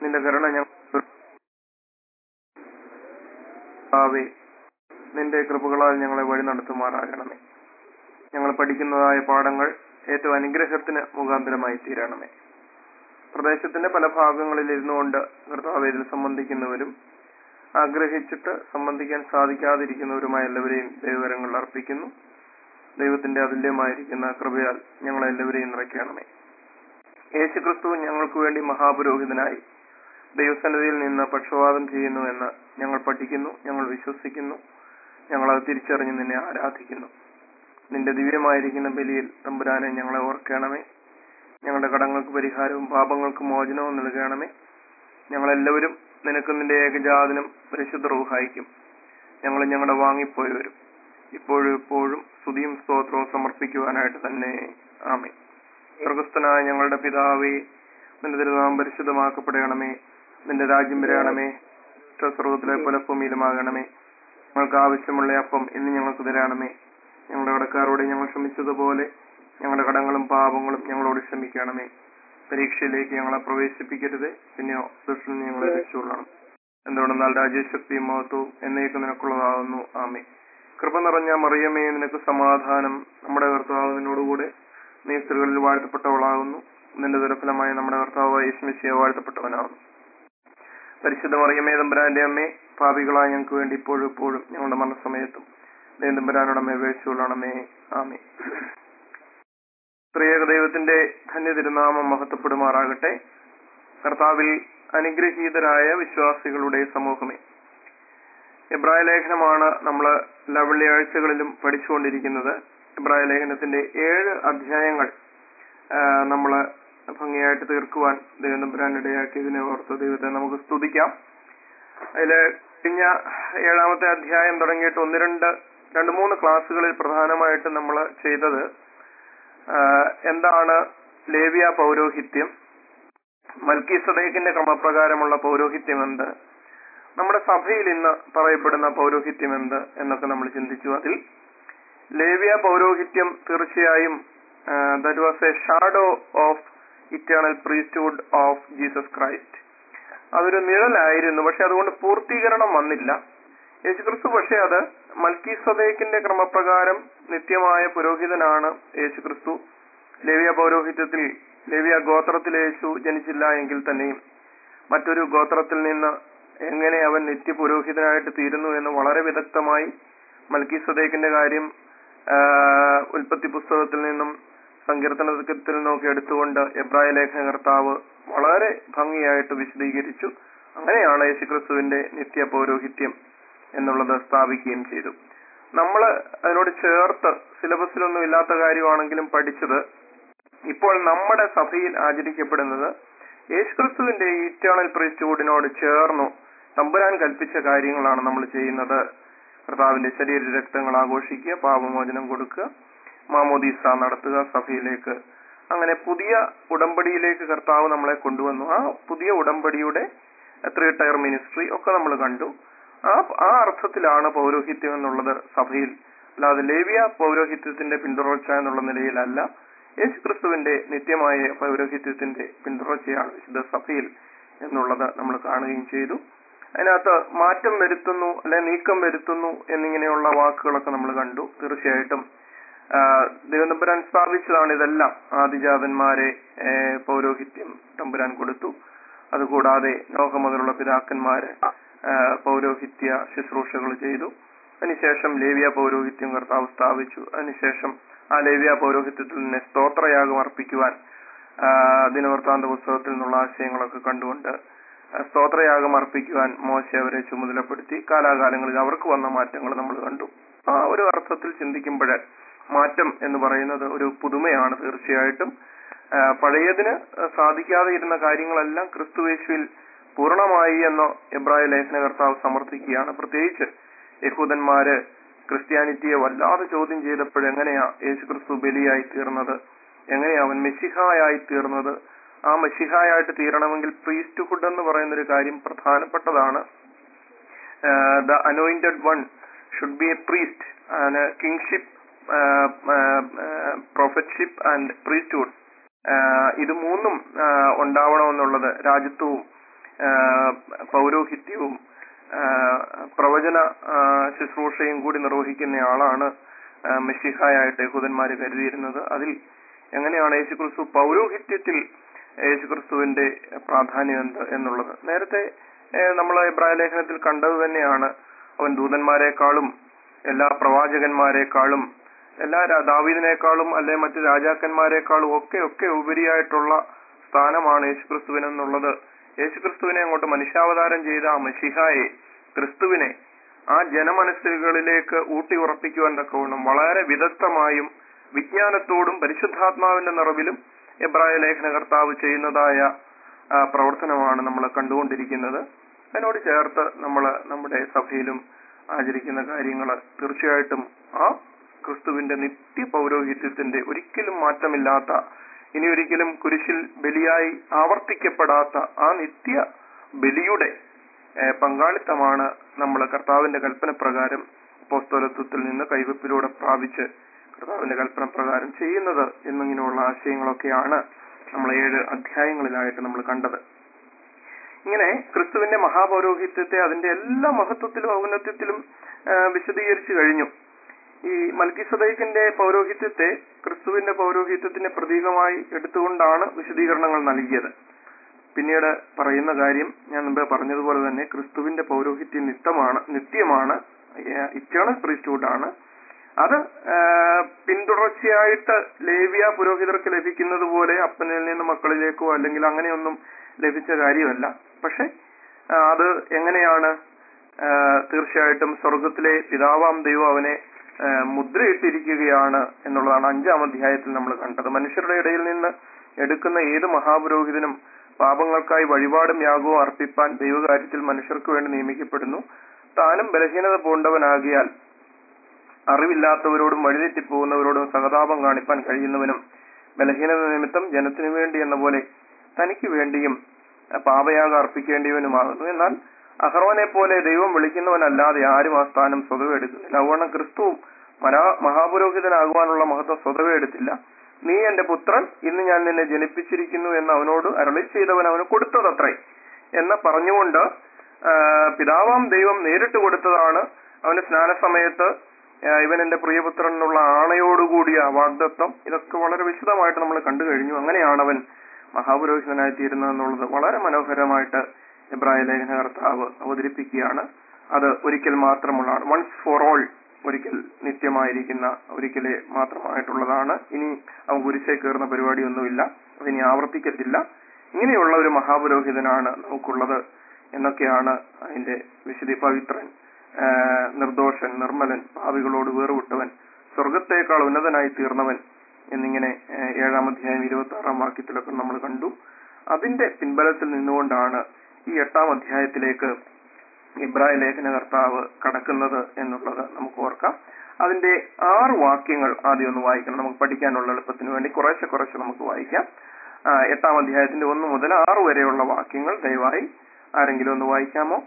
നിന്റെ കരുണ ഞങ്ങൾ കർത്താവേ, നിന്റെ കൃപകളാൽ ഞങ്ങളെ വഴി നടത്തുമാറാകണമേ ഞങ്ങൾ പഠിക്കുന്നതായ പാഠങ്ങൾ ഏറ്റവും അനുഗ്രഹത്തിന് മുഖാന്തരമായി തീരണമേ പ്രദേശത്തിന്റെ പല ഭാഗങ്ങളിൽ ഇരുന്നുകൊണ്ട് കർത്താവ് ഇതിൽ സംബന്ധിക്കുന്നവരും ആഗ്രഹിച്ചിട്ട് സംബന്ധിക്കാൻ സാധിക്കാതിരിക്കുന്നവരുമായ എല്ലാവരെയും ദൈവകരങ്ങളിൽ അർപ്പിക്കുന്നു ദൈവത്തിന്റെ അതുല്യമായിരിക്കുന്ന കൃപയാൽ ഞങ്ങളെല്ലാവരെയും നിറയ്ക്കണമേ യേശുക്രിസ്തു ഞങ്ങൾക്ക് വേണ്ടി മഹാപുരോഹിതനായി ദൈവസന്നിധിയിൽ നിന്ന് പക്ഷപാതം ചെയ്യുന്നു എന്ന് ഞങ്ങൾ പഠിക്കുന്നു ഞങ്ങൾ വിശ്വസിക്കുന്നു ഞങ്ങൾ അത് തിരിച്ചറിഞ്ഞ് നിന്നെ ആരാധിക്കുന്നു നിന്റെ ദിവ്യമായിരിക്കുന്ന ബലിയിൽ തമ്പുരാനെ ഞങ്ങളെ ഓർക്കണമേ ഞങ്ങളുടെ കടങ്ങൾക്ക് പരിഹാരവും പാപങ്ങൾക്ക് മോചനവും നൽകണമേ ഞങ്ങളെല്ലാവരും നിനക്ക് നിന്റെ ഏകജാതനും പരിശുദ്ധ റൂഹായിക്കും ഞങ്ങൾ ഞങ്ങളുടെ വാങ്ങിപ്പോയവരും ഇപ്പോഴും എപ്പോഴും സ്തുതിയും സ്തോത്രവും സമർപ്പിക്കുവാനായിട്ട് തന്നെ ആമേ സ്വർഗസ്ഥനായ ഞങ്ങളുടെ പിതാവേ നിന്റെ തിരുനാമം പരിശുദ്ധമാക്കപ്പെടണമേ നിന്റെ രാജ്യം വരണമേ സ്വർഗത്തിലെ പോലെ ഭൂമിയിലുമാകണമേ ഞങ്ങൾക്ക് ആവശ്യമുള്ള അപ്പം ഇന്ന് ഞങ്ങൾക്ക് തരണമേ ഞങ്ങളുടെ കടക്കാരോട് ഞങ്ങൾ ക്ഷമിച്ചതുപോലെ ഞങ്ങളുടെ കടങ്ങളും പാപങ്ങളും ഞങ്ങളോട് ക്ഷമിക്കണമേ പരീക്ഷയിലേക്ക് ഞങ്ങളെ പ്രവേശിപ്പിക്കരുത് പിന്നെയോ ദുഷ്ടനിൽ ഞങ്ങളെ രക്ഷകൊള്ളണം എന്തുകൊണ്ടെന്നാൽ രാജ്യശക്തിയും മഹത്വവും എന്നേക്കും നിനക്കുള്ളതാകുന്നു ആമേ കൃപ നിറഞ്ഞ മറിയമേ നിനക്ക് സമാധാനം നമ്മുടെ കർത്താവ് നിന്നോടുകൂടെ നീ സ്ത്രീകളിൽ വാഴ്ത്തപ്പെട്ടവളാകുന്നു നിന്റെ ദുരഫലമായി നമ്മുടെ കർത്താവ് യേശുമിശിയെ വാഴ്ത്തപ്പെട്ടവനാകുന്നു പരിശുദ്ധ മറിയമേ തമ്പുരാന്റെ അമ്മേ പാപികളായ ഞങ്ങൾക്ക് വേണ്ടി ഇപ്പോഴും ഇപ്പോഴും ഞങ്ങളുടെ മനസ്സമയത്തും തമ്പുരാനോടമേ വേഴ്ചകൊള്ളണമേ ആമേ ത്രിയേക ദൈവത്തിന്റെ ധന്യ തിരുനാമം മഹത്വപ്പെടുമാറാകട്ടെ കർത്താവിൽ അനുഗ്രഹീതരായ വിശ്വാസികളുടെ സമൂഹമേ എബ്രായ ലേഖനമാണ് നമ്മൾ എല്ലാ വെള്ളിയാഴ്ചകളിലും പഠിച്ചുകൊണ്ടിരിക്കുന്നത് എബ്രായ ലേഖനത്തിന്റെ ഏഴ് അധ്യായങ്ങൾ നമ്മൾ ഭംഗിയായിട്ട് തീർക്കുവാൻ ദൈവം തമ്പുരാൻ ഇടയാക്കിയതിനെ ഓർത്ത് ദൈവത്തെ നമുക്ക് സ്തുതിക്കാം അതില് കഴിഞ്ഞ ഏഴാമത്തെ അധ്യായം തുടങ്ങിയിട്ട് ഒന്ന് രണ്ട് രണ്ട് മൂന്ന് ക്ലാസ്സുകളിൽ പ്രധാനമായിട്ട് നമ്മൾ ചെയ്തത് എന്താണ് ലേവിയ പൗരോഹിത്യം മൽക്കി സദേഹിന്റെ ക്രമപ്രകാരമുള്ള പൗരോഹിത്യം എന്ത് നമ്മുടെ സഭയിൽ ഇന്ന് പറയപ്പെടുന്ന പൗരോഹിത്യം എന്ത് എന്നൊക്കെ നമ്മൾ ചിന്തിച്ചു അതിൽ ലേവിയ പൗരോഹിത്യം തീർച്ചയായും that was a shadow of eternal priesthood of Jesus Christ അതൊരു നിഴലായിരുന്നു പക്ഷെ അതുകൊണ്ട് പൂർത്തീകരണം വന്നില്ല യേശുക്രിസ്തു പക്ഷെ അത് മൽക്കി സദേക്കിന്റെ ക്രമപ്രകാരം നിത്യമായ പുരോഹിതനാണ് യേശുക്രിസ്തു ലേവിയ പൗരോഹിത്യത്തിൽ ലേവിയ ഗോത്രത്തിൽ യേശു ജനിച്ചില്ല എങ്കിൽ തന്നെയും മറ്റൊരു ഗോത്രത്തിൽ നിന്ന് എങ്ങനെ അവൻ നിത്യ പുരോഹിതനായിട്ട് തീരുന്നു എന്ന് വളരെ വിദഗ്ധമായി മൽക്കി സദേക്കിന്റെ കാര്യം ഉൽപ്പത്തി പുസ്തകത്തിൽ നിന്നും സങ്കീർത്തനത്തിൽ നിന്നൊക്കെ എടുത്തുകൊണ്ട് എബ്രായ ലേഖനകർത്താവ് വളരെ ഭംഗിയായിട്ട് വിശദീകരിച്ചു അങ്ങനെയാണ് യേശുക്രിസ്തുവിന്റെ നിത്യ പൗരോഹിത്യം എന്നുള്ളത് സ്ഥാപിക്കുകയും ചെയ്തു നമ്മൾ അതിനോട് ചേർത്ത് സിലബസിലൊന്നും ഇല്ലാത്ത കാര്യമാണെങ്കിലും പഠിച്ചത് ഇപ്പോൾ നമ്മുടെ സഭയിൽ ആചരിക്കപ്പെടുന്നത് യേശുക്രിസ്തുവിന്റെ ഇറ്റേണൽ പ്രീസ്റ്റ്ഹുഡിനോട് ചേർന്നു തമ്പുരാൻ കൽപ്പിച്ച കാര്യങ്ങളാണ് നമ്മൾ ചെയ്യുന്നത് കർത്താവിന്റെ ശരീര രക്തങ്ങൾ ആഘോഷിക്കുക പാപമോചനം കൊടുക്കുക മാമോദീസ നടത്തുക സഭയിലേക്ക് അങ്ങനെ പുതിയ ഉടമ്പടിയിലേക്ക് കർത്താവ് നമ്മളെ കൊണ്ടുവന്നു ആ പുതിയ ഉടമ്പടിയുടെ ത്രീ ടയർ മിനിസ്ട്രി ഒക്കെ നമ്മൾ കണ്ടു ആ ആ അർത്ഥത്തിലാണ് പൗരോഹിത്യം എന്നുള്ളത് സഭയിൽ അല്ലാതെ ലേവിയ പൗരോഹിത്യത്തിന്റെ പിന്തുടർച്ച എന്നുള്ള നിലയിലല്ല യേശു ക്രിസ്തുവിന്റെ നിത്യമായ പൗരോഹിത്യത്തിന്റെ പിന്തുടർച്ചയാണ് വിശുദ്ധ സഭയിൽ എന്നുള്ളത് നമ്മൾ കാണുകയും ചെയ്തു അതിനകത്ത് മാറ്റം വരുത്തുന്നു അല്ലെ നീക്കം വരുത്തുന്നു എന്നിങ്ങനെയുള്ള വാക്കുകളൊക്കെ നമ്മൾ കണ്ടു തീർച്ചയായിട്ടും ദൈവം തമ്പുരാൻ സ്ഥാപിച്ചതാണ് ഇതെല്ലാം ആദിജാതന്മാരെ പൗരോഹിത്യം തമ്പുരാൻ കൊടുത്തു അതുകൂടാതെ നോഹ മുതലുള്ള പിതാക്കന്മാര് പൗരോഹിത്യ ശുശ്രൂഷകൾ ചെയ്തു അതിനുശേഷം ലേവിയ പൗരോഹിത്യം കർത്താവ് സ്ഥാപിച്ചു അതിനുശേഷം ആ ലേവിയ പൗരോഹിത്യത്തിൽ നിന്ന് സ്തോത്രയാഗം അർപ്പിക്കുവാൻ ദിനവൃത്താന്ത പുസ്തകത്തിൽ നിന്നുള്ള ആശയങ്ങളൊക്കെ കണ്ടുകൊണ്ട് സ്തോത്രയാഗം അർപ്പിക്കുവാൻ മോശ അവരെ ചുമതലപ്പെടുത്തി കാലാകാലങ്ങളിൽ അവർക്ക് വന്ന മാറ്റങ്ങൾ നമ്മൾ കണ്ടു ആ ഒരു അർത്ഥത്തിൽ ചിന്തിക്കുമ്പോൾ മാറ്റം എന്ന് പറയുന്നത് ഒരു പുതുമയാണ് തീർച്ചയായിട്ടും പഴയതിന് സാധിക്കാതെ ഇരുന്ന കാര്യങ്ങളെല്ലാം ക്രിസ്തുവേശുവിൽ പൂർണ്ണമായി എന്ന് എബ്രായ ലേഖനകർത്താവ് സമർത്ഥിക്കുകയാണ് പ്രത്യേകിച്ച് യഹൂദന്മാര് ക്രിസ്ത്യാനിറ്റിയെ വല്ലാതെ ചോദ്യം ചെയ്തപ്പോഴെങ്ങനെയാ യേശു ക്രിസ്തു ബലിയായി തീർന്നത് എങ്ങനെയാ അവൻ മെസ്സിഹായായി തീർന്നത് ആ മെസ്സിഹായായിട്ട് തീരണമെങ്കിൽ പ്രീസ്റ്റ്ഹുഡ് എന്ന് പറയുന്ന ഒരു കാര്യം പ്രധാനപ്പെട്ടതാണ് the anointed one should be a priest kingship prophetship and priesthood ഇത് മൂന്നും ഉണ്ടാവണമെന്നുള്ളത് രാജ്യത്വവും ആ, പൗരോഹിത്യവും ആ, പ്രവചന ആ, ശുശ്രൂഷയും കൂടി നിർവഹിക്കുന്ന ആളാണ് ആ, മെസ്സിഹായായിട്ട് യഹൂദന്മാര് കരുതിയിരുന്നത് അതിൽ എങ്ങനെയാണ് യേശുക്രിസ്തു പൗരോഹിത്യത്തിൽ യേശുക്രിസ്തുവിന്റെ പ്രാധാന്യം എന്ത് എന്നുള്ളത് നേരത്തെ നമ്മൾ ഇബ്രായ ലേഖനത്തിൽ കണ്ടത് തന്നെയാണ് അവൻ ദൂതന്മാരെക്കാളും എല്ലാ പ്രവാചകന്മാരെക്കാളും എല്ലാ രാ- ദാവീദിനേക്കാളും അല്ലെ മറ്റു രാജാക്കന്മാരെക്കാളും ഒക്കെ ഒക്കെ ഉപരിയായിട്ടുള്ള സ്ഥാനമാണ് യേശുക്രിസ്തുവിനെന്നുള്ളത് യേശുക്രിസ്തുവിനെ അങ്ങോട്ട് മനുഷ്യാവതാരം ചെയ്ത ആ മഷിഹായെ ക്രിസ്തുവിനെ ആ ജനമനസ്സുകളിലേക്ക് ഊട്ടി ഉറപ്പിക്കുവാൻ തക്കവണ്ണം വളരെ വിദഗ്ധമായും വിജ്ഞാനത്തോടും പരിശുദ്ധാത്മാവിന്റെ നിറവിലും എബ്രായ ലേഖനകർത്താവ് ചെയ്യുന്നതായ ആ, പ്രവർത്തനമാണ് നമ്മൾ കണ്ടുകൊണ്ടിരിക്കുന്നത് അതിനോട് ചേർത്ത് നമ്മൾ നമ്മുടെ സഭയിലും ആചരിക്കുന്ന കാര്യങ്ങൾ തീർച്ചയായിട്ടും ആ ക്രിസ്തുവിന്റെ നിത്യ പൗരോഹിത്യത്തിന്റെ ഒരിക്കലും മാറ്റമില്ലാത്ത ഇനി ഒരിക്കലും കുരിശിൽ ബലിയായി ആവർത്തിക്കപ്പെടാത്ത ആ നിത്യ ബലിയുടെ ഏഹ്, പങ്കാളിത്തമാണ് നമ്മൾ കർത്താവിന്റെ കൽപ്പന പ്രകാരം പോസ്തോലത്വത്തിൽ നിന്ന് കൈവപ്പിലൂടെ പ്രാപിച്ച് കർത്താവിന്റെ കൽപ്പന പ്രകാരം ചെയ്യുന്നത് എന്നിങ്ങനെയുള്ള ആശയങ്ങളൊക്കെയാണ് നമ്മൾ ഏഴ് അധ്യായങ്ങളിലായിട്ട് നമ്മൾ കണ്ടത് ഇങ്ങനെ ക്രിസ്തുവിന്റെ മഹാപൗരോഹിത്യത്തെ അതിന്റെ എല്ലാ മഹത്വത്തിലും ഔന്നത്യത്തിലും ആ, വിശദീകരിച്ചു കഴിഞ്ഞു ഈ മൽക്കിസദൈക്കിന്റെ പൗരോഹിത്യത്തെ ക്രിസ്തുവിന്റെ പൗരോഹിത്യത്തിന്റെ പ്രതീകമായി എടുത്തുകൊണ്ടാണ് വിശദീകരണങ്ങൾ നൽകിയത് പിന്നീട് പറയുന്ന കാര്യം ഞാൻ മുമ്പേ പറഞ്ഞതുപോലെ തന്നെ ക്രിസ്തുവിന്റെ പൗരോഹിത്യം നിത്യമാണ് നിത്യമാണ് ഇറ്റേണൽ പ്രീസ്റ്റ്ഹുഡ് ആണ് അത് ആ, പിന്തുടർച്ചയായിട്ട് ലേവ്യ പുരോഹിതർക്ക് ലഭിക്കുന്നത് പോലെ അപ്പനിൽ നിന്ന് മക്കളിലേക്കോ അല്ലെങ്കിൽ അങ്ങനെയൊന്നും ലഭിച്ച കാര്യമല്ല പക്ഷെ ആ, അത് എങ്ങനെയാണ് ആ, തീർച്ചയായിട്ടും സ്വർഗത്തിലെ പിതാവാം ദൈവം അവനെ ആ, മുദ്രയിട്ടിരിക്കുകയാണ് എന്നുള്ളതാണ് അഞ്ചാം അധ്യായത്തിൽ നമ്മൾ കണ്ടത് മനുഷ്യരുടെ ഇടയിൽ നിന്ന് എടുക്കുന്ന ഏത് മഹാപുരോഹിതനും പാപങ്ങൾക്കായി വഴിപാടും യാഗവും അർപ്പിപ്പാൻ ദൈവകാര്യത്തിൽ മനുഷ്യർക്ക് വേണ്ടി നിയമിക്കപ്പെടുന്നു താനും ബലഹീനത പൂണ്ടവനാകിയാൽ അറിവില്ലാത്തവരോടും വഴിതെറ്റിപ്പോകുന്നവരോടും സഹതാപം കാണിപ്പാൻ കഴിയുന്നവനും ബലഹീനത നിമിത്തം ജനത്തിനു വേണ്ടി എന്ന പോലെ തനിക്ക് വേണ്ടിയും അഹ് പാപയാഗം അർപ്പിക്കേണ്ടിയവനുമാകുന്നു എന്നാൽ അഹറോനെ പോലെ ദൈവം വിളിക്കുന്നവനല്ലാതെ ആരും ആ സ്ഥാനം സ്വതവേ എടുക്കുന്നില്ല അതുകൊണ്ട് ക്രിസ്തുവും മനാ മഹാപുരോഹിതനാകുവാനുള്ള മഹത്വം സ്വതവേ എടുത്തില്ല നീ എന്റെ പുത്രൻ ഇന്ന് ഞാൻ നിന്നെ ജനിപ്പിച്ചിരിക്കുന്നു എന്ന് അവനോട് അരളി ചെയ്തവൻ അവന് കൊടുത്തതത്രേ എന്ന് പറഞ്ഞുകൊണ്ട് ആ, പിതാവാം ദൈവം നേരിട്ട് കൊടുത്തതാണ് അവന് സ്നാനസമയത്ത് ആ, ഇവൻ എന്റെ പ്രിയപുത്രൻ എന്നുള്ള ആണയോടുകൂടിയ വാഗ്ദത്വം ഇതൊക്കെ വളരെ വിശദമായിട്ട് നമ്മൾ കണ്ടു കഴിഞ്ഞു അങ്ങനെയാണ് അവൻ മഹാപുരോഹിതനായി തീരുന്നത് എന്നുള്ളത് വളരെ മനോഹരമായിട്ട് എബ്രായ ലേഖനകർത്താവ് അവതരിപ്പിക്കുകയാണ് അത് ഒരിക്കൽ മാത്രമുള്ളതാണ് വൺസ് ഫോർ ഓൾ ഒരിക്കൽ നിത്യമായിരിക്കുന്ന ഒരിക്കലെ മാത്രമായിട്ടുള്ളതാണ് ഇനി അവൻ കുരിശേ കയറുന്ന പരിപാടിയൊന്നുമില്ല അതിനി ആവർത്തിക്കത്തില്ല ഇങ്ങനെയുള്ള ഒരു മഹാപുരോഹിതനാണ് നമുക്കുള്ളത് എന്നൊക്കെയാണ് അതിന്റെ വിശുദ്ധി പവിത്രൻ ആ, നിർദോഷൻ നിർമ്മലൻ പാവികളോട് വേറുവിട്ടവൻ സ്വർഗത്തേക്കാൾ ഉന്നതനായി തീർന്നവൻ എന്നിങ്ങനെ ആ, ഏഴാം അധ്യായം ഇരുപത്തി ആറാം വാക്യത്തിലൊക്കെ നമ്മൾ കണ്ടു അതിന്റെ പിൻബലത്തിൽ നിന്നുകൊണ്ടാണ് ഈ എട്ടാം അധ്യായത്തിലേക്ക് ഇബ്രായ ലേഖനകർത്താവ് കടക്കുന്നത് എന്നുള്ളത് നമുക്ക് ഓർക്കാം അതിന്റെ ആറ് വാക്യങ്ങൾ ആദ്യം ഒന്ന് വായിക്കണം നമുക്ക് പഠിക്കാനുള്ള എളുപ്പത്തിന് വേണ്ടി കുറേശ്ശെ കുറേശ്ശെ നമുക്ക് വായിക്കാം ആ, എട്ടാം അധ്യായത്തിന്റെ ഒന്ന് മുതൽ ആറ് വരെയുള്ള വാക്യങ്ങൾ ദയവായി ആരെങ്കിലും ഒന്ന് വായിക്കാമോ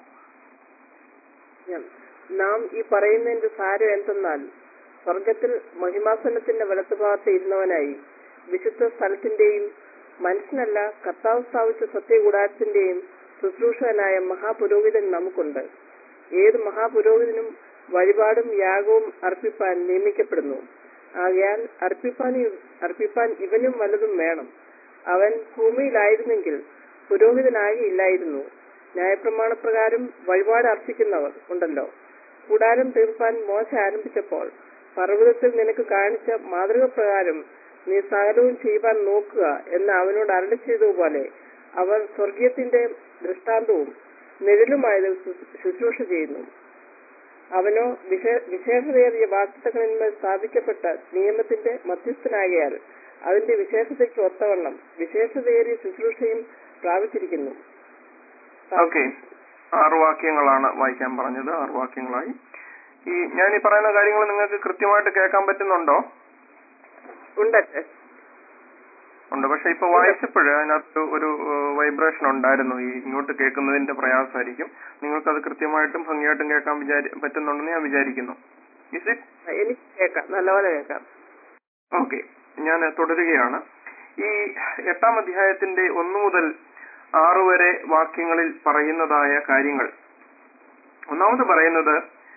നാം ഈ പറയുന്നതിന്റെ സാരം എന്തെന്നാൽ സ്വർഗത്തിൽ മഹിമാസനത്തിന്റെ വലത്തുഭാഗത്ത് ഇരുന്നവനായി വിശുദ്ധ സ്ഥലത്തിന്റെയും മനുഷ്യനല്ല കർത്താവ് സ്ഥാപിച്ച സത്യകൂടാരത്തിന്റെയും ശുശ്രൂഷകനായ മഹാപുരോഹിതൻ നമുക്കുണ്ട് ഏത് മഹാപുരോഹിതനും വഴിപാടും യാഗവും അർപ്പിപ്പാൻ നിയമിക്കപ്പെടുന്നു ആകയാൽ അർപ്പിപ്പാൻ അർപ്പിപ്പാൻ ഇവനും വല്ലതും വേണം അവൻ ഭൂമിയിലായിരുന്നെങ്കിൽ പുരോഹിതനാകിയില്ലായിരുന്നു ന്യായപ്രമാണപ്രകാരം വഴിപാട് അർപ്പിക്കുന്നവർ ഉണ്ടല്ലോ കൂടാരം തീർപ്പാൻ മോശ ആരംഭിച്ചപ്പോൾ പർവ്വതത്തിൽ നിനക്ക് കാണിച്ച മാതൃക പ്രകാരം നീ സകലവും ചെയ്യുവാൻ നോക്കുക എന്ന് അവനോട് അരളി ചെയ്തതുപോലെ അവർ സ്വർഗീയത്തിന്റെ ദൃഷ്ടാന്തവും നിഴലുമായത് ശു- ശുശ്രൂഷ ചെയ്യുന്നു അവനോ വിശേ- വിശേഷതയേറിയ വാക്തത്വങ്ങളിന്മേൽ സ്ഥാപിക്കപ്പെട്ട നിയമത്തിന്റെ മധ്യസ്ഥനാകിയാൽ അതിന്റെ വിശേഷതയ്ക്ക് ഒത്തവണ്ണം വിശേഷതയേറിയ ശുശ്രൂഷയും പ്രാപിച്ചിരിക്കുന്നു ഓക്കെ ആറ് വാക്യങ്ങളാണ് വായിക്കാൻ പറഞ്ഞത് ആറ് വാക്യങ്ങളായി ഈ ഞാൻ ഈ പറയുന്ന കാര്യങ്ങൾ നിങ്ങൾക്ക് കൃത്യമായിട്ട് കേൾക്കാൻ പറ്റുന്നുണ്ടോ ഉണ്ട് ഉണ്ട് പക്ഷെ ഇപ്പൊ വായിച്ചപ്പോഴ് അതിനകത്ത് ഒരു വൈബ്രേഷൻ ഉണ്ടായിരുന്നു ഈ ഇങ്ങോട്ട് കേൾക്കുന്നതിന്റെ പ്രയാസമായിരിക്കും നിങ്ങൾക്ക് അത് കൃത്യമായിട്ടും ഭംഗിയായിട്ടും കേൾക്കാൻ വിചാരി പറ്റുന്നുണ്ടെന്ന് ഞാൻ വിചാരിക്കുന്നു ഇസ് ഇറ്റ് എനിക്ക് കേൾക്കാം നല്ലപോലെ കേൾക്കാം ഓക്കെ ഞാൻ തുടരുകയാണ് ഈ എട്ടാം അധ്യായത്തിന്റെ ഒന്നു മുതൽ ആറ് വരെ വാക്യങ്ങളിൽ പറയുന്നതായ കാര്യങ്ങൾ ഒന്നാമത് പറയുന്നത്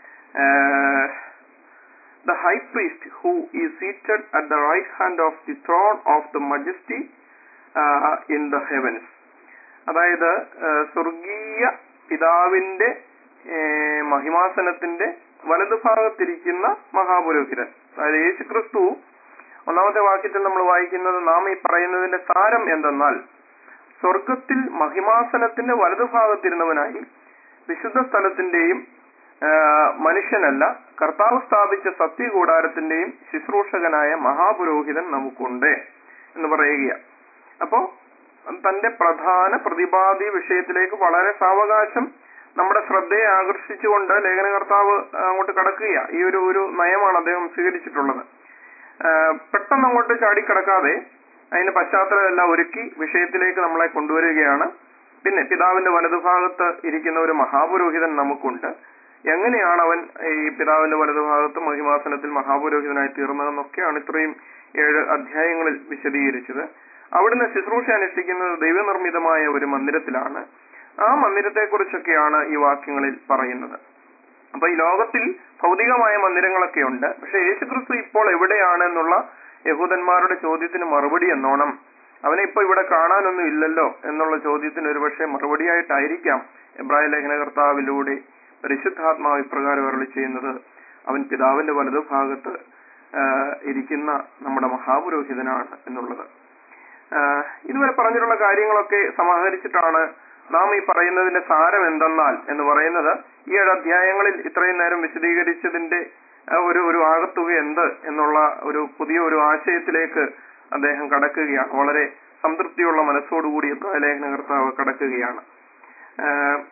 the high priest who is seated at the right hand of the throne of the majesty in the heavens അതായത് ആ, സ്വർഗീയ പിതാവിന്റെ ഏ, മഹിമാസനത്തിന്റെ വലതുഭാഗത്തിരിക്കുന്ന മഹാപുരോഹിതൻ അതായത് യേശു ക്രിസ്തു ഒന്നാമത്തെ വാക്യത്തിൽ നമ്മൾ വായിക്കുന്നത് നാം ഈ പറയുന്നതിന്റെ സാരം എന്തെന്നാൽ സ്വർഗത്തിൽ മഹിമാസനത്തിന്റെ വലതുഭാഗത്തിരുന്നവനായി വിശുദ്ധ സ്ഥലത്തിന്റെയും ആ, മനുഷ്യനല്ല കർത്താവ് സ്ഥാപിച്ച സത്യകൂടാരത്തിന്റെയും ശുശ്രൂഷകനായ മഹാപുരോഹിതൻ നമുക്കുണ്ട് എന്ന് പറയുക അപ്പോ തന്റെ പ്രധാന പ്രതിപാദ്യ വിഷയത്തിലേക്ക് വളരെ സാവകാശം നമ്മുടെ ശ്രദ്ധയെ ആകർഷിച്ചുകൊണ്ട് ലേഖനകർത്താവ് അങ്ങോട്ട് കടക്കുകയാണ് ഈ ഒരു ഒരു നയമാണ് അദ്ദേഹം സ്വീകരിച്ചിട്ടുള്ളത് ആ, പെട്ടെന്ന് അങ്ങോട്ട് ചാടിക്കടക്കാതെ അതിന് പശ്ചാത്തലമെല്ലാം ഒരുക്കി വിഷയത്തിലേക്ക് നമ്മളെ കൊണ്ടുവരികയാണ് പിന്നെ പിതാവിന്റെ വലതുഭാഗത്ത് ഇരിക്കുന്ന ഒരു മഹാപുരോഹിതൻ നമുക്കുണ്ട് എങ്ങനെയാണ് അവൻ ഈ പിതാവിന്റെ വലതുഭാഗത്ത് മഹിമാസനത്തിൽ മഹാപുരോഹിതനായി തീർന്നതെന്നൊക്കെയാണ് ഇത്രയും ഏഴ് അധ്യായങ്ങളിൽ വിശദീകരിച്ചത് അവിടുന്ന് ശുശ്രൂഷ അനുഷ്ഠിക്കുന്നത് ദൈവനിർമ്മിതമായ ഒരു മന്ദിരത്തിലാണ് ആ മന്ദിരത്തെക്കുറിച്ചൊക്കെയാണ് ഈ വാക്യങ്ങളിൽ പറയുന്നത് അപ്പൊ ഈ ലോകത്തിൽ ഭൗതികമായ മന്ദിരങ്ങളൊക്കെ ഉണ്ട് പക്ഷെ യേശുക്രിസ്തു ഇപ്പോൾ എവിടെയാണ് എന്നുള്ള യഹൂദന്മാരുടെ ചോദ്യത്തിന് മറുപടി എന്നോണം അവനെ ഇപ്പൊ ഇവിടെ കാണാനൊന്നും ഇല്ലല്ലോ എന്നുള്ള ചോദ്യത്തിന് ഒരുപക്ഷെ മറുപടിയായിട്ടായിരിക്കാം എബ്രായ ലേഖനകർത്താവിലൂടെ പരിശുദ്ധാത്മാവ് ഇപ്രകാരം അരളി ചെയ്യുന്നത് അവൻ പിതാവിന്റെ വലതുഭാഗത്ത് ആ, ഇരിക്കുന്ന നമ്മുടെ മഹാപുരോഹിതനാണ് എന്നുള്ളത് ആ, ഇതുവരെ പറഞ്ഞിട്ടുള്ള കാര്യങ്ങളൊക്കെ സമാഹരിച്ചിട്ടാണ് നാം ഈ പറയുന്നതിന്റെ സാരം എന്തെന്നാൽ എന്ന് പറയുന്നത് ഈ ഏഴ് അധ്യായങ്ങളിൽ ഇത്രയും നേരം വിശദീകരിച്ചതിന്റെ ആ, ഒരു ഒരു ആകത്തുക എന്ത് എന്നുള്ള ഒരു പുതിയ ഒരു ആശയത്തിലേക്ക് അദ്ദേഹം കടക്കുകയാണ് വളരെ സംതൃപ്തിയുള്ള മനസ്സോടുകൂടി ഇബ്രാഹിം ലേഖനകർത്താവ് കടക്കുകയാണ് ആ,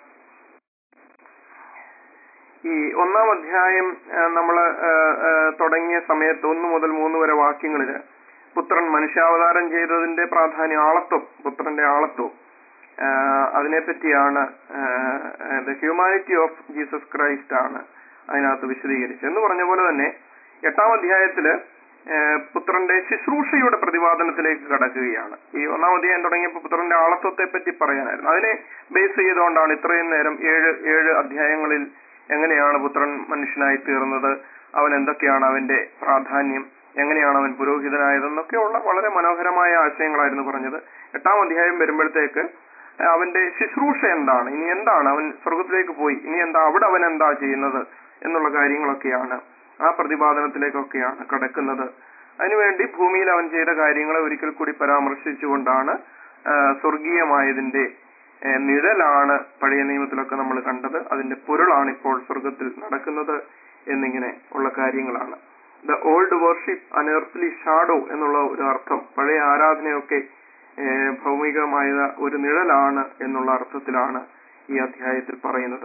ഈ ഒന്നാം അധ്യായം നമ്മൾ തുടങ്ങിയ സമയത്ത് ഒന്ന് മുതൽ മൂന്ന് വരെ വാക്യങ്ങളില് പുത്രൻ മനുഷ്യാവതാരം ചെയ്തതിന്റെ പ്രാധാന്യം ആളത്വം പുത്രന്റെ ആളത്വം ആ, അതിനെപ്പറ്റിയാണ് the humanity of Jesus Christ ആണ് അതിനകത്ത് വിശദീകരിച്ചത് എന്ന് പറഞ്ഞ പോലെ തന്നെ എട്ടാം അധ്യായത്തില് ആ, പുത്രന്റെ ശുശ്രൂഷയുടെ പ്രതിപാദനത്തിലേക്ക് കടക്കുകയാണ് ഈ ഒന്നാം അധ്യായം തുടങ്ങിയപ്പോൾ പുത്രന്റെ ആളത്വത്തെ പറ്റി പറയാനായിരുന്നു അതിനെ ബേസ് ചെയ്തുകൊണ്ടാണ് ഇത്രയും നേരം ഏഴ് ഏഴ് അധ്യായങ്ങളിൽ എങ്ങനെയാണ് പുത്രൻ മനുഷ്യനായി തീർന്നത് അവൻ എന്തൊക്കെയാണ് അവന്റെ പ്രാധാന്യം എങ്ങനെയാണ് അവൻ പുരോഹിതനായതെന്നൊക്കെയുള്ള വളരെ മനോഹരമായ ആശയങ്ങളായിരുന്നു പറഞ്ഞത് എട്ടാം അധ്യായം വരുമ്പോഴത്തേക്ക് അവന്റെ ശുശ്രൂഷ എന്താണ് ഇനി എന്താണ് അവൻ സ്വർഗത്തിലേക്ക് പോയി ഇനി എന്താ അവിടെ അവൻ എന്താ ചെയ്യുന്നത് എന്നുള്ള കാര്യങ്ങളൊക്കെയാണ് ആ പ്രതിപാദനത്തിലേക്കൊക്കെയാണ് കടക്കുന്നത് അതിനുവേണ്ടി ഭൂമിയിൽ അവൻ ചെയ്ത കാര്യങ്ങളെ ഒരിക്കൽ കൂടി പരാമർശിച്ചുകൊണ്ടാണ് ആ, സ്വർഗീയമായതിന്റെ ഏ, നിഴലാണ് പഴയ നിയമത്തിലൊക്കെ നമ്മൾ കണ്ടത് അതിന്റെ പൊരുളാണ് ഇപ്പോൾ സ്വർഗത്തിൽ നടക്കുന്നത് എന്നിങ്ങനെ ഉള്ള കാര്യങ്ങളാണ് the old worship an earthly shadow എന്നുള്ള ഒരു അർത്ഥം പഴയ ആരാധനയൊക്കെ ഏ, ഭൗമികമായ ഒരു നിഴലാണ് എന്നുള്ള അർത്ഥത്തിലാണ് ഈ അധ്യായത്തിൽ പറയുന്നത്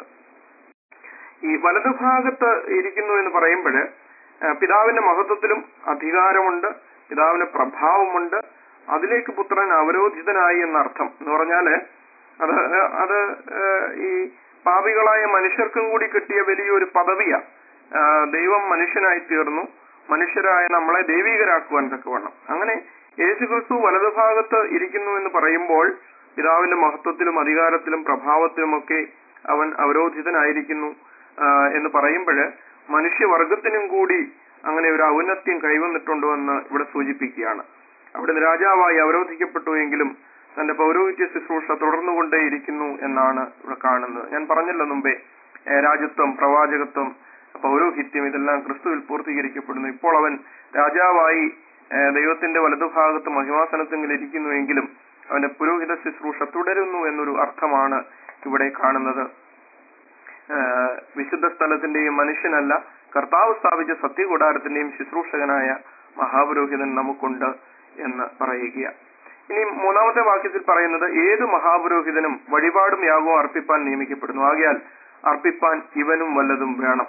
ഈ വലതുഭാഗത്ത് ഇരിക്കുന്നു എന്ന് പറയുമ്പോൾ പിതാവിന്റെ മഹത്വത്തിലും അധികാരമുണ്ട് പിതാവിന് പ്രഭാവമുണ്ട് അതിലേക്ക് പുത്രൻ അവരോധിതനായി എന്നർത്ഥം എന്ന് പറഞ്ഞാല് അത് അത് ഏഹ്, ഈ പാപികളായ മനുഷ്യർക്കും കൂടി കിട്ടിയ വലിയൊരു പദവിയാ ആ, ദൈവം മനുഷ്യനായി തീർന്നു മനുഷ്യരായ നമ്മളെ ദൈവീകരാക്കുവാൻ തക്കവണ്ണം അങ്ങനെ യേശുക്രിസ്തു വലതുഭാഗത്ത് ഇരിക്കുന്നു എന്ന് പറയുമ്പോൾ പിതാവിന്റെ മഹത്വത്തിലും അധികാരത്തിലും പ്രഭാവത്തിലുമൊക്കെ അവൻ അവരോധിതനായിരിക്കുന്നു ആ, എന്ന് പറയുമ്പോൾ മനുഷ്യവർഗത്തിനും കൂടി അങ്ങനെ ഒരു ഔന്നത്യം കൈവന്നിട്ടുണ്ടോ എന്ന് ഇവിടെ സൂചിപ്പിക്കുകയാണ് അവിടുന്ന് രാജാവായി അവരോധിക്കപ്പെട്ടു എങ്കിലും തന്റെ പൗരോഹിത്യ ശുശ്രൂഷ തുടർന്നുകൊണ്ടേയിരിക്കുന്നു എന്നാണ് ഇവിടെ കാണുന്നത് ഞാൻ പറഞ്ഞല്ലോ മുമ്പേ ഏ, രാജത്വം പ്രവാചകത്വം പൗരോഹിത്യം ഇതെല്ലാം ക്രിസ്തുവിൽ പൂർത്തീകരിക്കപ്പെടുന്നു ഇപ്പോൾ അവൻ രാജാവായി ഏ, ദൈവത്തിന്റെ വലതുഭാഗത്ത് മഹിമാസനത്തെങ്കിൽ ഇരിക്കുന്നുവെങ്കിലും അവന്റെ പുരോഹിത ശുശ്രൂഷ തുടരുന്നു എന്നൊരു അർത്ഥമാണ് ഇവിടെ കാണുന്നത് ആ, വിശുദ്ധ സ്ഥലത്തിന്റെയും മനുഷ്യനല്ല കർത്താവ് സ്ഥാപിച്ച സത്യകൂടാരത്തിന്റെയും ശുശ്രൂഷകനായ മഹാപുരോഹിതൻ നമുക്കുണ്ട് എന്ന് പറയുക ഇനി മൂന്നാമത്തെ വാക്യത്തിൽ പറയുന്നത് ഏത് മഹാപുരോഹിതനും വഴിപാടും യാഗവും അർപ്പിപ്പാൻ നിയമിക്കപ്പെടുന്നു ആകയാൽ അർപ്പിപ്പാൻ ഇവനും വല്ലതും വേണം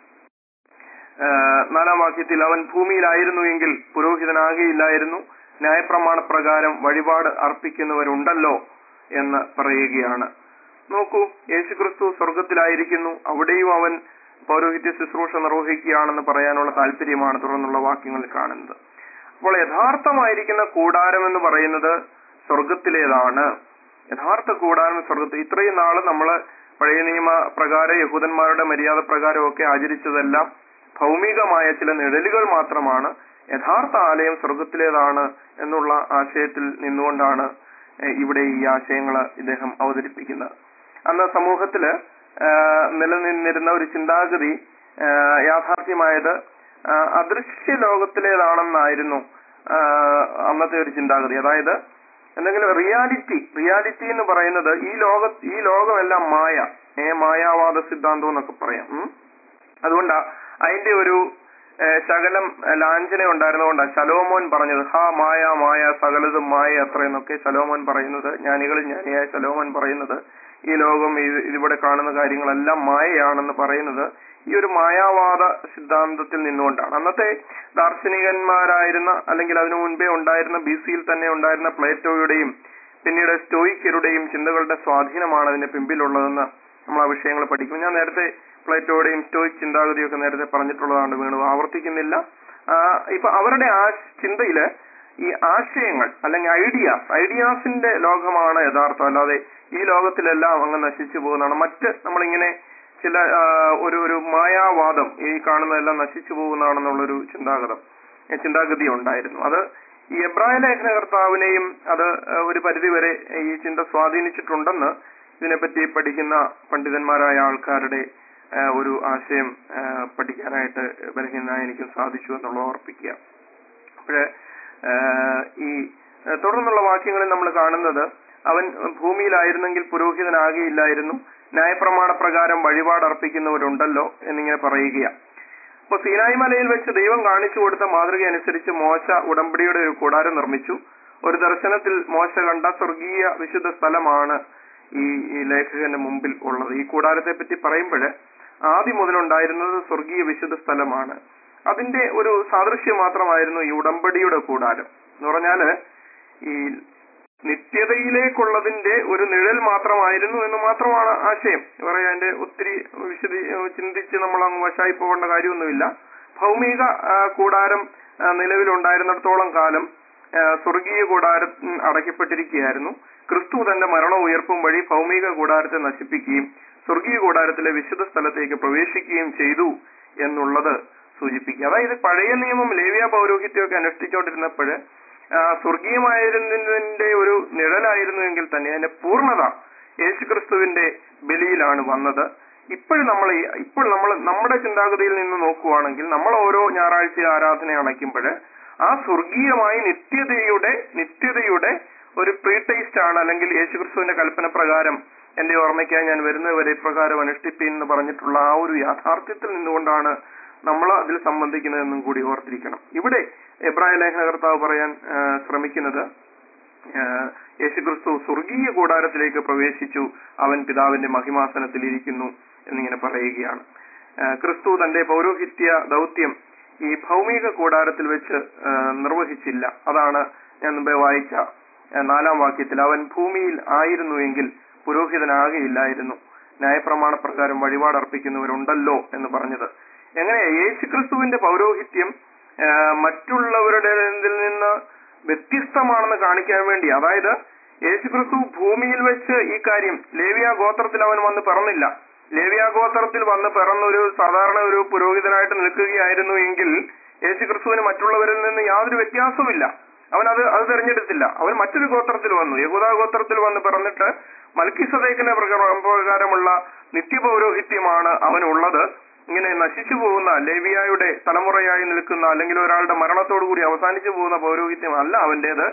ആ, നാലാം വാക്യത്തിൽ അവൻ ഭൂമിയിലായിരുന്നു എങ്കിൽ പുരോഹിതനാകെയില്ലായിരുന്നു ന്യായപ്രമാണ പ്രകാരം വഴിപാട് അർപ്പിക്കുന്നവരുണ്ടല്ലോ എന്ന് പറയുകയാണ് നോക്കൂ യേശുക്രിസ്തു സ്വർഗത്തിലായിരിക്കുന്നു അവിടെയും അവൻ പൗരോഹിത്യ ശുശ്രൂഷ നിർവഹിക്കുകയാണെന്ന് പറയാനുള്ള താല്പര്യമാണ് തുടർന്നുള്ള വാക്യങ്ങളിൽ കാണുന്നത് അപ്പോൾ യഥാർത്ഥമായിരിക്കുന്ന കൂടാരം എന്ന് പറയുന്നത് സ്വർഗത്തിലേതാണ് യഥാർത്ഥ കൂടാരം സ്വർഗത്തിൽ ഇത്രയും നാള് നമ്മള് പഴയ നിയമ പ്രകാരം യഹൂദന്മാരുടെ മര്യാദ പ്രകാരം ഒക്കെ ആചരിച്ചതെല്ലാം ഭൗമികമായ ചില നിഴലുകൾ മാത്രമാണ് യഥാർത്ഥ ആലയം സ്വർഗത്തിലേതാണ് എന്നുള്ള ആശയത്തിൽ നിന്നുകൊണ്ടാണ് ഏഹ് ഇവിടെ ഈ ആശയങ്ങൾ ഇദ്ദേഹം അവതരിപ്പിക്കുന്നത് അന്ന് സമൂഹത്തില് ആഹ് നിലനിന്നിരുന്ന ഒരു ചിന്താഗതി ആഹ് യാഥാർത്ഥ്യമായത് ആഹ് അദൃശ്യ ലോകത്തിലേതാണെന്നായിരുന്നു ആഹ് അന്നത്തെ ഒരു ചിന്താഗതി അതായത് എന്തെങ്കിലും റിയാലിറ്റി റിയാലിറ്റി എന്ന് പറയുന്നത് ഈ ലോക ഈ ലോകമെല്ലാം മായ ഏ മായാവാദ സിദ്ധാന്തം എന്നൊക്കെ പറയാം ഉം. അതുകൊണ്ടാ അതിന്റെ ഒരു ഏഹ്, ശകലം ഏഹ്, ലാഞ്ചന ഉണ്ടായിരുന്നതുകൊണ്ടാണ് ശലോമോൻ പറഞ്ഞത് ഹാ മായ മായ സകലതും മായ അത്ര എന്നൊക്കെ ശലോമോൻ പറയുന്നത് ജ്ഞാനികളിൽ ജ്ഞാനിയായ ശലോമോൻ പറയുന്നത് ഈ ലോകം ഇത് ഇതിവിടെ കാണുന്ന കാര്യങ്ങളെല്ലാം മായയാണെന്ന് പറയുന്നത് ഈ ഒരു മായാവാദ സിദ്ധാന്തത്തിൽ നിന്നുകൊണ്ടാണ് അന്നത്തെ ദാർശനികന്മാരായിരുന്ന അല്ലെങ്കിൽ അതിനു മുൻപേ ഉണ്ടായിരുന്ന ബി സിയിൽ തന്നെ ഉണ്ടായിരുന്ന പ്ലേറ്റോയുടെയും പിന്നീട് സ്റ്റോയിക്കരുടെയും ചിന്തകളുടെ സ്വാധീനമാണ് അതിന്റെ പിമ്പിലുള്ളതെന്ന് നമ്മൾ ആ വിഷയങ്ങൾ പഠിക്കും ഞാൻ നേരത്തെ പ്ലേറ്റോയുടെയും സ്റ്റോയിക് ചിന്താഗതിയൊക്കെ നേരത്തെ പറഞ്ഞിട്ടുള്ളതാണ് വീണ്ടും ആവർത്തിക്കുന്നില്ല ആ, ഇപ്പൊ അവരുടെ ആ ചിന്തയില് ഈ ആശയങ്ങൾ അല്ലെങ്കിൽ ഐഡിയാസ് ഐഡിയാസിന്റെ ലോകമാണ് യഥാർത്ഥം അല്ലാതെ ഈ ലോകത്തിലെല്ലാം അങ്ങ് നശിച്ചു പോകുന്നതാണ് മറ്റ് നമ്മളിങ്ങനെ ചില ആ, ഒരു ഒരു മായാവാദം ഈ കാണുന്നതെല്ലാം നശിച്ചു പോകുന്നതാണെന്നുള്ളൊരു ചിന്താഗതം ഏ, ചിന്താഗതി ഉണ്ടായിരുന്നു അത് ഈ എബ്രായ ലേഖനകർത്താവിനെയും അത് ആ, ഒരു പരിധിവരെ ഈ ചിന്ത സ്വാധീനിച്ചിട്ടുണ്ടെന്ന് ഇതിനെപ്പറ്റി പഠിക്കുന്ന പണ്ഡിതന്മാരായ ആൾക്കാരുടെ ആ, ഒരു ആശയം ആ, പഠിക്കാനായിട്ട് ബലഹീനായ എനിക്കും സാധിച്ചു എന്നുള്ളത് ഓർപ്പിക്കുക അപ്പോഴ് ഈ ആ, തുടർന്നുള്ള വാക്യങ്ങളിൽ നമ്മൾ കാണുന്നത് അവൻ ഭൂമിയിലായിരുന്നെങ്കിൽ പുരോഹിതനാകിയില്ലായിരുന്നു ന്യായപ്രമാണ പ്രകാരം വഴിപാട് അർപ്പിക്കുന്നവരുണ്ടല്ലോ എന്നിങ്ങനെ പറയുകയാണ് അപ്പൊ സീനായി മലയിൽ വെച്ച് ദൈവം കാണിച്ചു കൊടുത്ത മാതൃക അനുസരിച്ച് മോശ ഉടമ്പടിയുടെ ഒരു കൂടാരം നിർമ്മിച്ചു ഒരു ദർശനത്തിൽ മോശ കണ്ട സ്വർഗീയ വിശുദ്ധ സ്ഥലമാണ് ഈ ഈ ലേഖകന്റെ മുമ്പിൽ ഉള്ളത് ഈ കൂടാരത്തെ പറ്റി പറയുമ്പോൾ ആദ്യം മുതലുണ്ടായിരുന്നത് സ്വർഗീയ വിശുദ്ധ സ്ഥലമാണ് അതിന്റെ ഒരു സാദൃശ്യം മാത്രമായിരുന്നു ഈ ഉടമ്പടിയുടെ കൂടാരം എന്ന് പറഞ്ഞാല് ഈ നിത്യതയിലേക്കുള്ളതിന്റെ ഒരു നിഴൽ മാത്രമായിരുന്നു എന്ന് മാത്രമാണ് ആശയം പറയാൻ അതിന്റെ ഒത്തിരി വിശദീ ചിന്തിച്ച് നമ്മൾ അങ്ങ് വശായി പോകേണ്ട കാര്യമൊന്നുമില്ല ഭൗമിക ആ, കൂടാരം ആ, നിലവിലുണ്ടായിരുന്നിടത്തോളം കാലം ആ, സ്വർഗീയ കൂടാരം ഉം, അടയ്ക്കപ്പെട്ടിരിക്കുകയായിരുന്നു ക്രിസ്തു തന്റെ മരണ ഉയർപ്പും വഴി ഭൗമിക കൂടാരത്തെ നശിപ്പിക്കുകയും സ്വർഗീയ കൂടാരത്തിലെ വിശുദ്ധ സ്ഥലത്തേക്ക് പ്രവേശിക്കുകയും ചെയ്തു എന്നുള്ളത് സൂചിപ്പിക്കുക അതായത് പഴയ നിയമം ലേവ്യ പൗരോഹിത്യമൊക്കെ അനുഷ്ഠിച്ചുകൊണ്ടിരുന്നപ്പോൾ സ്വർഗീയമായിരുന്നതിന്റെ ഒരു നിഴലായിരുന്നുവെങ്കിൽ തന്നെ അതിന്റെ പൂർണ്ണത യേശുക്രിസ്തുവിന്റെ ബലിയിലാണ് വന്നത് ഇപ്പോഴും നമ്മൾ ഇപ്പോൾ നമ്മൾ നമ്മുടെ ചിന്താഗതിയിൽ നിന്ന് നോക്കുവാണെങ്കിൽ നമ്മൾ ഓരോ ഞായറാഴ്ച ആരാധന അണയ്ക്കുമ്പോൾ ആ സ്വർഗീയമായി നിത്യതയുടെ നിത്യതയുടെ ഒരു പ്രീ ടേസ്റ്റ് ആണ് അല്ലെങ്കിൽ യേശുക്രിസ്തുവിന്റെ കൽപ്പന പ്രകാരം എന്റെ ഓർമ്മയ്ക്കായി ഞാൻ വരുന്നവരെ ഇപ്രകാരം അനുഷ്ഠിപ്പീൻ എന്ന് പറഞ്ഞിട്ടുള്ള ആ ഒരു യാഥാർത്ഥ്യത്തിൽ നിന്നുകൊണ്ടാണ് നമ്മൾ അതിൽ സംബന്ധിക്കുന്നതെന്നും കൂടി ഓർത്തിരിക്കണം ഇവിടെ എബ്രായ ലേഖനകർത്താവ് പറയാൻ ആ, ശ്രമിക്കുന്നത് ആ, യേശുക്രിസ്തു സ്വർഗീയ കൂടാരത്തിലേക്ക് പ്രവേശിച്ചു അവൻ പിതാവിന്റെ മഹിമാസനത്തിൽ ഇരിക്കുന്നു എന്നിങ്ങനെ പറയുകയാണ് ആ, ക്രിസ്തു തന്റെ പൗരോഹിത്യ ദൗത്യം ഈ ഭൗമിക കൂടാരത്തിൽ വെച്ച് ആ, നിർവഹിച്ചില്ല അതാണ് ഞാൻ മുമ്പേ വായിച്ച ആ, നാലാം വാക്യത്തിൽ അവൻ ഭൂമിയിൽ ആയിരുന്നുവെങ്കിൽ പുരോഹിതനാകെയില്ലായിരുന്നു ന്യായപ്രമാണ പ്രകാരം വഴിപാട് അർപ്പിക്കുന്നവരുണ്ടല്ലോ എന്ന് പറഞ്ഞത് എങ്ങനെ യേശുക്രിസ്തുവിന്റെ പൗരോഹിത്യം ആ, മറ്റുള്ളവരുടെ നിന്ന് വ്യത്യസ്തമാണെന്ന് കാണിക്കാൻ വേണ്ടി അതായത് യേശുക്രിസ്തു ഭൂമിയിൽ വെച്ച് ഈ കാര്യം ലേവിയ ഗോത്രത്തിൽ അവൻ വന്ന് പിറന്നില്ല ലേവിയ ഗോത്രത്തിൽ വന്ന് പിറന്ന ഒരു സാധാരണ ഒരു പുരോഹിതനായിട്ട് നിൽക്കുകയായിരുന്നു എങ്കിൽ യേശുക്രിസ്തുവിന് മറ്റുള്ളവരിൽ നിന്ന് യാതൊരു വ്യത്യാസവുമില്ല അവൻ അത് അത് തെരഞ്ഞെടുത്തില്ല അവൻ മറ്റൊരു ഗോത്രത്തിൽ വന്നു യഹൂദ ഗോത്രത്തിൽ വന്ന് പിറന്നിട്ട് മൽക്കിസദേക്കിന്റെ പ്രകാരം പ്രകാരമുള്ള നിത്യപൗരോഹിത്യമാണ് അവനുള്ളത് ഇങ്ങനെ നശിച്ചു പോകുന്ന ലേവിയായുടെ തലമുറയായി നിൽക്കുന്ന അല്ലെങ്കിൽ ഒരാളുടെ മരണത്തോടു കൂടി അവസാനിച്ചു പോകുന്ന പൗരോഹിത്യം അല്ല അവന്റേത്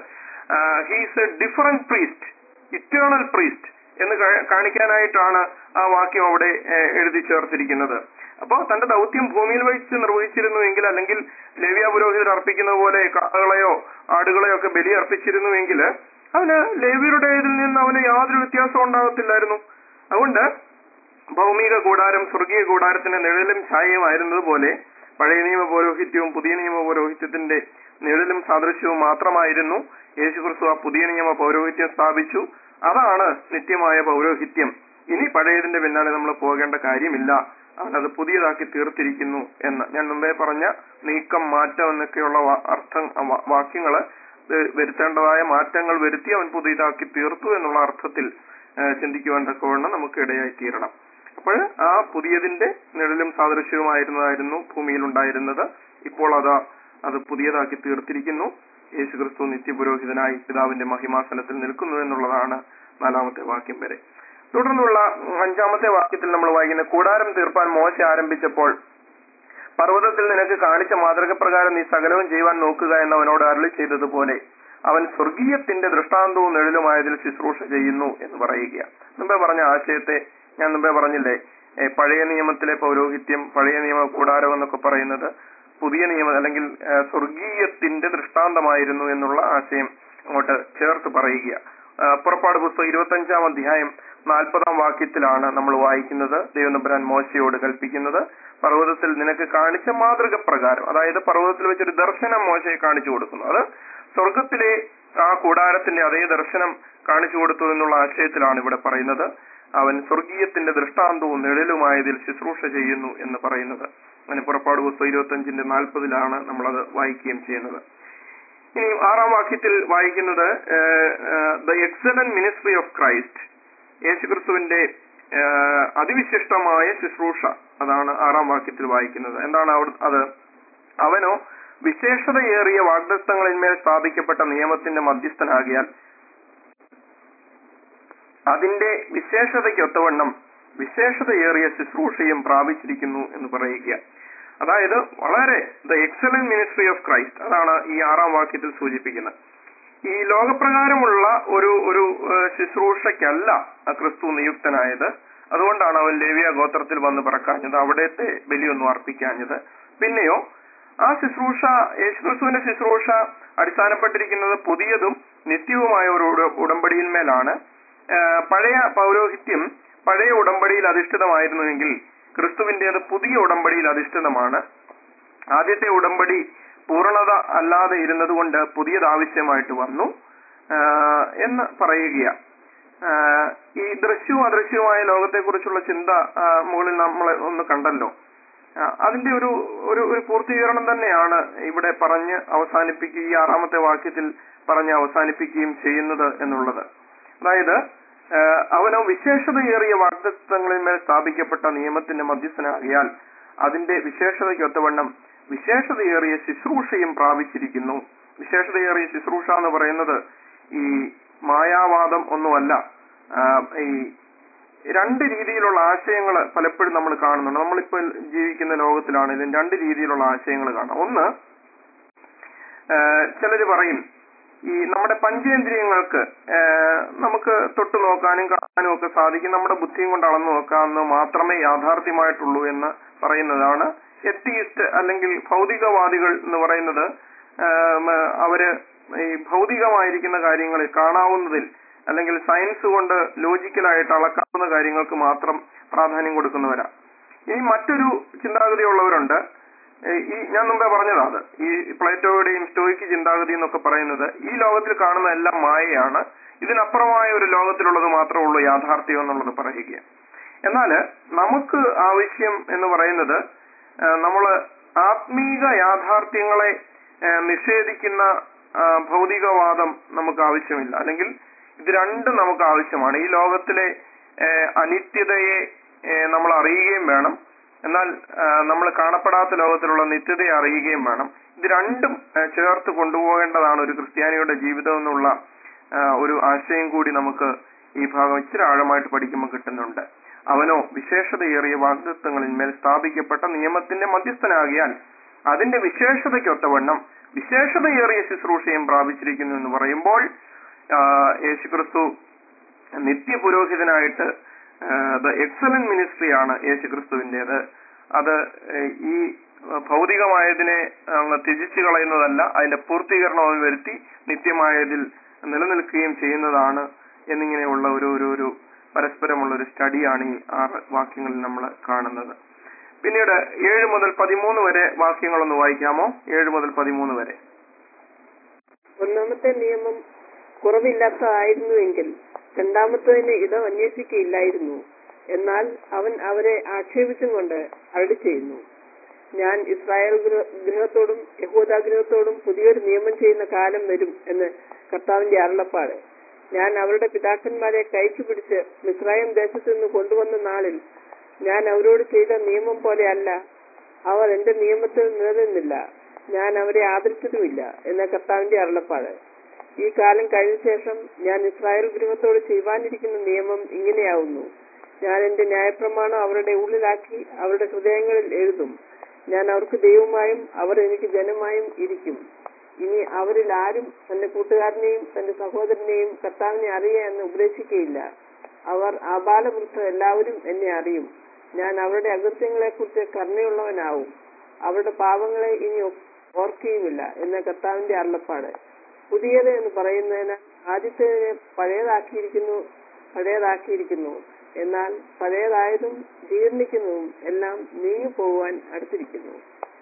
he's a different priest eternal priest എന്ന് കാ- കാണിക്കാനായിട്ടാണ് ആ വാക്യം അവിടെ ഏഹ്, എഴുതി ചേർത്തിരിക്കുന്നത് അപ്പോൾ തന്റെ ദൗത്യം ഭൂമിയിൽ വെച്ച് നിർവഹിച്ചിരുന്നുവെങ്കിൽ അല്ലെങ്കിൽ ലേവ്യ പുരോഹിതർ അർപ്പിക്കുന്ന പോലെ കാളകളെയോ ആടുകളെയോ ഒക്കെ ബലി അർപ്പിച്ചിരുന്നുവെങ്കിൽ അവന് ലേവിയുടെ ഇതിൽ നിന്ന് അവന് യാതൊരു വ്യത്യാസവും ഉണ്ടാകത്തില്ലായിരുന്നു അതുകൊണ്ട് ഭൗമിക കൂടാരം സ്വർഗീയ കൂടാരത്തിന്റെ നിഴലും ഛായയുമായിരുന്നത് പോലെ പഴയ നിയമ പൗരോഹിത്യവും പുതിയ നിയമ പൗരോഹിത്യത്തിന്റെ നിഴലും സാദൃശ്യവും മാത്രമായിരുന്നു യേശുക്രിസ്തു ആ പുതിയ നിയമ പൗരോഹിത്യം സ്ഥാപിച്ചു അതാണ് നിത്യമായ പൗരോഹിത്യം ഇനി പഴയതിന്റെ പിന്നാലെ നമ്മൾ പോകേണ്ട കാര്യമില്ല അവനത് പുതിയതാക്കി തീർത്തിരിക്കുന്നു എന്ന് ഞാൻ മുമ്പേ പറഞ്ഞ നീക്കം മാറ്റം എന്നൊക്കെയുള്ള വാ- അർത്ഥം വാ- വാക്യങ്ങള് ഏഹ് വരുത്തേണ്ടതായ മാറ്റങ്ങൾ വരുത്തി അവൻ പുതിയതാക്കി തീർത്തു എന്നുള്ള അർത്ഥത്തിൽ ഏഹ് ചിന്തിക്കുവാൻ തക്കവണ്ണം നമുക്ക് ഇടയായി തീരണം അപ്പോൾ ആ പുതിയതിന്റെ നിഴലും സാദൃശ്യവുമായിരുന്നതായിരുന്നു ഭൂമിയിൽ ഉണ്ടായിരുന്നത് ഇപ്പോൾ അത് അത് പുതിയതാക്കി തീർത്തിരിക്കുന്നു യേശുക്രിസ്തു നിത്യപുരോഹിതനായി പിതാവിന്റെ മഹിമാസനത്തിൽ നിൽക്കുന്നു എന്നുള്ളതാണ് നാലാമത്തെ വാക്യം വരെ തുടർന്നുള്ള ഉം, അഞ്ചാമത്തെ വാക്യത്തിൽ നമ്മൾ വായിക്കുന്ന കൂടാരം തീർപ്പാൻ മോശ ആരംഭിച്ചപ്പോൾ പർവ്വതത്തിൽ നിനക്ക് കാണിച്ച മാതൃക പ്രകാരം നീ സകലവും ചെയ്യുവാൻ നോക്കുക എന്ന് അവനോട് അരളി ചെയ്തതുപോലെ അവൻ സ്വർഗീയത്തിന്റെ ദൃഷ്ടാന്തവും നിഴലുമായതിൽ ശുശ്രൂഷ ചെയ്യുന്നു എന്ന് പറയുക മുമ്പേ പറഞ്ഞ ആശയത്തെ ഞാൻ മുമ്പേ പറഞ്ഞില്ലേ ഏ, പഴയ നിയമത്തിലെ പൗരോഹിത്യം പഴയ നിയമ കൂടാരം എന്നൊക്കെ പറയുന്നത് പുതിയ നിയമം അല്ലെങ്കിൽ ഏ, സ്വർഗീയത്തിന്റെ ദൃഷ്ടാന്തമായിരുന്നു എന്നുള്ള ആശയം അങ്ങോട്ട് ചേർത്ത് പറയുക ആ, പുറപ്പാട് പുസ്തകം ഇരുപത്തഞ്ചാം അധ്യായം നാൽപ്പതാം വാക്യത്തിലാണ് നമ്മൾ വായിക്കുന്നത് ദൈവനമ്പരാൻ മോശയോട് കൽപ്പിക്കുന്നത് പർവ്വതത്തിൽ നിനക്ക് കാണിച്ച മാതൃക പ്രകാരം അതായത് പർവ്വതത്തിൽ വെച്ചൊരു ദർശനം മോശയെ കാണിച്ചു കൊടുക്കുന്നു അത് സ്വർഗത്തിലെ ആ കൂടാരത്തിന്റെ അതേ ദർശനം കാണിച്ചു കൊടുത്തു എന്നുള്ള ആശയത്തിലാണ് ഇവിടെ പറയുന്നത് അവൻ സ്വർഗീയത്തിന്റെ ദൃഷ്ടാന്തവും നിഴലുമായതിൽ ശുശ്രൂഷ ചെയ്യുന്നു എന്ന് പറയുന്നത് അങ്ങനെ പുറപ്പാട് പുസ്തകം ഇരുപത്തഞ്ചിന്റെ നാൽപ്പതിലാണ് നമ്മളത് വായിക്കുകയും ചെയ്യുന്നത് ഇനി ആറാം വാക്യത്തിൽ വായിക്കുന്നത് the excellent ministry of Christ യേശുക്രിസ്തുവിന്റെ ഏഹ്, അതിവിശിഷ്ടമായ ശുശ്രൂഷ അതാണ് ആറാം വാക്യത്തിൽ വായിക്കുന്നത് എന്താണ് അവിടെ അത് അവനോ വിശേഷതയേറിയ വാഗ്ദത്തങ്ങളിന്മേൽ സ്ഥാപിക്കപ്പെട്ട നിയമത്തിന്റെ മധ്യസ്ഥനാകിയാൽ അതിന്റെ വിശേഷതയ്ക്കൊത്തവണ്ണം വിശേഷതയേറിയ ശുശ്രൂഷയും പ്രാപിച്ചിരിക്കുന്നു എന്ന് പറയുക അതായത് വളരെ the excellent ministry of Christ അതാണ് ഈ ആറാം വാക്യത്തിൽ സൂചിപ്പിക്കുന്നത് ഈ ലോകപ്രകാരമുള്ള ഒരു ഒരു ഏഹ്, ശുശ്രൂഷയ്ക്കല്ല ആ ക്രിസ്തു നിയുക്തനായത് അതുകൊണ്ടാണ് അവൻ ലേവിയ ഗോത്രത്തിൽ വന്ന് പിറക്കാഞ്ഞത് അവിടത്തെ ബലിയൊന്നും അർപ്പിക്കാഞ്ഞത് പിന്നെയോ ആ ശുശ്രൂഷ യേശുക്രിസ്തുവിന്റെ ശുശ്രൂഷ അടിസ്ഥാനപ്പെട്ടിരിക്കുന്നത് പുതിയതും നിത്യവുമായ ഒരു ഉട- ഉടമ്പടിയിന്മേലാണ് ഏഹ്, പഴയ പൗരോഹിത്യം പഴയ ഉടമ്പടിയിൽ അധിഷ്ഠിതമായിരുന്നുവെങ്കിൽ ക്രിസ്തുവിന്റേത് പുതിയ ഉടമ്പടിയിൽ അധിഷ്ഠിതമാണ് ആദ്യത്തെ ഉടമ്പടി പൂർണ്ണത അല്ലാതെ ഇരുന്നതുകൊണ്ട് പുതിയത് ആവശ്യമായിട്ട് വന്നു ആഹ് എന്ന് പറയുക ആഹ് ഈ ദൃശ്യവും അദൃശ്യവുമായ ലോകത്തെക്കുറിച്ചുള്ള ചിന്ത ആഹ് മുകളിൽ നമ്മൾ ഒന്ന് കണ്ടല്ലോ ആഹ് അതിന്റെ ഒരു ഒരു ഒരു പൂർത്തീകരണം തന്നെയാണ് ഇവിടെ പറഞ്ഞ് അവസാനിപ്പിക്കുക ഈ ആറാമത്തെ വാക്യത്തിൽ പറഞ്ഞ് അവസാനിപ്പിക്കുകയും ചെയ്യുന്നത് എന്നുള്ളത് അതായത് ആഹ് അവനോ വിശേഷതയേറിയ വാഗ്ദത്തങ്ങളിന്മേൽ സ്ഥാപിക്കപ്പെട്ട നിയമത്തിന്റെ മധ്യസ്ഥനാകിയാൽ അതിന്റെ വിശേഷതയ്ക്കൊത്തവണ്ണം വിശേഷതയേറിയ ശുശ്രൂഷയും പ്രാപിച്ചിരിക്കുന്നു വിശേഷതയേറിയ ശുശ്രൂഷ എന്ന് പറയുന്നത് ഈ മായാവാദം ഒന്നുമല്ല ആഹ് ഈ രണ്ട് രീതിയിലുള്ള ആശയങ്ങൾ പലപ്പോഴും നമ്മൾ കാണുന്നുണ്ട് നമ്മളിപ്പോൾ ജീവിക്കുന്ന ലോകത്തിലാണെങ്കിലും രണ്ട് രീതിയിലുള്ള ആശയങ്ങൾ കാണാം ഒന്ന് ചിലർ പറയും ഈ നമ്മുടെ പഞ്ചേന്ദ്രിയങ്ങൾക്ക് ഏഹ്, നമുക്ക് തൊട്ടു നോക്കാനും കാണാനും ഒക്കെ സാധിക്കും നമ്മുടെ ബുദ്ധിയും കൊണ്ട് അളന്നു നോക്കാമെന്ന് മാത്രമേ യാഥാർത്ഥ്യമായിട്ടുള്ളൂ എന്ന് പറയുന്നതാണ് എത്തിയിസ്റ്റ് അല്ലെങ്കിൽ ഭൗതികവാദികൾ എന്ന് പറയുന്നത് ഏഹ്, മ, അവര് ഈ ഭൗതികമായിരിക്കുന്ന കാര്യങ്ങളിൽ കാണാവുന്നതിൽ അല്ലെങ്കിൽ സയൻസ് കൊണ്ട് ലോജിക്കലായിട്ട് അളക്കാവുന്ന കാര്യങ്ങൾക്ക് മാത്രം പ്രാധാന്യം കൊടുക്കുന്നവരാ ഇനി മറ്റൊരു ചിന്താഗതിയുള്ളവരുണ്ട് ഏഹ് ഈ ഞാൻ മുമ്പേ പറഞ്ഞതാ അത് ഈ പ്ലേറ്റോയുടെയും സ്റ്റോയിക്ക് ചിന്താഗതി എന്നൊക്കെ പറയുന്നത് ഈ ലോകത്തിൽ കാണുന്ന എല്ലാം മായയാണ് ഇതിനപ്പുറമായ ഒരു ലോകത്തിലുള്ളത് മാത്രമേ ഉള്ളൂ യാഥാർത്ഥ്യം എന്നുള്ളത് പറയുക എന്നാൽ നമുക്ക് ആവശ്യം എന്ന് പറയുന്നത് ഏഹ് നമ്മള് ആത്മീക യാഥാർത്ഥ്യങ്ങളെ ഏഹ് നിഷേധിക്കുന്ന ആ, ഭൗതികവാദം നമുക്ക് ആവശ്യമില്ല അല്ലെങ്കിൽ ഇത് രണ്ടും നമുക്ക് ആവശ്യമാണ് ഈ ലോകത്തിലെ ഏഹ് അനിത്യതയെ ഏഹ് നമ്മൾ അറിയുകയും വേണം എന്നാൽ നമ്മൾ കാണപ്പെടാത്ത ലോകത്തിലുള്ള നിത്യതയെ അറിയുകയും വേണം ഇത് രണ്ടും ഏഹ് ചേർത്ത് കൊണ്ടുപോകേണ്ടതാണ് ഒരു ക്രിസ്ത്യാനിയുടെ ജീവിതം എന്നുള്ള ആഹ് ഒരു ആശയം കൂടി നമുക്ക് ഈ ഭാഗം ഇച്ചിരി ആഴമായിട്ട് പഠിക്കുമ്പോൾ കിട്ടുന്നുണ്ട് അവനോ വിശേഷതയേറിയ വാഗ്ദത്വങ്ങളിന്മേൽ സ്ഥാപിക്കപ്പെട്ട നിയമത്തിന്റെ മധ്യസ്ഥനാകിയാൽ അതിന്റെ വിശേഷതയ്ക്കൊത്തവണ്ണം വിശേഷതയേറിയ ശുശ്രൂഷയും പ്രാപിച്ചിരിക്കുന്നു എന്ന് പറയുമ്പോൾ ആഹ് യേശുക്രിസ്തു നിത്യപുരോഹിതനായിട്ട് ദ എക്സലന്റ് മിനിസ്ട്രിയാണ് യേശുക്രിസ്തുവിൻ്റെത് അത് ഏഹ് ഈ ഭൗതികമായതിനെ അങ്ങ് ത്യജിച്ചു കളയുന്നതല്ല അതിന്റെ പൂർത്തീകരണം അവൻ വരുത്തി നിത്യമായതിൽ നിലനിൽക്കുകയും ചെയ്യുന്നതാണ് എന്നിങ്ങനെയുള്ള ഒരു ഒരു ഒരു പരസ്പരമുള്ള ഒരു സ്റ്റഡിയാണ് ഈ ആറ് വാക്യങ്ങളിൽ നമ്മൾ കാണുന്നത് പിന്നീട് ഏഴ് മുതൽ പതിമൂന്ന് വരെ വാക്യങ്ങളൊന്ന് വായിക്കാമോ ഏഴ് മുതൽ പതിമൂന്ന് വരെ ഒന്നാമത്തെ നിയമം കുറവില്ലാത്തതായിരുന്നുവെങ്കിൽ രണ്ടാമത്തതിന് ഇടം അന്വേഷിക്കുകയില്ലായിരുന്നു എന്നാൽ അവൻ അവരെ ആക്ഷേപിച്ചും കൊണ്ട് അരടി ചെയ്യുന്നു ഞാൻ ഇസ്രായേൽ ഗൃഹ- ഗൃഹത്തോടും യഹൂദ ഗൃഹത്തോടും പുതിയൊരു നിയമം ചെയ്യുന്ന കാലം വരും എന്ന് കർത്താവിന്റെ അരുളപ്പാട് ഞാൻ അവരുടെ പിതാക്കന്മാരെ കയച്ചു പിടിച്ച് മിസ്രായം ദേശത്തു നിന്ന് കൊണ്ടുവന്ന നാളിൽ ഞാൻ അവരോട് ചെയ്ത നിയമം പോലെയല്ല അവർ എന്റെ നിയമത്തിൽ നിലനിന്നില്ല ഞാൻ അവരെ ആദരിച്ചതുമില്ല എന്ന കർത്താവിന്റെ അരുളപ്പാട് ഈ കാലം കഴിഞ്ഞ ശേഷം ഞാൻ ഇസ്രായേൽ ഗൃഹത്തോട് ചെയ്യുവാനിരിക്കുന്ന നിയമം ഇങ്ങനെയാവുന്നു ഞാൻ എന്റെ ന്യായപ്രമാണം അവരുടെ ഉള്ളിലാക്കി അവരുടെ ഹൃദയങ്ങളിൽ എഴുതും ഞാൻ അവർക്ക് ദൈവമായും അവർ എനിക്ക് ജനമായും ഇരിക്കും ഇനി അവരിൽ ആരും തന്റെ കൂട്ടുകാരനെയും തന്റെ സഹോദരനെയും കർത്താവിനെ അറിയുക എന്ന് ഉപദേശിക്കുകയില്ല അവർ ആബാലവൃദ്ധ എല്ലാവരും എന്നെ അറിയും ഞാൻ അവരുടെ അകൃത്യങ്ങളെ കുറിച്ച് കരുണയുള്ളവനാവും അവരുടെ പാവങ്ങളെ ഇനി ഒ- ഓർക്കുകയുമില്ല എന്ന കർത്താവിന്റെ അരുളപ്പാട് പുതിയത് എന്ന് പറയുന്നതിന് ആദ്യത്തേതിനെ പഴയതാക്കിയിരിക്കുന്നു പഴയതാക്കിയിരിക്കുന്നു എന്നാൽ പഴയതായതും ജീർണിക്കുന്നതും എല്ലാം നീങ്ങിപ്പോകുവാൻ അടുത്തിരിക്കുന്നു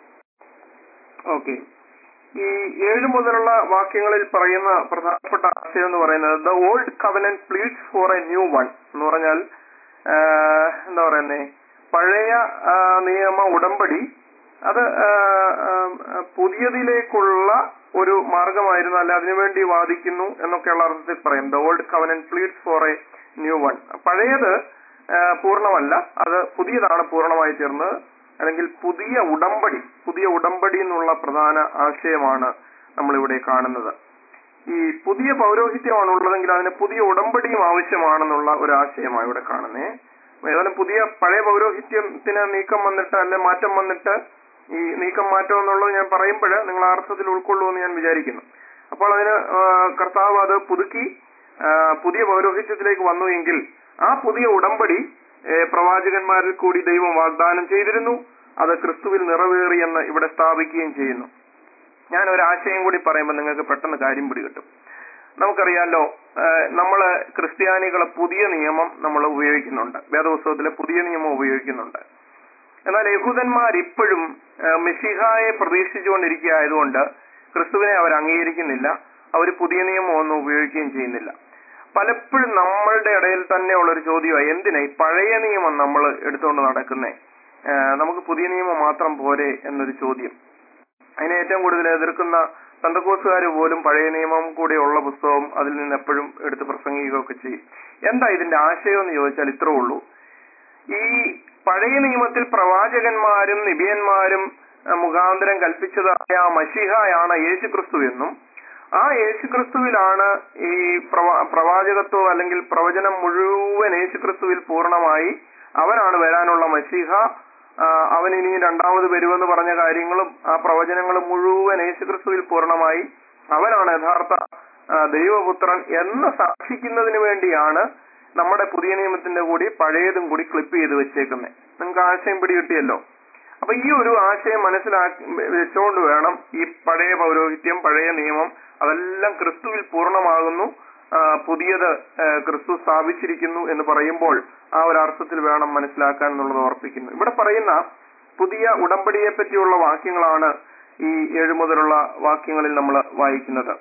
ഓക്കെ ഈ ഏഴ് മുതലുള്ള വാക്യങ്ങളിൽ പറയുന്ന പ്രധാനപ്പെട്ട ആശയം എന്ന് പറയുന്നത് the old covenant pleads for a new one എന്ന് പറഞ്ഞാൽ ആ, എന്താ പറയുന്നേ പഴയ ആ, നിയമ ഉടമ്പടി അത് ആ, ആ, പുതിയതിലേക്കുള്ള ഒരു മാർഗമായിരുന്നു അല്ല അതിനുവേണ്ടി വാദിക്കുന്നു എന്നൊക്കെയുള്ള അർത്ഥത്തിൽ പറയും the old covenant pleads for a new one പഴയത് ആ, പൂർണ്ണമല്ല അത് പുതിയതാണ് പൂർണ്ണമായി തീർന്നത് അല്ലെങ്കിൽ പുതിയ ഉടമ്പടി പുതിയ ഉടമ്പടി എന്നുള്ള പ്രധാന ആശയമാണ് നമ്മളിവിടെ കാണുന്നത് ഈ പുതിയ പൗരോഹിത്യമാണ് ഉള്ളതെങ്കിൽ അതിന് പുതിയ ഉടമ്പടിയും ആവശ്യമാണെന്നുള്ള ഒരു ആശയമാണ് ഇവിടെ കാണുന്നേ ഏതായാലും പുതിയ പഴയ പൗരോഹിത്യത്തിന് നീക്കം വന്നിട്ട് അല്ലെ മാറ്റം വന്നിട്ട് ഈ നീക്കം മാറ്റം എന്നുള്ളത് ഞാൻ പറയുമ്പോൾ നിങ്ങൾ ആ അർത്ഥത്തിൽ ഉൾക്കൊള്ളുമെന്ന് ഞാൻ വിചാരിക്കുന്നു അപ്പോൾ അതിന് ആ, കർത്താവ് അത് പുതുക്കി ആ, പുതിയ പൗരോഹിത്യത്തിലേക്ക് വന്നു എങ്കിൽ ആ പുതിയ ഉടമ്പടി ഏ, പ്രവാചകന്മാരിൽ കൂടി ദൈവം വാഗ്ദാനം ചെയ്തിരുന്നു അത് ക്രിസ്തുവിൽ നിറവേറിയെന്ന് ഇവിടെ സ്ഥാപിക്കുകയും ചെയ്യുന്നു ഞാൻ ഒരു ആശയം കൂടി പറയുമ്പോൾ നിങ്ങൾക്ക് പെട്ടെന്ന് കാര്യം പിടികിട്ടും നമുക്കറിയാലോ നമ്മൾ ക്രിസ്ത്യാനികളെ പുതിയ നിയമം നമ്മൾ ഉപയോഗിക്കുന്നുണ്ട് വേദപുസ്തകത്തിലെ പുതിയ നിയമം ഉപയോഗിക്കുന്നുണ്ട് എന്നാൽ യഹൂദന്മാർ ഇപ്പോഴും മെസ്സിഹായെ പ്രതീക്ഷിച്ചുകൊണ്ടിരിക്കുകയായതുകൊണ്ട് ക്രിസ്തുവിനെ അവർ അംഗീകരിക്കുന്നില്ല അവർ പുതിയ നിയമം ഒന്നും ഉപയോഗിക്കുകയും ചെയ്യുന്നില്ല പലപ്പോഴും നമ്മളുടെ ഇടയിൽ തന്നെ ഉള്ളൊരു ചോദ്യമായി എന്തിനാ ഈ പഴയ നിയമം നമ്മൾ എടുത്തുകൊണ്ട് നടക്കുന്നേ ഏഹ് നമുക്ക് പുതിയ നിയമം മാത്രം പോരെ എന്നൊരു ചോദ്യം അതിനെ ഏറ്റവും കൂടുതൽ എതിർക്കുന്ന സന്തക്കോസുകാർ പോലും പഴയ നിയമം കൂടെ ഉള്ള പുസ്തകം അതിൽ നിന്ന് എപ്പോഴും എടുത്ത് പ്രസംഗിക്കുകയൊക്കെ ചെയ്യും എന്താ ഇതിന്റെ ആശയം എന്ന് ചോദിച്ചാൽ ഇത്രേ ഉള്ളൂ ഈ പഴയ നിയമത്തിൽ പ്രവാചകന്മാരും നിബിയന്മാരും അഹ് മുഖാന്തരം കൽപ്പിച്ചതായ ആ മഷിഹയാണ് യേശുക്രിസ്തു എന്നും ആ യേശുക്രിസ്തുവിലാണ് ഈ പ്രവാ- പ്രവാചകത്വം അല്ലെങ്കിൽ പ്രവചനം മുഴുവൻ യേശുക്രിസ്തുവിൽ പൂർണ്ണമായി അവനാണ് വരാനുള്ള മഷിഹ ആ, അവൻ ഇനി രണ്ടാമത് വരുമെന്ന് പറഞ്ഞ കാര്യങ്ങളും ആ പ്രവചനങ്ങളും മുഴുവൻ യേശുക്രിസ്തുവിൽ പൂർണ്ണമായി അവനാണ് യഥാർത്ഥ ആ, ദൈവപുത്രൻ എന്ന് സാക്ഷിക്കുന്നതിന് വേണ്ടിയാണ് നമ്മുടെ പുതിയ നിയമത്തിന്റെ കൂടി പഴയതും കൂടി ക്ലിപ്പ് ചെയ്ത് വെച്ചേക്കുന്നത് നിങ്ങൾക്ക് ആശയം പിടികിട്ടിയല്ലോ അപ്പൊ ഈ ഒരു ആശയം മനസ്സിലാക്കി വെച്ചുകൊണ്ട് വേണം ഈ പഴയ പൗരോഹിത്യം പഴയ നിയമം അതെല്ലാം ക്രിസ്തുവിൽ പൂർണ്ണമാകുന്നു ആ, പുതിയത് ആ, ക്രിസ്തു സ്ഥാപിച്ചിരിക്കുന്നു എന്ന് പറയുമ്പോൾ ആ ഒരു അർത്ഥത്തിൽ വേണം മനസ്സിലാക്കാൻ എന്നുള്ളത് ഓർപ്പിക്കുന്നു ഇവിടെ പറയുന്ന പുതിയ ഉടമ്പടിയെ പറ്റിയുള്ള വാക്യങ്ങളാണ് ഈ ഏഴു മുതലുള്ള വാക്യങ്ങളിൽ നമ്മൾ വായിക്കുന്നത്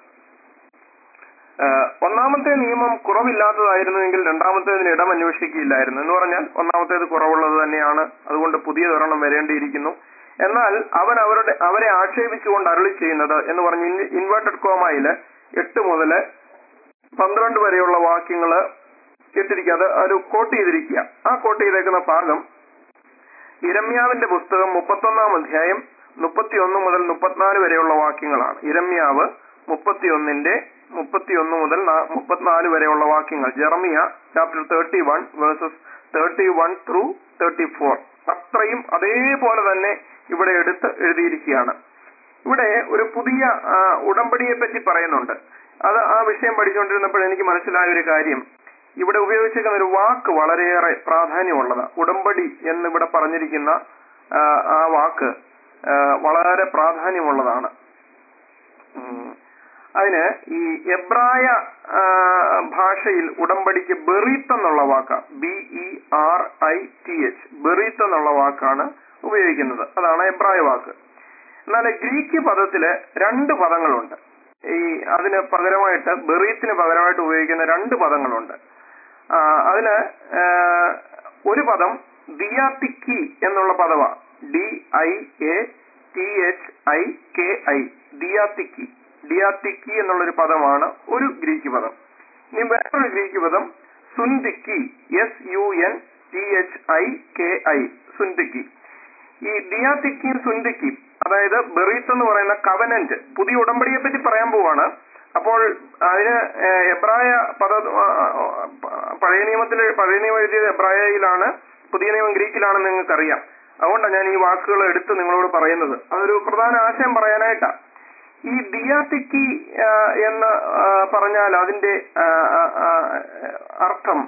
ആഹ് ഒന്നാമത്തെ നിയമം കുറവില്ലാത്തതായിരുന്നുവെങ്കിൽ രണ്ടാമത്തേതിന് ഇടം അന്വേഷിക്കുകയില്ലായിരുന്നു എന്ന് പറഞ്ഞാൽ ഒന്നാമത്തേത് കുറവുള്ളത് തന്നെയാണ് അതുകൊണ്ട് പുതിയതൊരെണ്ണം വരേണ്ടിയിരിക്കുന്നു എന്നാൽ അവൻ അവരുടെ അവരെ ആക്ഷേപിച്ചുകൊണ്ട് അരളി ചെയ്യുന്നത് എന്ന് പറഞ്ഞ് ഇൻവേർട്ടഡ് കോമയില് എട്ട് മുതൽ പന്ത്രണ്ട് വരെയുള്ള വാക്യങ്ങള് ഇട്ടിരിക്കുക അത് ഒരു കോട്ട് ചെയ്തിരിക്കുക ആ കോട്ട് ചെയ്തേക്കുന്ന ഭാഗം ഇരമ്യാവിന്റെ പുസ്തകം മുപ്പത്തൊന്നാം അധ്യായം മുപ്പത്തിയൊന്ന് മുതൽ മുപ്പത്തിനാല് വരെയുള്ള വാക്യങ്ങളാണ് ഇരമ്യാവ് മുപ്പത്തിയൊന്നിന്റെ മുപ്പത്തിയൊന്ന് മുതൽ നാ- മുപ്പത്തിനാല് വരെയുള്ള വാക്യങ്ങൾ Jeremiah chapter thirty one verses thirty one through thirty four അത്രയും അതേപോലെ തന്നെ ഇവിടെ എടുത്ത് എഴുതിയിരിക്കുകയാണ് ഇവിടെ ഒരു പുതിയ ആ, ഉടമ്പടിയെ പറ്റി പറയുന്നുണ്ട് അത് ആ വിഷയം പഠിച്ചുകൊണ്ടിരുന്നപ്പോൾ എനിക്ക് മനസ്സിലായ ഒരു കാര്യം ഇവിടെ ഉപയോഗിച്ചിരിക്കുന്ന ഒരു വാക്ക് വളരെയേറെ പ്രാധാന്യമുള്ളതാണ് ഉടമ്പടി എന്നിവിടെ പറഞ്ഞിരിക്കുന്ന ആ, ആ വാക്ക് ആ, വളരെ പ്രാധാന്യമുള്ളതാണ് ഉം. അതിന് ഈ എബ്രായ ആ, ഭാഷയിൽ ഉടമ്പടിക്ക് ബെറീത്ത് എന്നുള്ള വാക്കാണ് B E R I T H ബെറീത്ത് എന്നുള്ള വാക്കാണ് ഉപയോഗിക്കുന്നത് അതാണ് എബ്രായ വാക്ക് എന്നാൽ ഗ്രീക്ക് പദത്തില് രണ്ട് പദങ്ങളുണ്ട് ഈ അതിന് പകരമായിട്ട് ബെറീത്തിന് പകരമായിട്ട് ഉപയോഗിക്കുന്ന രണ്ട് പദങ്ങളുണ്ട് ആ, അതിന് ആ, ഒരു പദം ദിയാത്തിക്കി എന്നുള്ള പദവാ D I A T H I K I ഡിയാത്തിക്കി ഡിയാത്തിക്കി എന്നുള്ളൊരു പദമാണ് ഒരു ഗ്രീക്ക് പദം ഇനി വേറൊരു ഗ്രീക്ക് പദം സുന്ദിക്കി S U N T H I K I സുന്ദിക്കി ഈ ഡിയാത്തിക്കിയും സുന്ദിക്കിയും അതായത് ബെറീത്ത് എന്ന് പറയുന്ന കവനന്റ് പുതിയ ഉടമ്പടിയെ പറ്റി പറയാൻ പോവാണ് അപ്പോൾ അതിന് ഏഹ്, എബ്രായ പദ ആ, ആ, പഴയ നിയമത്തിൽ പഴയ നിയമം എഴുതിയത് എബ്രായയിലാണ് പുതിയ നിയമം ഗ്രീക്കിലാണെന്ന് നിങ്ങൾക്കറിയാം അതുകൊണ്ടാണ് ഞാൻ ഈ വാക്കുകൾ എടുത്ത് നിങ്ങളോട് പറയുന്നത് അതൊരു പ്രധാന ആശയം പറയാനായിട്ടാ ഈ ദിയാത്തിക്കി ആ, എന്ന് ആ, പറഞ്ഞാൽ അതിന്റെ ആ, ആ, ആ, അർത്ഥം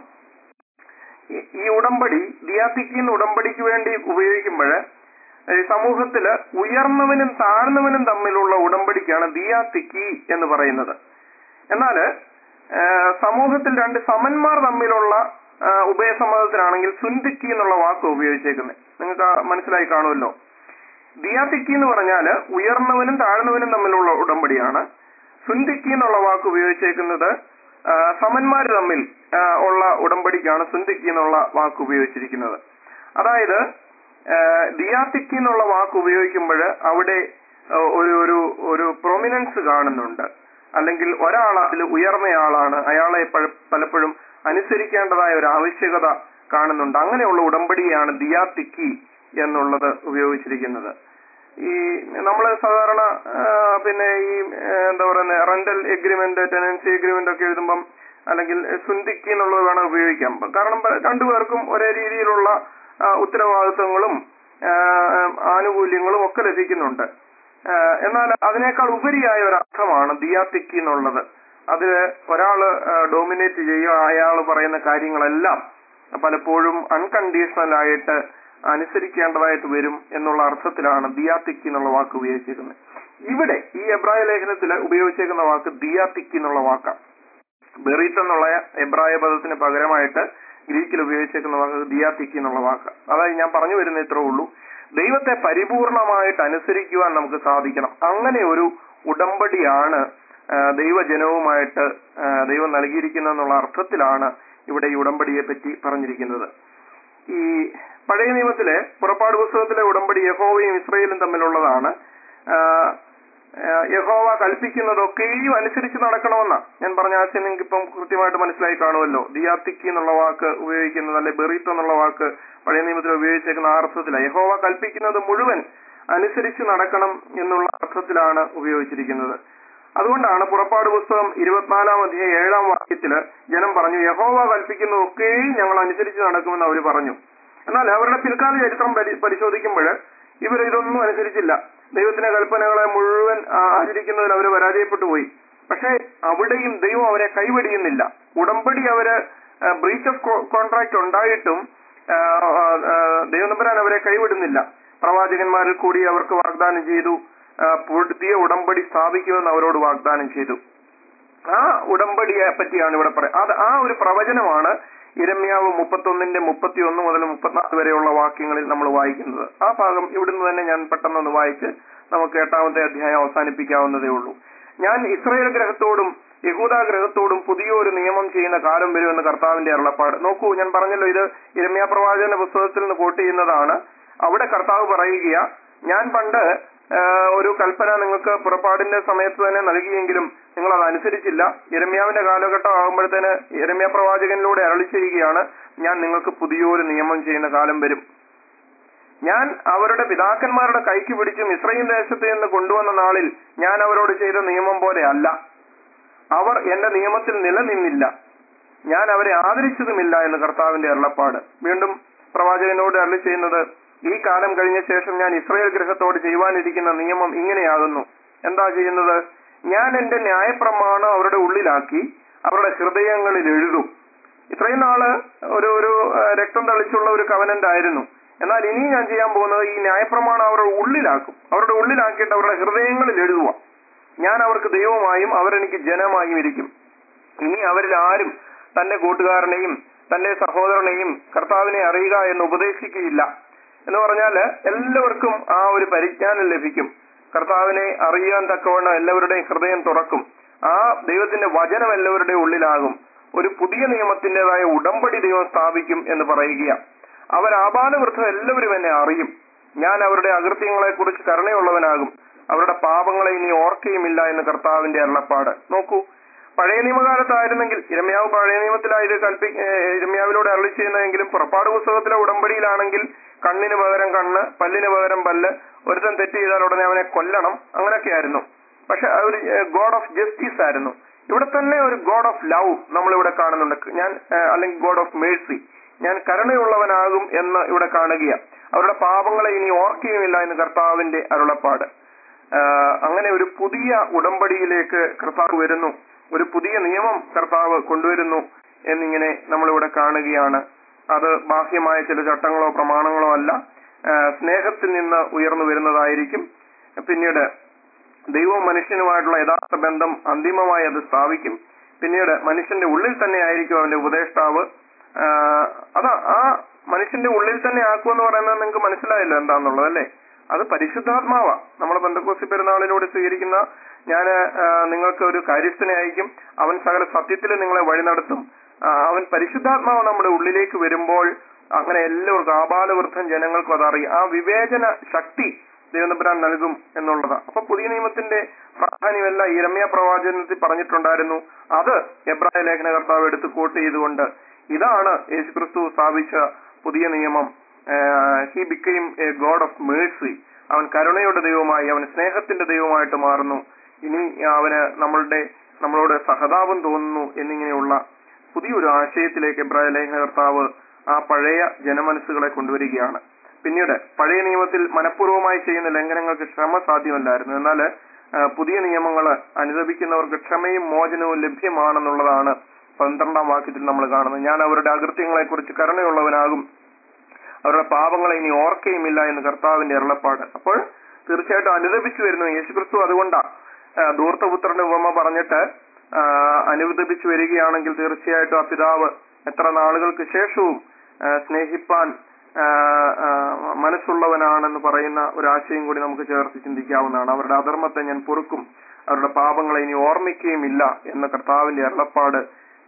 ഈ- ഈ ഉടമ്പടി ദിയാത്തിക്കി എന്ന ഉടമ്പടിക്ക് വേണ്ടി ഉപയോഗിക്കുമ്പോൾ സമൂഹത്തില് ഉയർന്നവനും താഴ്ന്നവനും തമ്മിലുള്ള ഉടമ്പടിക്കാണ് ദിയാത്തിക്കി എന്ന് പറയുന്നത് എന്നാല് ആ, സമൂഹത്തിൽ രണ്ട് സമന്മാർ തമ്മിലുള്ള ആ, ഉഭയസമ്മതത്തിനാണെങ്കിൽ സുന്ദിക്കി എന്നുള്ള വാക്ക് ഉപയോഗിച്ചേക്കുന്നത് നിങ്ങൾക്ക് ആ മനസ്സിലായി കാണുമല്ലോ ദിയാത്തിക്കി എന്ന് പറഞ്ഞാല് ഉയർന്നവനും താഴ്ന്നവനും തമ്മിലുള്ള ഉടമ്പടിയാണ് സുന്ദിക്കി എന്നുള്ള വാക്ക് ഉപയോഗിച്ചേക്കുന്നത് ആ, സമന്മാര് തമ്മിൽ ആ, ഉള്ള ഉടമ്പടിക്കാണ് സുന്ദിക്കി എന്നുള്ള വാക്ക് ഉപയോഗിച്ചിരിക്കുന്നത് അതായത് ആ, ദിയാത്തിക്കി എന്നുള്ള വാക്ക് ഉപയോഗിക്കുമ്പോൾ അവിടെ ആ, ഒരു ഒരു ഒരു പ്രൊമിനൻസ് കാണുന്നുണ്ട് അല്ലെങ്കിൽ ഒരാൾ അതിൽ ഉയർന്നയാളാണ് അയാളെ പഴ- പലപ്പോഴും അനുസരിക്കേണ്ടതായ ഒരു ആവശ്യകത കാണുന്നുണ്ട് അങ്ങനെയുള്ള ഉടമ്പടിയാണ് ദിയാത്തിക്കി എന്നുള്ളത് ഉപയോഗിച്ചിരിക്കുന്നത് ഈ നമ്മൾ സാധാരണ ആ, പിന്നെ ഈ ആ, എന്താ പറയുന്നത് റെന്റൽ എഗ്രിമെന്റ് ടെനൻസി എഗ്രിമെന്റ് ഒക്കെ എഴുതുമ്പം അല്ലെങ്കിൽ സുന്ദിക്കി എന്നുള്ളത് വേണം ഉപയോഗിക്കാം കാരണം പ- രണ്ടുപേർക്കും ഒരേ രീതിയിലുള്ള ആ, ഉത്തരവാദിത്വങ്ങളും ആ, ആനുകൂല്യങ്ങളും ഒക്കെ ലഭിക്കുന്നുണ്ട് ആ, എന്നാൽ അതിനേക്കാൾ ഉപരിയായ ഒരു അർത്ഥമാണ് ദിയാത്തിക്കി എന്നുള്ളത് അതിൽ ഒരാള് ഡോമിനേറ്റ് ചെയ്യുക അയാൾ പറയുന്ന കാര്യങ്ങളെല്ലാം പലപ്പോഴും അൺകണ്ടീഷണൽ ആയിട്ട് അനുസരിക്കേണ്ടതായിട്ട് വരും എന്നുള്ള അർത്ഥത്തിലാണ് ദിയാത്തിക്കി എന്നുള്ള വാക്ക് ഉപയോഗിച്ചിരിക്കുന്നത് ഇവിടെ ഈ എബ്രായ ലേഖനത്തിൽ ഉപയോഗിച്ചേക്കുന്ന വാക്ക് ദിയാത്തിക്കി എന്നുള്ള വാക്കാണ് ബെറീത്ത് എന്നുള്ള എബ്രായ പദത്തിന് പകരമായിട്ട് ഗ്രീക്കിൽ ഉപയോഗിച്ചേക്കുന്ന വാക്ക് ദിയാത്തിക്കി എന്നുള്ള വാക്ക് അതായത് ഞാൻ പറഞ്ഞു വരുന്ന ഇത്രേ ഉള്ളൂ ദൈവത്തെ പരിപൂർണമായിട്ട് അനുസരിക്കുവാൻ നമുക്ക് സാധിക്കണം അങ്ങനെ ഒരു ഉടമ്പടിയാണ് ആ, ദൈവജനവുമായിട്ട് ആ, ദൈവം നൽകിയിരിക്കുന്നത് എന്നുള്ള അർത്ഥത്തിലാണ് ഇവിടെ ഈ ഉടമ്പടിയെ പറ്റി പറഞ്ഞിരിക്കുന്നത് ഈ പഴയ നിയമത്തിലെ പുറപ്പാട് പുസ്തകത്തിലെ ഉടമ്പടി യഹോവയും ഇസ്രയേലും തമ്മിലുള്ളതാണ് ആ, ആ, യഹോവ കൽപ്പിക്കുന്നതൊക്കെയും അനുസരിച്ച് നടക്കണമെന്ന ഞാൻ പറഞ്ഞ ആശയം നിങ്ങൾക്ക് ഇപ്പം കൃത്യമായിട്ട് മനസ്സിലായി കാണുമല്ലോ ദിയാത്തിക്കി എന്നുള്ള വാക്ക് ഉപയോഗിക്കുന്നത് അല്ലെ ബെറീത്ത് എന്നുള്ള വാക്ക് പഴയ നിയമത്തിൽ ഉപയോഗിച്ചേക്കുന്ന ആ അർത്ഥത്തിലാണ് യഹോവ കൽപ്പിക്കുന്നത് മുഴുവൻ അനുസരിച്ച് നടക്കണം എന്നുള്ള അർത്ഥത്തിലാണ് ഉപയോഗിച്ചിരിക്കുന്നത് അതുകൊണ്ടാണ് പുറപ്പാട് പുസ്തകം ഇരുപത്തിനാലാം അധ്യായം ഏഴാം വാക്യത്തില് ജനം പറഞ്ഞു യഹോവ കൽപ്പിക്കുന്നതൊക്കെയും ഞങ്ങൾ അനുസരിച്ച് നടക്കുമെന്ന് അവർ പറഞ്ഞു എന്നാൽ അവരുടെ പിൽക്കാല ചരിത്രം പരി- പരിശോധിക്കുമ്പോൾ ഇവർ ഇതൊന്നും അനുസരിച്ചില്ല ദൈവത്തിന്റെ കൽപ്പനകളെ മുഴുവൻ ആ, ആചരിക്കുന്നതിൽ അവർ പരാജയപ്പെട്ടു പോയി പക്ഷേ അവിടെയും ദൈവം അവരെ കൈവെടിയുന്നില്ല ഉടമ്പടി അവര് ബ്രീച്ച് ഓഫ് കോൺട്രാക്ട് ഉണ്ടായിട്ടും ആ, ആ, ആ, ദൈവം തമ്പുരാൻ അവരെ കൈവിടുന്നില്ല പ്രവാചകന്മാരിൽ കൂടി അവർക്ക് വാഗ്ദാനം ചെയ്തു ആ, പുതിയ ഉടമ്പടി സ്ഥാപിക്കുമെന്ന് അവരോട് വാഗ്ദാനം ചെയ്തു ആ ഉടമ്പടിയെ പറ്റിയാണ് ഇവിടെ പറയുന്നത് അത് ആ ഒരു പ്രവചനമാണ് ഇരമ്യാവ് മുപ്പത്തൊന്നിന്റെ മുപ്പത്തി ഒന്ന് മുതൽ മുപ്പത്തിനാല് വരെയുള്ള വാക്യങ്ങളിൽ നമ്മൾ വായിക്കുന്നത് ആ ഭാഗം ഇവിടുന്ന് തന്നെ ഞാൻ പെട്ടെന്നൊന്ന് വായിച്ച് നമുക്ക് എട്ടാമത്തെ അധ്യായം അവസാനിപ്പിക്കാവുന്നതേ ഉള്ളൂ ഞാൻ ഇസ്രയേൽ ഗ്രഹത്തോടും യഹൂദ ഗ്രഹത്തോടും പുതിയൊരു നിയമം ചെയ്യുന്ന കാലം വരുമെന്ന് കർത്താവിന്റെ അരുളപ്പാട് നോക്കൂ ഞാൻ പറഞ്ഞല്ലോ ഇത് ഇരമ്യ പ്രവാചകന്റെ പുസ്തകത്തിൽ നിന്ന് കോട്ട് ചെയ്യുന്നതാണ് അവിടെ കർത്താവ് പറയുക ഞാൻ പണ്ട് ആ, ഒരു കൽപ്പന നിങ്ങൾക്ക് പുറപ്പാടിന്റെ സമയത്ത് തന്നെ നൽകിയെങ്കിലും നിങ്ങൾ അത് അനുസരിച്ചില്ല ഇരമ്യാവിന്റെ കാലഘട്ടം ആകുമ്പോഴത്തേന് ഇരമ്യ പ്രവാചകനിലൂടെ അരളി ചെയ്യുകയാണ് ഞാൻ നിങ്ങൾക്ക് പുതിയൊരു നിയമം ചെയ്യുന്ന കാലം വരും ഞാൻ അവരുടെ പിതാക്കന്മാരുടെ കൈക്ക് പിടിച്ചും ഇസ്രയേൽ ദേശത്ത് നിന്ന് കൊണ്ടുവന്ന നാളിൽ ഞാൻ അവരോട് ചെയ്ത നിയമം പോലെ അല്ല അവർ എന്റെ നിയമത്തിൽ നിലനിന്നില്ല ഞാൻ അവരെ ആദരിച്ചതുമില്ല എന്ന് കർത്താവിന്റെ അരുളപ്പാട് വീണ്ടും പ്രവാചകനോട് അരളി ചെയ്യുന്നത് ഈ കാലം കഴിഞ്ഞ ശേഷം ഞാൻ ഇസ്രയേൽ ഗ്രഹത്തോട് ചെയ്യുവാനിരിക്കുന്ന നിയമം ഇങ്ങനെയാകുന്നു എന്താ ചെയ്യുന്നത് ഞാൻ എന്റെ ന്യായപ്രമാണം അവരുടെ ഉള്ളിലാക്കി അവരുടെ ഹൃദയങ്ങളിൽ എഴുതും ഇത്രയും നാള് ഒരു ഒരു ആ, രക്തം തളിച്ചുള്ള ഒരു കവനന്റ് ആയിരുന്നു എന്നാൽ ഇനി ഞാൻ ചെയ്യാൻ പോകുന്നത് ഈ ന്യായപ്രമാണം അവരുടെ ഉള്ളിലാക്കും അവരുടെ ഉള്ളിലാക്കിയിട്ട് അവരുടെ ഹൃദയങ്ങളിൽ എഴുതുക ഞാൻ അവർക്ക് ദൈവമായും അവരെനിക്ക് ജനമായും ഇരിക്കും ഇനി അവരിൽ ആരും തന്റെ കൂട്ടുകാരനെയും തന്റെ സഹോദരനെയും കർത്താവിനെ അറിയുക എന്ന് ഉപദേശിക്കുകയില്ല എന്ന് പറഞ്ഞാല് എല്ലാവർക്കും ആ ഒരു പരിജ്ഞാനം ലഭിക്കും കർത്താവിനെ അറിയാൻ തക്കവണ്ണം എല്ലാവരുടെയും ഹൃദയം തുറക്കും ആ ദൈവത്തിന്റെ വചനം എല്ലാവരുടെയും ഉള്ളിലാകും ഒരു പുതിയ നിയമത്തിന്റേതായ ഉടമ്പടി ദൈവം സ്ഥാപിക്കും എന്ന് പറയുക അവർ ആപാലവൃദ്ധം എല്ലാവരും എന്നെ അറിയും ഞാൻ അവരുടെ അകൃത്യങ്ങളെ കുറിച്ച് കരുണയുള്ളവനാകും അവരുടെ പാപങ്ങളെ ഇനി ഓർക്കുകയുമില്ല എന്ന് കർത്താവിന്റെ അരുളപ്പാട് നോക്കൂ പഴയ നിയമകാലത്തായിരുന്നെങ്കിൽ ഇരമ്യാവ് പഴയ നിയമത്തിലായത് കൽപ്പി ഏഹ് ഇരമ്യാവിലൂടെ അരളി ചെയ്യുന്നതെങ്കിലും പുറപ്പാട് പുസ്തകത്തിലെ ഉടമ്പടിയിലാണെങ്കിൽ കണ്ണിന് പകരം കണ്ണ് പല്ലിന് പകരം പല്ല് ഒരുത്തൻ തെറ്റ് ചെയ്താൽ ഉടനെ അവനെ കൊല്ലണം അങ്ങനെയൊക്കെയായിരുന്നു പക്ഷെ ഒരു ഗോഡ് ഓഫ് ജസ്റ്റിസ് ആയിരുന്നു ഇവിടെ തന്നെ ഒരു ഗോഡ് ഓഫ് ലവ് നമ്മൾ ഇവിടെ കാണുന്നുണ്ട് ഞാൻ ഏഹ് അല്ലെങ്കിൽ ഗോഡ് ഓഫ് മേഴ്സി ഞാൻ കരുണയുള്ളവനാകും എന്ന് ഇവിടെ കാണുകയാണ് അവരുടെ പാപങ്ങളെ ഇനി ഓർക്കുകയുമില്ല എന്ന് കർത്താവിന്റെ അരുളപ്പാട് ആഹ് അങ്ങനെ ഒരു പുതിയ ഉടമ്പടിയിലേക്ക് കർത്താവ് വരുന്നു ഒരു പുതിയ നിയമം കർത്താവ് കൊണ്ടുവരുന്നു എന്നിങ്ങനെ നമ്മളിവിടെ കാണുകയാണ് അത് ബാഹ്യമായ ചില ചട്ടങ്ങളോ പ്രമാണങ്ങളോ അല്ല ആഹ് സ്നേഹത്തിൽ നിന്ന് ഉയർന്നു വരുന്നതായിരിക്കും പിന്നീട് ദൈവവും മനുഷ്യനുമായിട്ടുള്ള യഥാർത്ഥ ബന്ധം അന്തിമമായി അത് സ്ഥാപിക്കും പിന്നീട് മനുഷ്യന്റെ ഉള്ളിൽ തന്നെ ആയിരിക്കും അവന്റെ ഉപദേഷ്ടാവ് ആഹ് അതാ ആ മനുഷ്യന്റെ ഉള്ളിൽ തന്നെ ആക്കുമെന്ന് പറയുന്നത് നിങ്ങൾക്ക് മനസ്സിലായല്ലോ എന്താന്നുള്ളത് അല്ലേ അത് പരിശുദ്ധാത്മാവാ നമ്മൾ ബന്ധക്കോസി പെരുന്നാളിലൂടെ സ്വീകരിക്കുന്ന ഞാൻ നിങ്ങൾക്ക് ഒരു കാര്യസ്ഥനെ അയക്കും അവൻ സകല സത്യത്തിൽ നിങ്ങളെ വഴി നടത്തും ആ, അവൻ പരിശുദ്ധാത്മാവ് നമ്മുടെ ഉള്ളിലേക്ക് വരുമ്പോൾ അങ്ങനെ എല്ലാവർക്കും ആപാലവൃദ്ധം ജനങ്ങൾക്കും അതറിയാം ആ വിവേചന ശക്തി ദൈവനമ്പുരാൻ നൽകും എന്നുള്ളതാ അപ്പൊ പുതിയ നിയമത്തിന്റെ പ്രാധാന്യമെല്ലാം ഈ രമ്യ പ്രവാചനത്തിൽ പറഞ്ഞിട്ടുണ്ടായിരുന്നു അത് എബ്രായ ലേഖന കർത്താവ് എടുത്ത് കോട്ട് ചെയ്തുകൊണ്ട് ഇതാണ് യേശുക്രിസ്തു സ്ഥാപിച്ച പുതിയ നിയമം he became a god of mercy അവൻ കരുണയുടെ ദൈവമായി അവൻ സ്നേഹത്തിന്റെ ദൈവമായിട്ട് മാറുന്നു ഇനി അവന് നമ്മളുടെ നമ്മളോട് സഹതാപം തോന്നുന്നു എന്നിങ്ങനെയുള്ള പുതിയൊരു ആശയത്തിലേക്ക് എബ്രായ ലേഖന കർത്താവ് ആ പഴയ ജനമനസ്സുകളെ കൊണ്ടുവരികയാണ് പിന്നീട് പഴയ നിയമത്തിൽ മനഃപൂർവ്വമായി ചെയ്യുന്ന ലംഘനങ്ങൾക്ക് ക്ഷമ സാധ്യമല്ലായിരുന്നു എന്നാൽ പുതിയ നിയമങ്ങൾ അനുദപിക്കുന്നവർക്ക് ക്ഷമയും മോചനവും ലഭ്യമാണെന്നുള്ളതാണ് പന്ത്രണ്ടാം വാക്യത്തിൽ നമ്മൾ കാണുന്നത് ഞാൻ അവരുടെ അകൃത്യങ്ങളെ കുറിച്ച് കരുണയുള്ളവനാകും അവരുടെ പാപങ്ങളെ ഇനി ഓർക്കുകയുമില്ല എന്ന് കർത്താവിന്റെ അരുളപ്പാട് അപ്പോൾ തീർച്ചയായിട്ടും അനുദപിച്ചു വരുന്നു യേശുക്രിസ്തു അതുകൊണ്ടാ ആ, ധൂർത്തപുത്രന്റെ ഉപമ പറഞ്ഞിട്ട് ആ, അനുദപിച്ചു വരികയാണെങ്കിൽ തീർച്ചയായിട്ടും ആ പിതാവ് എത്ര നാളുകൾക്ക് ശേഷവും ആ, സ്നേഹിപ്പാൻ ആ, ആ, മനസ്സുള്ളവനാണെന്ന് പറയുന്ന ഒരു ആശയം കൂടി നമുക്ക് ചേർത്ത് ചിന്തിക്കാവുന്നതാണ് അവരുടെ അധർമ്മത്തെ ഞാൻ പൊറുക്കും അവരുടെ പാപങ്ങളെ ഇനി ഓർമ്മിക്കുകയുമില്ല എന്ന കർത്താവിന്റെ അരുളപ്പാട്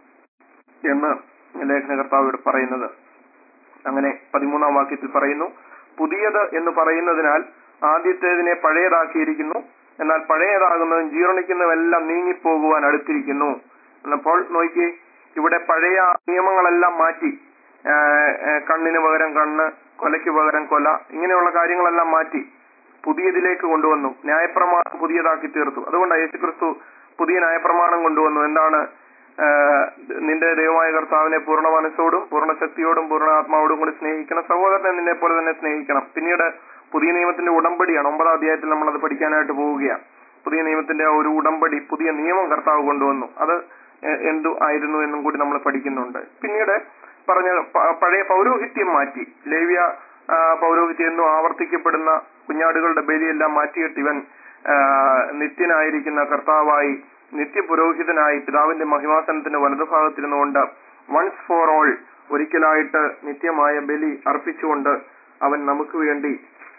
എന്ന് ലേഖന കർത്താവ് ഇവിടെ പറയുന്നത് അങ്ങനെ പതിമൂന്നാം വാക്യത്തിൽ പറയുന്നു പുതിയത് എന്ന് പറയുന്നതിനാൽ ആദ്യത്തേതിനെ പഴയതാക്കിയിരിക്കുന്നു എന്നാൽ പഴയതാകുന്നതും ജീർണിക്കുന്നതെല്ലാം നീങ്ങിപ്പോകുവാൻ അടുത്തിരിക്കുന്നു എന്നപ്പോൾ നോക്കി ഇവിടെ പഴയ നിയമങ്ങളെല്ലാം മാറ്റി ആ, ആ, കണ്ണിന് പകരം കണ്ണ് കൊലയ്ക്ക് പകരം കൊല ഇങ്ങനെയുള്ള കാര്യങ്ങളെല്ലാം മാറ്റി പുതിയതിലേക്ക് കൊണ്ടുവന്നു ന്യായപ്രമാണം പുതിയതാക്കി തീർത്തു അതുകൊണ്ട് യേശുക്രിസ്തു പുതിയ ന്യായപ്രമാണം കൊണ്ടുവന്നു എന്താണ് ആ, നിന്റെ ദൈവമായ കർത്താവിനെ പൂർണ്ണ മനസ്സോടും പൂർണ്ണ ശക്തിയോടും പൂർണ്ണ ആത്മാവോടും കൂടി സ്നേഹിക്കണം സഹോദരനെ നിന്നെ പോലെ തന്നെ സ്നേഹിക്കണം പിന്നീട് പുതിയ നിയമത്തിന്റെ ഉടമ്പടിയാണ് ഒമ്പതാം അധ്യായത്തിൽ നമ്മൾ അത് പഠിക്കാനായിട്ട് പോവുകയാണ് പുതിയ നിയമത്തിന്റെ ആ ഒരു ഉടമ്പടി പുതിയ നിയമം കർത്താവ് കൊണ്ടുവന്നു അത് എ- എന്തു ആയിരുന്നു എന്നും കൂടി നമ്മൾ പഠിക്കുന്നുണ്ട് പിന്നീട് പറഞ്ഞ പ- പഴയ പൗരോഹിത്യം മാറ്റി ലേവ്യ ആ, പൗരോഹിത്യം എന്നും ആവർത്തിക്കപ്പെടുന്ന കുഞ്ഞാടുകളുടെ ബലിയെല്ലാം മാറ്റിയിട്ട് ഇവൻ ആ, നിത്യനായിരിക്കുന്ന കർത്താവായി നിത്യപുരോഹിതനായി പിതാവിന്റെ മഹിമാസനത്തിന്റെ വലതുഭാഗത്തിരുന്നുകൊണ്ട് വൺസ് ഫോർ ഓൾ ഒരിക്കലായിട്ട് നിത്യമായ ബലി അർപ്പിച്ചുകൊണ്ട് അവൻ നമുക്ക് വേണ്ടി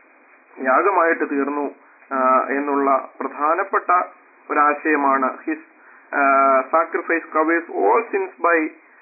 യാഗമായിട്ട് തീർന്നു ആ, എന്നുള്ള പ്രധാനപ്പെട്ട ഒരാശയമാണ് his sacrifice covers all sins by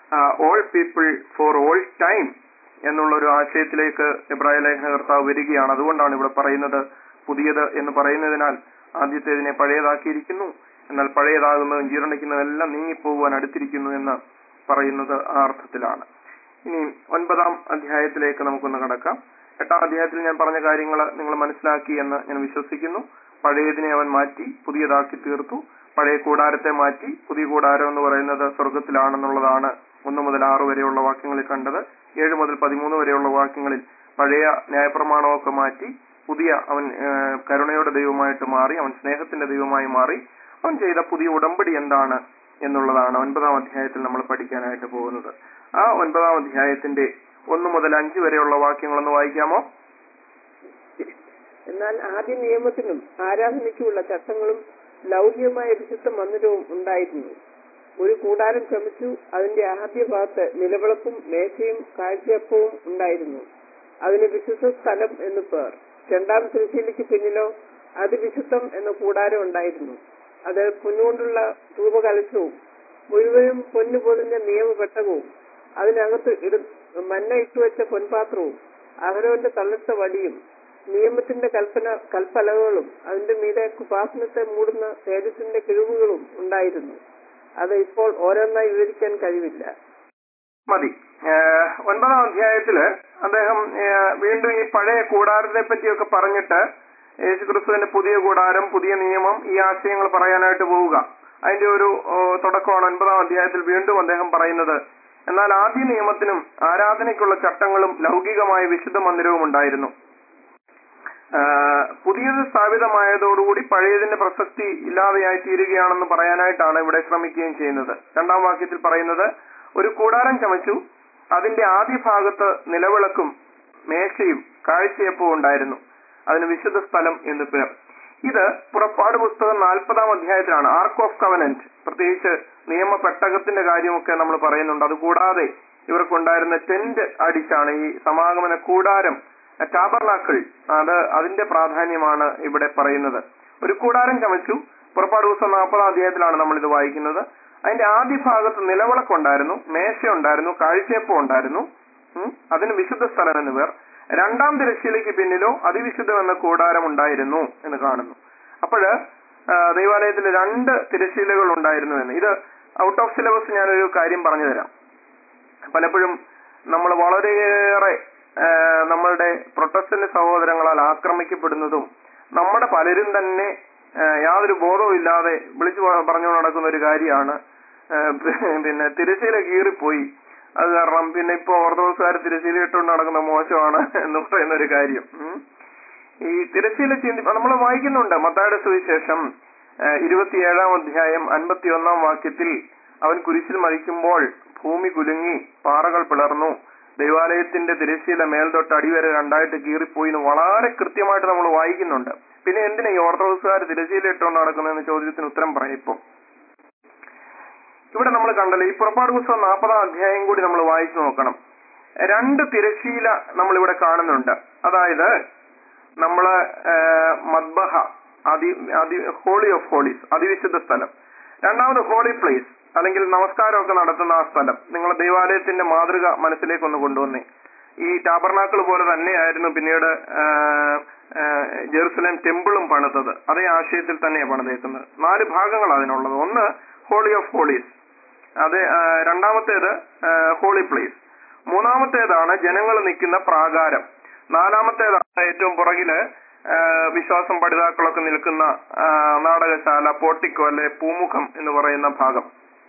all people for all time എന്നുള്ള ഒരു ആശയത്തിലേക്ക് എബ്രായ ലേഖന കർത്താവ് വരികയാണ് അതുകൊണ്ടാണ് ഇവിടെ പറയുന്നത് പുതിയത് എന്ന് പറയുന്നതിനാൽ ആദ്യത്തേതിനെ പഴയതാക്കിയിരിക്കുന്നു എന്നാൽ പഴയതാകുന്നതും ജീർണിക്കുന്നതെല്ലാം നീങ്ങിപ്പോകുവാൻ അടുത്തിരിക്കുന്നു എന്ന് പറയുന്നത് ആ അർത്ഥത്തിലാണ് ഇനി ഒൻപതാം അധ്യായത്തിലേക്ക് നമുക്കൊന്ന് കടക്കാം എട്ടാം അധ്യായത്തിൽ ഞാൻ പറഞ്ഞ കാര്യങ്ങൾ നിങ്ങൾ മനസ്സിലാക്കി എന്ന് ഞാൻ വിശ്വസിക്കുന്നു പഴയതിനെ അവൻ മാറ്റി പുതിയതാക്കി തീർത്തു പഴയ കൂടാരത്തെ മാറ്റി പുതിയ കൂടാരം എന്ന് പറയുന്നത് സ്വർഗത്തിലാണെന്നുള്ളതാണ് ഒന്ന് മുതൽ ആറ് വരെയുള്ള വാക്യങ്ങളിൽ കണ്ടത് ഏഴ് മുതൽ പതിമൂന്ന് വരെയുള്ള വാക്യങ്ങളിൽ പഴയ ന്യായപ്രമാണമൊക്കെ മാറ്റി പുതിയ അവൻ ആ, കരുണയുടെ ദൈവമായിട്ട് മാറി അവൻ സ്നേഹത്തിന്റെ ദൈവമായി മാറി അവൻ ചെയ്ത പുതിയ ഉടമ്പടി എന്താണ് എന്നുള്ളതാണ് ഒൻപതാം അധ്യായത്തിൽ നമ്മൾ പഠിക്കാനായിട്ട് പോകുന്നത് ആ ഒൻപതാം അധ്യായത്തിന്റെ ഒന്ന് മുതൽ അഞ്ച് വരെയുള്ള വാക്യങ്ങളൊന്ന് വായിക്കാമോ എന്നാൽ ആദ്യ നിയമത്തിനും ആരാധനയ്ക്കുമുള്ള ചട്ടങ്ങളും ലൗകികമായ വിശുദ്ധ മന്ദിരവും ഉണ്ടായിരുന്നു ഒരു കൂടാരം ചമച്ചു അതിന്റെ ആദ്യ ഭാഗത്ത് നിലവിളക്കും മേശയും കാഴ്ചയപ്പവും ഉണ്ടായിരുന്നു അതിന് വിശുദ്ധ സ്ഥലം എന്ന് പേർ രണ്ടാം തിരുശീലിക്ക് പിന്നിലോ അതിവിശുദ്ധം എന്ന കൂടാരം ഉണ്ടായിരുന്നു അത് പൊന്നുകൊണ്ടുള്ള ധൂപകലശവും മുഴുവനും പൊന്നു പൊതിഞ്ഞ നിയമപെട്ടകവും അതിനകത്ത് ഇട മന്ന ഇട്ടുവെച്ച പൊൻപാത്രവും അഹരോന്റെ തള്ളിട്ട വടിയും നിയമത്തിന്റെ കൽപ്പന കൽപ്പലകളും അതിന്റെ മീതെ കൃപാസനത്തെ മൂടുന്ന തേജസ്സിന്റെ കിഴിവുകളും ഉണ്ടായിരുന്നു അത് ഇപ്പോൾ ഓരോന്നായി വിവരിക്കാൻ കഴിവില്ല മതി ഏഹ് ഒൻപതാം അധ്യായത്തില് അദ്ദേഹം ഏഹ് വീണ്ടും ഈ പഴയ കൂടാരത്തെ പറ്റിയൊക്കെ പറഞ്ഞിട്ട് യേശുക്രിസ്തുവിന്റെ പുതിയ കൂടാരം പുതിയ നിയമം ഈ ആശയങ്ങൾ പറയാനായിട്ട് പോവുക അതിന്റെ ഒരു ഓ, തുടക്കമാണ് ഒൻപതാം അധ്യായത്തിൽ വീണ്ടും അദ്ദേഹം പറയുന്നത് എന്നാൽ ആദ്യ നിയമത്തിനും ആരാധനയ്ക്കുള്ള ചട്ടങ്ങളും ലൗകികമായ വിശുദ്ധ മന്ദിരവും ഉണ്ടായിരുന്നു ആഹ് പുതിയത് സ്ഥാപിതമായതോടുകൂടി പഴയതിന്റെ പ്രസക്തി ഇല്ലാതെയായി തീരുകയാണെന്ന് പറയാനായിട്ടാണ് ഇവിടെ ശ്രമിക്കുകയും ചെയ്യുന്നത് രണ്ടാം വാക്യത്തിൽ പറയുന്നത് ഒരു കൂടാരം ചമച്ചു അതിന്റെ ആദ്യ ഭാഗത്ത് നിലവിളക്കും മേശയും കാഴ്ചയപ്പവും ഉണ്ടായിരുന്നു അതിന് വിശുദ്ധ സ്ഥലം എന്ന് പേർ ഇത് പുറപ്പാട് പുസ്തകം നാൽപ്പതാം അധ്യായത്തിലാണ് ആർക്ക് ഓഫ് കവനന്റ് പ്രത്യേകിച്ച് നിയമ പെട്ടകത്തിന്റെ കാര്യമൊക്കെ നമ്മൾ പറയുന്നുണ്ട് അതുകൂടാതെ ഇവർക്കുണ്ടായിരുന്ന ടെന്റ് അടിച്ചാണ് ഈ സമാഗമന കൂടാരം ടാബർനാക്കിൾ അത് അതിന്റെ പ്രാധാന്യമാണ് ഇവിടെ പറയുന്നത് ഒരു കൂടാരം ചമച്ചു പുറപ്പാട് ദിവസം നാൽപ്പതാം അധ്യായത്തിലാണ് നമ്മൾ ഇത് വായിക്കുന്നത് അതിന്റെ ആദ്യ ഭാഗത്ത് നിലവിളക്കുണ്ടായിരുന്നു മേശ ഉണ്ടായിരുന്നു കാഴ്ചയപ്പം ഉണ്ടായിരുന്നു ഉം. അതിന് വിശുദ്ധ സ്ഥലം എന്ന് പേർ രണ്ടാം തിരശ്ശീലയ്ക്ക് പിന്നിലോ അതിവിശുദ്ധം എന്ന കൂടാരം ഉണ്ടായിരുന്നു എന്ന് കാണുന്നു അപ്പോഴ് ദൈവാലയത്തിൽ രണ്ട് തിരശ്ശീലകൾ ഉണ്ടായിരുന്നു എന്ന് ഇത് ഔട്ട് ഓഫ് സിലബസ് ഞാനൊരു കാര്യം പറഞ്ഞു തരാം പലപ്പോഴും നമ്മൾ വളരെയേറെ ആ, നമ്മളുടെ പ്രൊട്ടസ്റ്റന്റ് സഹോദരങ്ങളാൽ ആക്രമിക്കപ്പെടുന്നതും നമ്മുടെ പലരും തന്നെ ആ, യാതൊരു ബോധവും ഇല്ലാതെ വിളിച്ചു പ- പറഞ്ഞുകൊണ്ട് നടക്കുന്ന ഒരു കാര്യമാണ് ആ, പിന്നെ തിരശ്ശീല കീറിപ്പോയി അത് കാരണം പിന്നെ ഇപ്പൊ ഓർത്തഡോക്സുകാർ തിരശ്ശീല ഇട്ടുകൊണ്ട് നടക്കുന്ന മോശമാണ് എന്ന് പറയുന്ന ഒരു കാര്യം ഉം. ഈ തിരശ്ശീല ചിന്തി നമ്മൾ വായിക്കുന്നുണ്ട് മത്തായുടെ സുവിശേഷം ആ, ഇരുപത്തിയേഴാം അധ്യായം അൻപത്തി ഒന്നാം വാക്യത്തിൽ അവൻ കുരിശിൽ മരിക്കുമ്പോൾ ഭൂമി കുലുങ്ങി പാറകൾ പിളർന്നു ദൈവാലയത്തിന്റെ തിരശ്ശീല മേൽതൊട്ട് അടിവരെ രണ്ടായിട്ട് കീറിപ്പോയി എന്ന് വളരെ കൃത്യമായിട്ട് നമ്മൾ വായിക്കുന്നുണ്ട് പിന്നെ എന്തിനാ ഈ ഓർത്തഡോക്സുകാർ തിരശ്ശീല ഇട്ടുകൊണ്ട് നടക്കുന്നതെന്ന് ചോദ്യത്തിന് ഉത്തരം പറയാം ഇപ്പം ഇവിടെ നമ്മൾ കണ്ടല്ലോ ഈ പുറപ്പാട് പുസ്തകം നാൽപ്പതാം അധ്യായം കൂടി നമ്മൾ വായിച്ചു നോക്കണം രണ്ട് തിരശ്ശീല നമ്മൾ ഇവിടെ കാണുന്നുണ്ട് അതായത് നമ്മള് ഏഹ്, മദ്ബഹ അതി അതി ഹോളി ഓഫ് ഹോളീസ് അതിവിശുദ്ധ സ്ഥലം രണ്ടാമത് ഹോളി പ്ലേസ് അല്ലെങ്കിൽ നമസ്കാരമൊക്കെ നടത്തുന്ന ആ സ്ഥലം നിങ്ങൾ ദൈവാലയത്തിന്റെ മാതൃക മനസ്സിലേക്ക് ഒന്ന് കൊണ്ടുവന്നേ ഈ ടാബർനാക്കൾ പോലെ തന്നെയായിരുന്നു പിന്നീട് ആഹ്, ആഹ്, ജെറുസലേം ടെമ്പിളും പണിതത് അതേ ആശയത്തിൽ തന്നെയാണ് പണിതേക്കുന്നത് നാല് ഭാഗങ്ങൾ അതിനുള്ളത് ഒന്ന് ഹോളി ഓഫ് ഹോളീസ് അത് ആഹ്, രണ്ടാമത്തേത് ഹോളി പ്ലേസ് മൂന്നാമത്തേതാണ് ജനങ്ങൾ നിൽക്കുന്ന പ്രാകാരം നാലാമത്തേതാണ് ഏറ്റവും പുറകില് ആഹ്, വിശ്വാസം പഠിതാക്കളൊക്കെ നിൽക്കുന്ന ആഹ്, നാടകശാല പോട്ടിക്കോ അല്ലെ പൂമുഖം എന്ന് പറയുന്ന ഭാഗം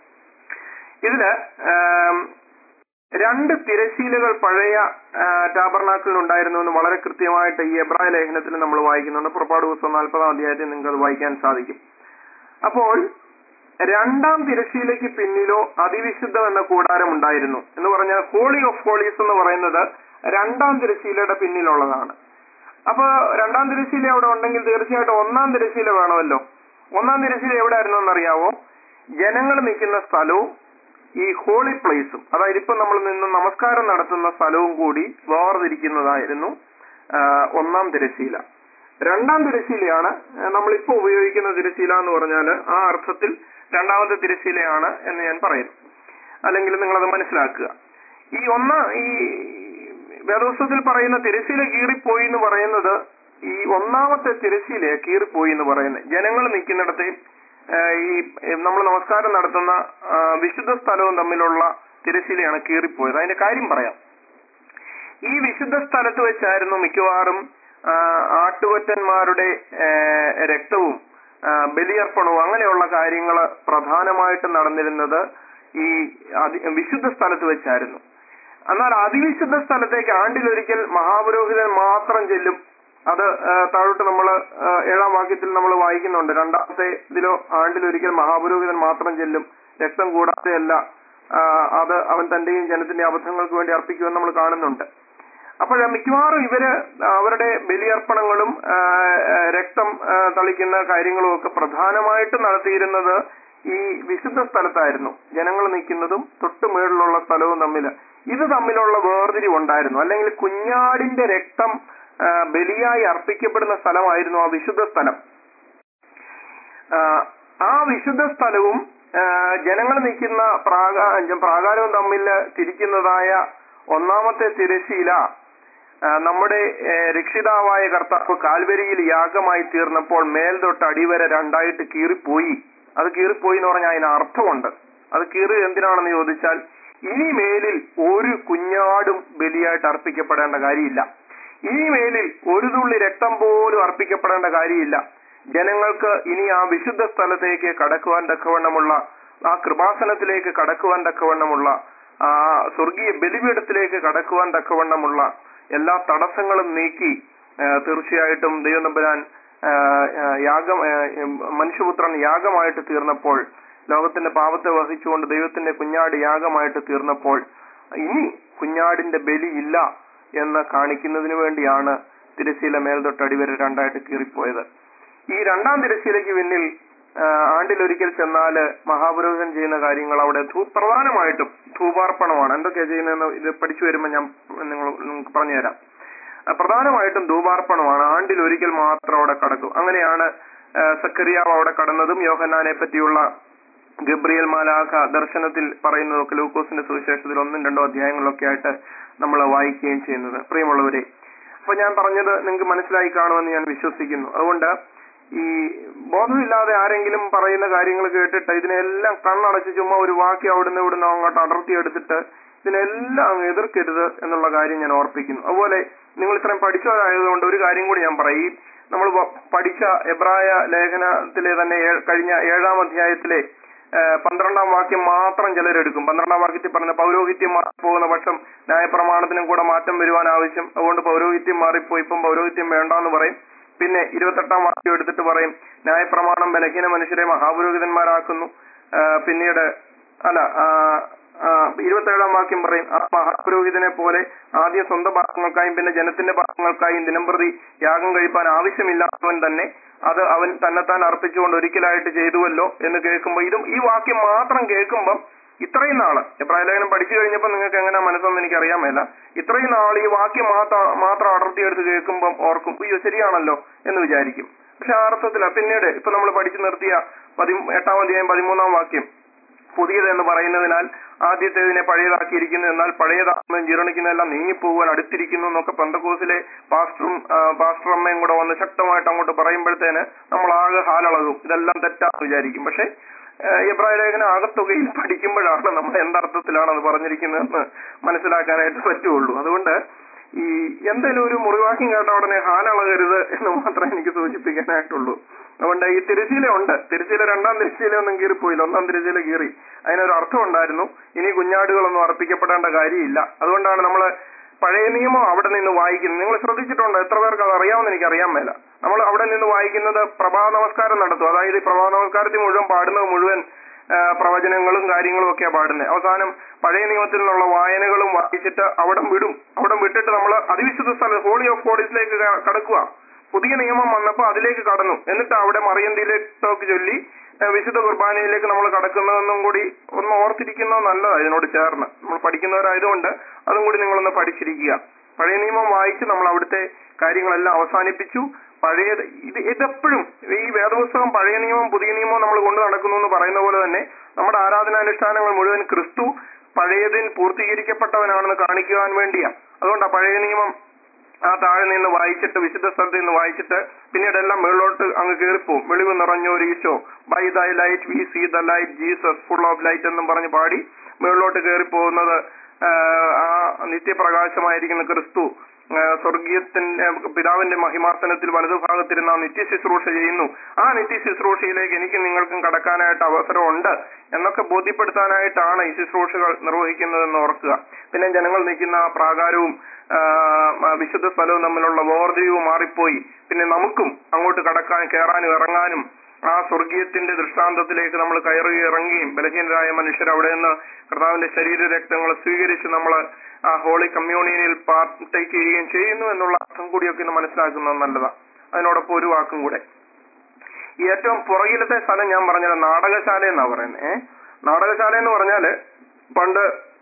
ഇതില് ആം, രണ്ട് തിരശീലകൾ പഴയ ടാബർനാക്കിൽ ഉണ്ടായിരുന്നു എന്ന് വളരെ കൃത്യമായിട്ട് ഈ എബ്രായ ലേഖനത്തിൽ നമ്മൾ വായിക്കുന്നുണ്ട് പുറപ്പാട് ദിവസം നാൽപ്പതാം അധ്യായത്തിൽ നിങ്ങൾക്ക് അത് വായിക്കാൻ സാധിക്കും അപ്പോൾ രണ്ടാം തിരശീലയ്ക്ക് പിന്നിലോ അതിവിശുദ്ധം എന്ന കൂടാരം ഉണ്ടായിരുന്നു എന്ന് പറഞ്ഞാൽ ഹോളി ഓഫ് ഹോളീസ് എന്ന് പറയുന്നത് രണ്ടാം തിരശീലയുടെ പിന്നിലുള്ളതാണ് അപ്പൊ രണ്ടാം തിരശീല അവിടെ ഉണ്ടെങ്കിൽ തീർച്ചയായിട്ടും ഒന്നാം തിരശീല വേണമല്ലോ ഒന്നാം തിരശീല എവിടെ ആയിരുന്നു എന്നറിയാവോ ജനങ്ങൾ നിൽക്കുന്ന സ്ഥലവും ഈ ഹോളി പ്ലേസും അതായത് ഇപ്പൊ നമ്മൾ നിന്ന് നമസ്കാരം നടത്തുന്ന സ്ഥലവും കൂടി വേർതിരിക്കുന്നതായിരുന്നു ആ, ഒന്നാം തിരശീല രണ്ടാം തിരശീലയാണ് ആ, നമ്മളിപ്പോ ഉപയോഗിക്കുന്ന തിരശീല എന്ന് പറഞ്ഞാൽ ആ അർത്ഥത്തിൽ രണ്ടാമത്തെ തിരശീലയാണ് എന്ന് ഞാൻ പറയുന്നു അല്ലെങ്കിൽ നിങ്ങളത് മനസ്സിലാക്കുക ഈ ഒന്ന ഈ വേദോത്സവത്തിൽ പറയുന്ന തിരശീല കീറിപ്പോയി എന്ന് പറയുന്നത് ഈ ഒന്നാമത്തെ തിരശീല കീറിപ്പോയി എന്ന് പറയുന്നത് ജനങ്ങൾ നിൽക്കുന്നിടത്ത് ആ, ഈ നമ്മൾ നമസ്കാരം നടത്തുന്ന ആ, വിശുദ്ധ സ്ഥലവും തമ്മിലുള്ള തിരശീലയാണ് കീറിപ്പോയത് അതിന്റെ കാര്യം പറയാം ഈ വിശുദ്ധ സ്ഥലത്ത് വെച്ചായിരുന്നു മിക്കവാറും ആ, ആട്ടുകൊറ്റന്മാരുടെ ആ, രക്തവും ആ, ബലിയർപ്പണവും അങ്ങനെയുള്ള കാര്യങ്ങൾ പ്രധാനമായിട്ട് നടന്നിരുന്നത് ഈ അതി- വിശുദ്ധ സ്ഥലത്ത് വെച്ചായിരുന്നു എന്നാൽ അതിവിശുദ്ധ സ്ഥലത്തേക്ക് ആണ്ടിലൊരിക്കൽ മഹാപുരോഹിതൻ മാത്രം ചെല്ലും അത് ആ, താഴോട്ട് നമ്മൾ ഏഴാം വാക്യത്തിൽ നമ്മൾ വായിക്കുന്നുണ്ട് രണ്ടാമത്തെ ഇതിലോ ആണ്ടിലൊരിക്കൽ മഹാപുരോഹിതൻ മാത്രം ചെല്ലും രക്തം കൂടാതെയല്ല ആ, അത് അവൻ തന്റെയും ജനത്തിന്റെ അബദ്ധങ്ങൾക്ക് വേണ്ടി അർപ്പിക്കുമെന്ന് നമ്മൾ കാണുന്നുണ്ട് അപ്പോൾ മിക്കവാറും ഇവര് അവരുടെ ബലിയർപ്പണങ്ങളും ആ, ആ, രക്തം ആ, തളിക്കുന്ന കാര്യങ്ങളും ഒക്കെ പ്രധാനമായിട്ട് നടത്തിയിരുന്നത് ഈ വിശുദ്ധ സ്ഥലത്തായിരുന്നു ജനങ്ങൾ നിൽക്കുന്നതും തൊട്ട് മുകളിലുള്ള സ്ഥലവും തമ്മിൽ ഇത് തമ്മിലുള്ള വേർതിരിവ് ഉണ്ടായിരുന്നു അല്ലെങ്കിൽ കുഞ്ഞാടിന്റെ രക്തം ആ, ബലിയായി അർപ്പിക്കപ്പെടുന്ന സ്ഥലമായിരുന്നു ആ വിശുദ്ധ സ്ഥലം ആ, ആ വിശുദ്ധ സ്ഥലവും ആ, ജനങ്ങൾ നിൽക്കുന്ന പ്രാകാ പ്രാകാരവും തമ്മിൽ തിരിക്കുന്നതായ ഒന്നാമത്തെ തിരശീല ആ, നമ്മുടെ ഏ, രക്ഷിതാവായ കർത്താവ് കാൽവരിയിൽ യാഗമായി തീർന്നപ്പോൾ മേൽ തൊട്ട് അടിവരെ രണ്ടായിട്ട് കീറിപ്പോയി അത് കീറിപ്പോയി എന്ന് പറഞ്ഞാൽ അതിന് അർത്ഥമുണ്ട് അത് കീറി എന്തിനാണെന്ന് ചോദിച്ചാൽ ഇനി മേലിൽ ഒരു കുഞ്ഞാടും ബലിയായിട്ട് അർപ്പിക്കപ്പെടേണ്ട കാര്യമില്ല ഇനി മേലിൽ ഒരു തുള്ളി രക്തം പോലും അർപ്പിക്കപ്പെടേണ്ട കാര്യമില്ല ജനങ്ങൾക്ക് ഇനി ആ വിശുദ്ധ സ്ഥലത്തേക്ക് കടക്കുവാൻ തക്കവണ്ണമുള്ള ആ കൃപാസനത്തിലേക്ക് കടക്കുവാൻ തക്കവണ്ണമുള്ള ആ സ്വർഗീയ ബലിപീഠത്തിലേക്ക് കടക്കുവാൻ തക്കവണ്ണമുള്ള എല്ലാ തടസ്സങ്ങളും നീക്കി ആ, തീർച്ചയായിട്ടും ദൈവം നമ്പുരാൻ ആ, ആ, യാഗം ആ, മനുഷ്യപുത്രൻ യാഗമായിട്ട് തീർന്നപ്പോൾ ലോകത്തിന്റെ പാപത്തെ വഹിച്ചുകൊണ്ട് ദൈവത്തിന്റെ കുഞ്ഞാട് യാഗമായിട്ട് തീർന്നപ്പോൾ ഇനി കുഞ്ഞാടിന്റെ ബലി ഇല്ല എന്ന് കാണിക്കുന്നതിന് വേണ്ടിയാണ് തിരശ്ശീല മേൽതൊട്ടടി വരെ രണ്ടായിട്ട് കീറിപ്പോയത് ഈ രണ്ടാം തിരശ്ശീലയ്ക്ക് പിന്നിൽ ആ, ആണ്ടിലൊരിക്കൽ ചെന്നാല് മഹാപുരോഹിതൻ ചെയ്യുന്ന കാര്യങ്ങൾ അവിടെ ധൂ- പ്രധാനമായിട്ടും ധൂപാർപ്പണമാണ് എന്തൊക്കെയാ ചെയ്യുന്നതെന്ന് ഇത് പഠിച്ചു വരുമ്പോൾ ഞാൻ നിങ്ങൾ നിങ്ങൾക്ക് പറഞ്ഞുതരാം ആ, പ്രധാനമായിട്ടും ധൂപാർപ്പണമാണ് ആണ്ടിൽ ഒരിക്കൽ മാത്രം അവിടെ കടക്കും അങ്ങനെയാണ് ആ, സക്കറിയാവ് അവിടെ കടന്നതും യോഹന്നാനെ പറ്റിയുള്ള ഗബ്രിയൽ മാലാഖ ദർശനത്തിൽ പറയുന്നതൊക്കെ ലൂക്കോസിന്റെ സുവിശേഷത്തിൽ ഒന്നും രണ്ടോ അധ്യായങ്ങളിലൊക്കെ ആയിട്ട് നമ്മൾ വായിക്കുകയും ചെയ്യുന്നത് പ്രിയമുള്ളവരെ അപ്പൊ ഞാൻ പറഞ്ഞത് നിങ്ങൾക്ക് മനസ്സിലായി കാണുമെന്ന് ഞാൻ വിശ്വസിക്കുന്നു അതുകൊണ്ട് ഈ ബോധമില്ലാതെ ആരെങ്കിലും പറയുന്ന കാര്യങ്ങൾ കേട്ടിട്ട് ഇതിനെല്ലാം കണ്ണടച്ച് ചുമ്മാ ഒരു വാക്യം അവിടുന്ന് ഇവിടുന്ന് അങ്ങോട്ട് അടർത്തിയെടുത്തിട്ട് ഇതിനെല്ലാം അങ്ങ് എതിർക്കരുത് എന്നുള്ള കാര്യം ഞാൻ ഓർപ്പിക്കുന്നു അതുപോലെ നിങ്ങൾ ഇത്രയും പഠിച്ചവരായതുകൊണ്ട് ഒരു കാര്യം കൂടി ഞാൻ പറയും നമ്മൾ വ- പഠിച്ച എബ്രായ ലേഖനത്തിലെ തന്നെ ഏ- കഴിഞ്ഞ ഏഴാം അധ്യായത്തിലെ ആ, പന്ത്രണ്ടാം വാക്യം മാത്രം ചിലരെടുക്കും പന്ത്രണ്ടാം വാക്യത്തിൽ പറഞ്ഞ പൗരോഹിത്യം മാറിപ്പോകുന്ന പക്ഷം ന്യായപ്രമാണത്തിനും കൂടെ മാറ്റം വരുവാൻ ആവശ്യം അതുകൊണ്ട് പൗരോഹിത്യം മാറിപ്പോയി ഇപ്പം പൗരോഹിത്യം വേണ്ടാന്ന് പറയും പിന്നെ ഇരുപത്തെട്ടാം വാക്യം എടുത്തിട്ട് പറയും ന്യായപ്രമാണം ബലഹീന മനുഷ്യരെ മഹാപുരോഹിതന്മാരാക്കുന്നു ആ, പിന്നീട് അല്ല ആ, ആ, ഇരുപത്തേഴാം വാക്യം പറയും ആ മഹാപുരോഹിതനെ പോലെ ആദ്യം സ്വന്തം ഭാഗങ്ങൾക്കായും പിന്നെ ജനത്തിന്റെ ഭാഗങ്ങൾക്കായും ദിനംപ്രതി യാഗം കഴിപ്പാൻ ആവശ്യമില്ലാത്തവൻ തന്നെ അത് അവൻ തന്നെത്താൻ അർപ്പിച്ചുകൊണ്ട് ഒരിക്കലായിട്ട് ചെയ്തുവല്ലോ എന്ന് കേൾക്കുമ്പോൾ ഇതും ഈ വാക്യം മാത്രം കേൾക്കുമ്പം ഇത്രയും നാള് എബ്രാഹിം ലേഖനം പഠിച്ചു കഴിഞ്ഞപ്പോൾ നിങ്ങൾക്ക് എങ്ങനെ മനസ്സെന്ന് എനിക്ക് അറിയാൻ മേല ഇത്രയും നാൾ ഈ വാക്യം മാത്രം മാത്രം അടർത്തിയെടുത്ത് കേൾക്കുമ്പം ഓർക്കും അയ്യോ ശരിയാണല്ലോ എന്ന് വിചാരിക്കും പക്ഷെ ആ അർത്ഥത്തില പിന്നീട് ഇപ്പൊ നമ്മൾ പഠിച്ചു നിർത്തിയ പതി എട്ടാം അധ്യായം പതിമൂന്നാം വാക്യം പുതിയത് എന്ന് പറയുന്നതിനാൽ ആദ്യത്തേതിനെ പഴയതാക്കിയിരിക്കുന്നു എന്നാൽ പഴയതാകുന്നതും ജീർണിക്കുന്നതെല്ലാം നീങ്ങിപ്പോകാൻ അടുത്തിരിക്കുന്നു എന്നൊക്കെ പന്തക്കോസിലെ പാസ്റ്ററും ആ, പാസ്റ്റർ അമ്മയും കൂടെ വന്ന് ശക്തമായിട്ട് അങ്ങോട്ട് പറയുമ്പോഴത്തേന് നമ്മൾ ആകെ ഹാലളകും ഇതെല്ലാം തെറ്റാന്ന് വിചാരിക്കും പക്ഷെ എബ്രാഹിം ലേഖനം ആകത്തുകയിൽ പഠിക്കുമ്പോഴാണ് നമ്മൾ എന്തർത്ഥത്തിലാണ് അത് പറഞ്ഞിരിക്കുന്നതെന്ന് മനസ്സിലാക്കാനായിട്ട് പറ്റുള്ളൂ അതുകൊണ്ട് ഈ എന്തെങ്കിലും ഒരു മുറിവാക്യം കേട്ട ഉടനെ ഹാലളകരുത് എന്ന് മാത്രമേ എനിക്ക് സൂചിപ്പിക്കാനായിട്ടുള്ളൂ അതുകൊണ്ട് ഈ തിരശ്ശീല ഉണ്ട് തിരശ്ശീല രണ്ടാം തിരശ്ശീല ഒന്നും കീറിപ്പോയില്ല ഒന്നാം തിരശ്ശീല കീറി അതിനൊരു അർത്ഥം ഉണ്ടായിരുന്നു ഇനി കുഞ്ഞാടുകളൊന്നും അർപ്പിക്കപ്പെടേണ്ട കാര്യമില്ല അതുകൊണ്ടാണ് നമ്മൾ പഴയ നിയമം അവിടെ നിന്ന് വായിക്കുന്നത് നിങ്ങൾ ശ്രദ്ധിച്ചിട്ടുണ്ടോ എത്ര പേർക്ക് അത് അറിയാമെന്ന് എനിക്ക് അറിയാൻ മേല നമ്മൾ അവിടെ നിന്ന് വായിക്കുന്നത് പ്രഭാത നമസ്കാരം നടത്തും അതായത് ഈ പ്രഭാത നമസ്കാരത്തിൽ മുഴുവൻ പാടുന്നത് മുഴുവൻ ആ, പ്രവചനങ്ങളും കാര്യങ്ങളും ഒക്കെയാ പാടുന്നത് അവസാനം പഴയ നിയമത്തിൽ നിന്നുള്ള വായനകളും വായിച്ചിട്ട് അവിടെ വിടും അവിടെ വിട്ടിട്ട് നമ്മൾ അതിവിശുദ്ധ സ്ഥലം ഹോളി ഓഫ് ഹോളീസിലേക്ക് ക- കടക്കുക പുതിയ നിയമം വന്നപ്പോൾ അതിലേക്ക് കടന്നു എന്നിട്ട് അവിടെ മറിയന്തിയിലേക്ക് ചൊല്ലി ആ, വിശുദ്ധ കുർബാനയിലേക്ക് നമ്മൾ കടക്കുന്നതെന്നും കൂടി ഒന്ന് ഓർത്തിരിക്കുന്നത് നല്ലതാണ് ഇതിനോട് ചേർന്ന് നമ്മൾ പഠിക്കുന്നവരായതുകൊണ്ട് അതും കൂടി നിങ്ങളൊന്ന് പഠിച്ചിരിക്കുക പഴയ നിയമം വായിച്ച് നമ്മൾ അവിടുത്തെ കാര്യങ്ങളെല്ലാം അവസാനിപ്പിച്ചു പഴയ ഇത് ഇതെപ്പോഴും ഈ വേദപുസ്തകം പഴയ നിയമം പുതിയ നിയമം നമ്മൾ കൊണ്ടു നടക്കുന്നു എന്ന് പറയുന്ന പോലെ തന്നെ നമ്മുടെ ആരാധനാനുഷ്ഠാനങ്ങൾ മുഴുവൻ ക്രിസ്തു പഴയതിൽ പൂർത്തീകരിക്കപ്പെട്ടവനാണെന്ന് കാണിക്കുവാൻ വേണ്ടിയാ അതുകൊണ്ടാ പഴയ നിയമം ആ താഴെ നിന്ന് വായിച്ചിട്ട് വിശുദ്ധ സ്ഥലത്ത് നിന്ന് വായിച്ചിട്ട് പിന്നീട് എല്ലാം മുകളിലോട്ട് അങ്ങ് കയറിപ്പോവും വെളിവ് നിറഞ്ഞൊരു ഈശോ by thy light we see the light Jesus full of light എന്നും പറഞ്ഞ് പാടി മുകളിലോട്ട് കയറിപ്പോകുന്നത് ആ, ആ നിത്യപ്രകാശമായിരിക്കുന്ന ക്രിസ്തു ആ, സ്വർഗീയത്തിന്റെ പിതാവിന്റെ മഹിമാസനത്തിൽ വലതുഭാഗത്തിരുന്ന ആ നിത്യ ശുശ്രൂഷ ചെയ്യുന്നു ആ നിത്യ ശുശ്രൂഷയിലേക്ക് എനിക്ക് നിങ്ങൾക്കും കടക്കാനായിട്ട് അവസരമുണ്ട് എന്നൊക്കെ ബോധ്യപ്പെടുത്താനായിട്ടാണ് ഈ ശുശ്രൂഷകൾ നിർവഹിക്കുന്നതെന്ന് ഓർക്കുക പിന്നെ ജനങ്ങൾ നിൽക്കുന്ന ആ പ്രാകാരവും ആ, ആ, വിശുദ്ധ സ്ഥലവും തമ്മിലുള്ള വേർതിരിവ് മാറിപ്പോയി പിന്നെ നമുക്കും അങ്ങോട്ട് കടക്കാൻ കയറാനും ഇറങ്ങാനും ആ സ്വർഗീയത്തിന്റെ ദൃഷ്ടാന്തത്തിലേക്ക് നമ്മൾ കയറി ഇറങ്ങുകയും ബലഹീനരായ മനുഷ്യർ അവിടെ നിന്ന് കർത്താവിന്റെ ശരീര രക്തങ്ങൾ സ്വീകരിച്ച് നമ്മൾ ആ ഹോളി കമ്മ്യൂണിയനിൽ പാർട്ടേക്ക് ചെയ്യുകയും ചെയ്യുന്നു എന്നുള്ള അർത്ഥം കൂടിയൊക്കെ ഇന്ന് മനസ്സിലാക്കുന്നത് നല്ലതാണ് അതിനോടൊപ്പം ഒരു വാക്കും കൂടെ ഈ ഏറ്റവും പുറകിലത്തെ സ്ഥലം ഞാൻ പറഞ്ഞത് നാടകശാല എന്നാ പറയുന്നത് ഏഹ് നാടകശാല എന്ന് പറഞ്ഞാല് പണ്ട്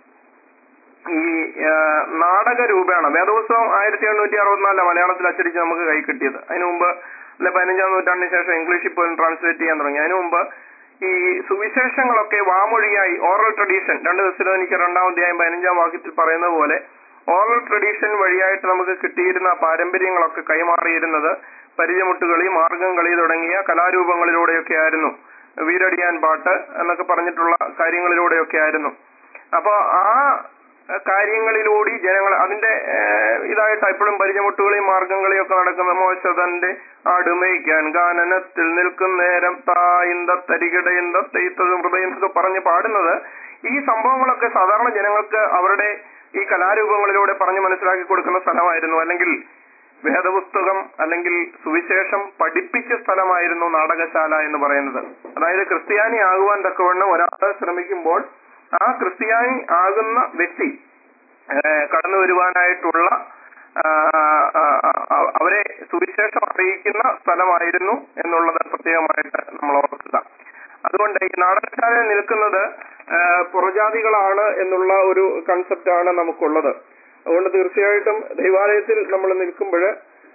ഈ ആ, നാടക രൂപേണ വേദപുസ്തകം ആയിരത്തി എണ്ണൂറ്റി അറുപത്തിനാലിലെ മലയാളത്തിൽ അച്ചടിച്ച് നമുക്ക് കൈ കിട്ടിയത് അതിനു മുമ്പ് അല്ലെ പതിനഞ്ചാം നൂറ്റാണ്ടിന് ശേഷം ഇംഗ്ലീഷിൽ പോലും ട്രാൻസ്ലേറ്റ് ചെയ്യാൻ തുടങ്ങി അതിനു മുമ്പ് ഈ സുവിശേഷങ്ങളൊക്കെ വാമൊഴിയായി ഓറൽ ട്രഡീഷൻ രണ്ട് ദിവസത്തിൽ എനിക്ക് രണ്ടാം അധ്യായം പതിനഞ്ചാം വാക്യത്തിൽ പറയുന്നത് പോലെ ഓറൽ ട്രഡീഷൻ വഴിയായിട്ട് നമുക്ക് കിട്ടിയിരുന്ന പാരമ്പര്യങ്ങളൊക്കെ കൈമാറിയിരുന്നത് പരിചമുട്ടുകളി മാർഗം കളി തുടങ്ങിയ കലാരൂപങ്ങളിലൂടെയൊക്കെ ആയിരുന്നു വീരടിയാൻ പാട്ട് എന്നൊക്കെ പറഞ്ഞിട്ടുള്ള കാര്യങ്ങളിലൂടെയൊക്കെ ആയിരുന്നു അപ്പൊ ആ കാര്യങ്ങളിലൂടെ ജനങ്ങൾ അതിന്റെ ഏഹ്, ഇതായിട്ട് ഇപ്പോഴും പരിചമുട്ടുകളെയും മാർഗംകളിയും ഒക്കെ നടക്കുന്ന മോശതന്റെ ആടുമയ്ക്കാൻ ഗാനനത്തിൽ നിൽക്കും നേരം തായിന്ത തരികിടയന്ത തെയ്ത്തതും ഹൃദയം എന്നൊക്കെ പറഞ്ഞ് പാടുന്നത് ഈ സംഭവങ്ങളൊക്കെ സാധാരണ ജനങ്ങൾക്ക് അവരുടെ ഈ കലാരൂപങ്ങളിലൂടെ പറഞ്ഞ് മനസ്സിലാക്കി കൊടുക്കുന്ന സ്ഥലമായിരുന്നു അല്ലെങ്കിൽ വേദപുസ്തകം അല്ലെങ്കിൽ സുവിശേഷം പഠിപ്പിച്ച സ്ഥലമായിരുന്നു നാടകശാല എന്ന് പറയുന്നത് അതായത് ക്രിസ്ത്യാനി ആകുവാൻ തക്കവണ്ണം ഒരാൾ ശ്രമിക്കുമ്പോൾ ആ ക്രിസ്ത്യാനി ആകുന്ന വ്യക്തി ഏഹ് കടന്നു വരുവാനായിട്ടുള്ള ആ, ആ, ആ, അവരെ സുവിശേഷം അറിയിക്കുന്ന സ്ഥലമായിരുന്നു എന്നുള്ളത് പ്രത്യേകമായിട്ട് നമ്മൾ ഓർക്കുക അതുകൊണ്ട് ഈ നാടകശാലയിൽ നിൽക്കുന്നത് ആ, പുറജാതികളാണ് എന്നുള്ള ഒരു കൺസെപ്റ്റാണ് നമുക്കുള്ളത് അതുകൊണ്ട് തീർച്ചയായിട്ടും ദൈവാലയത്തിൽ നമ്മൾ നിൽക്കുമ്പോൾ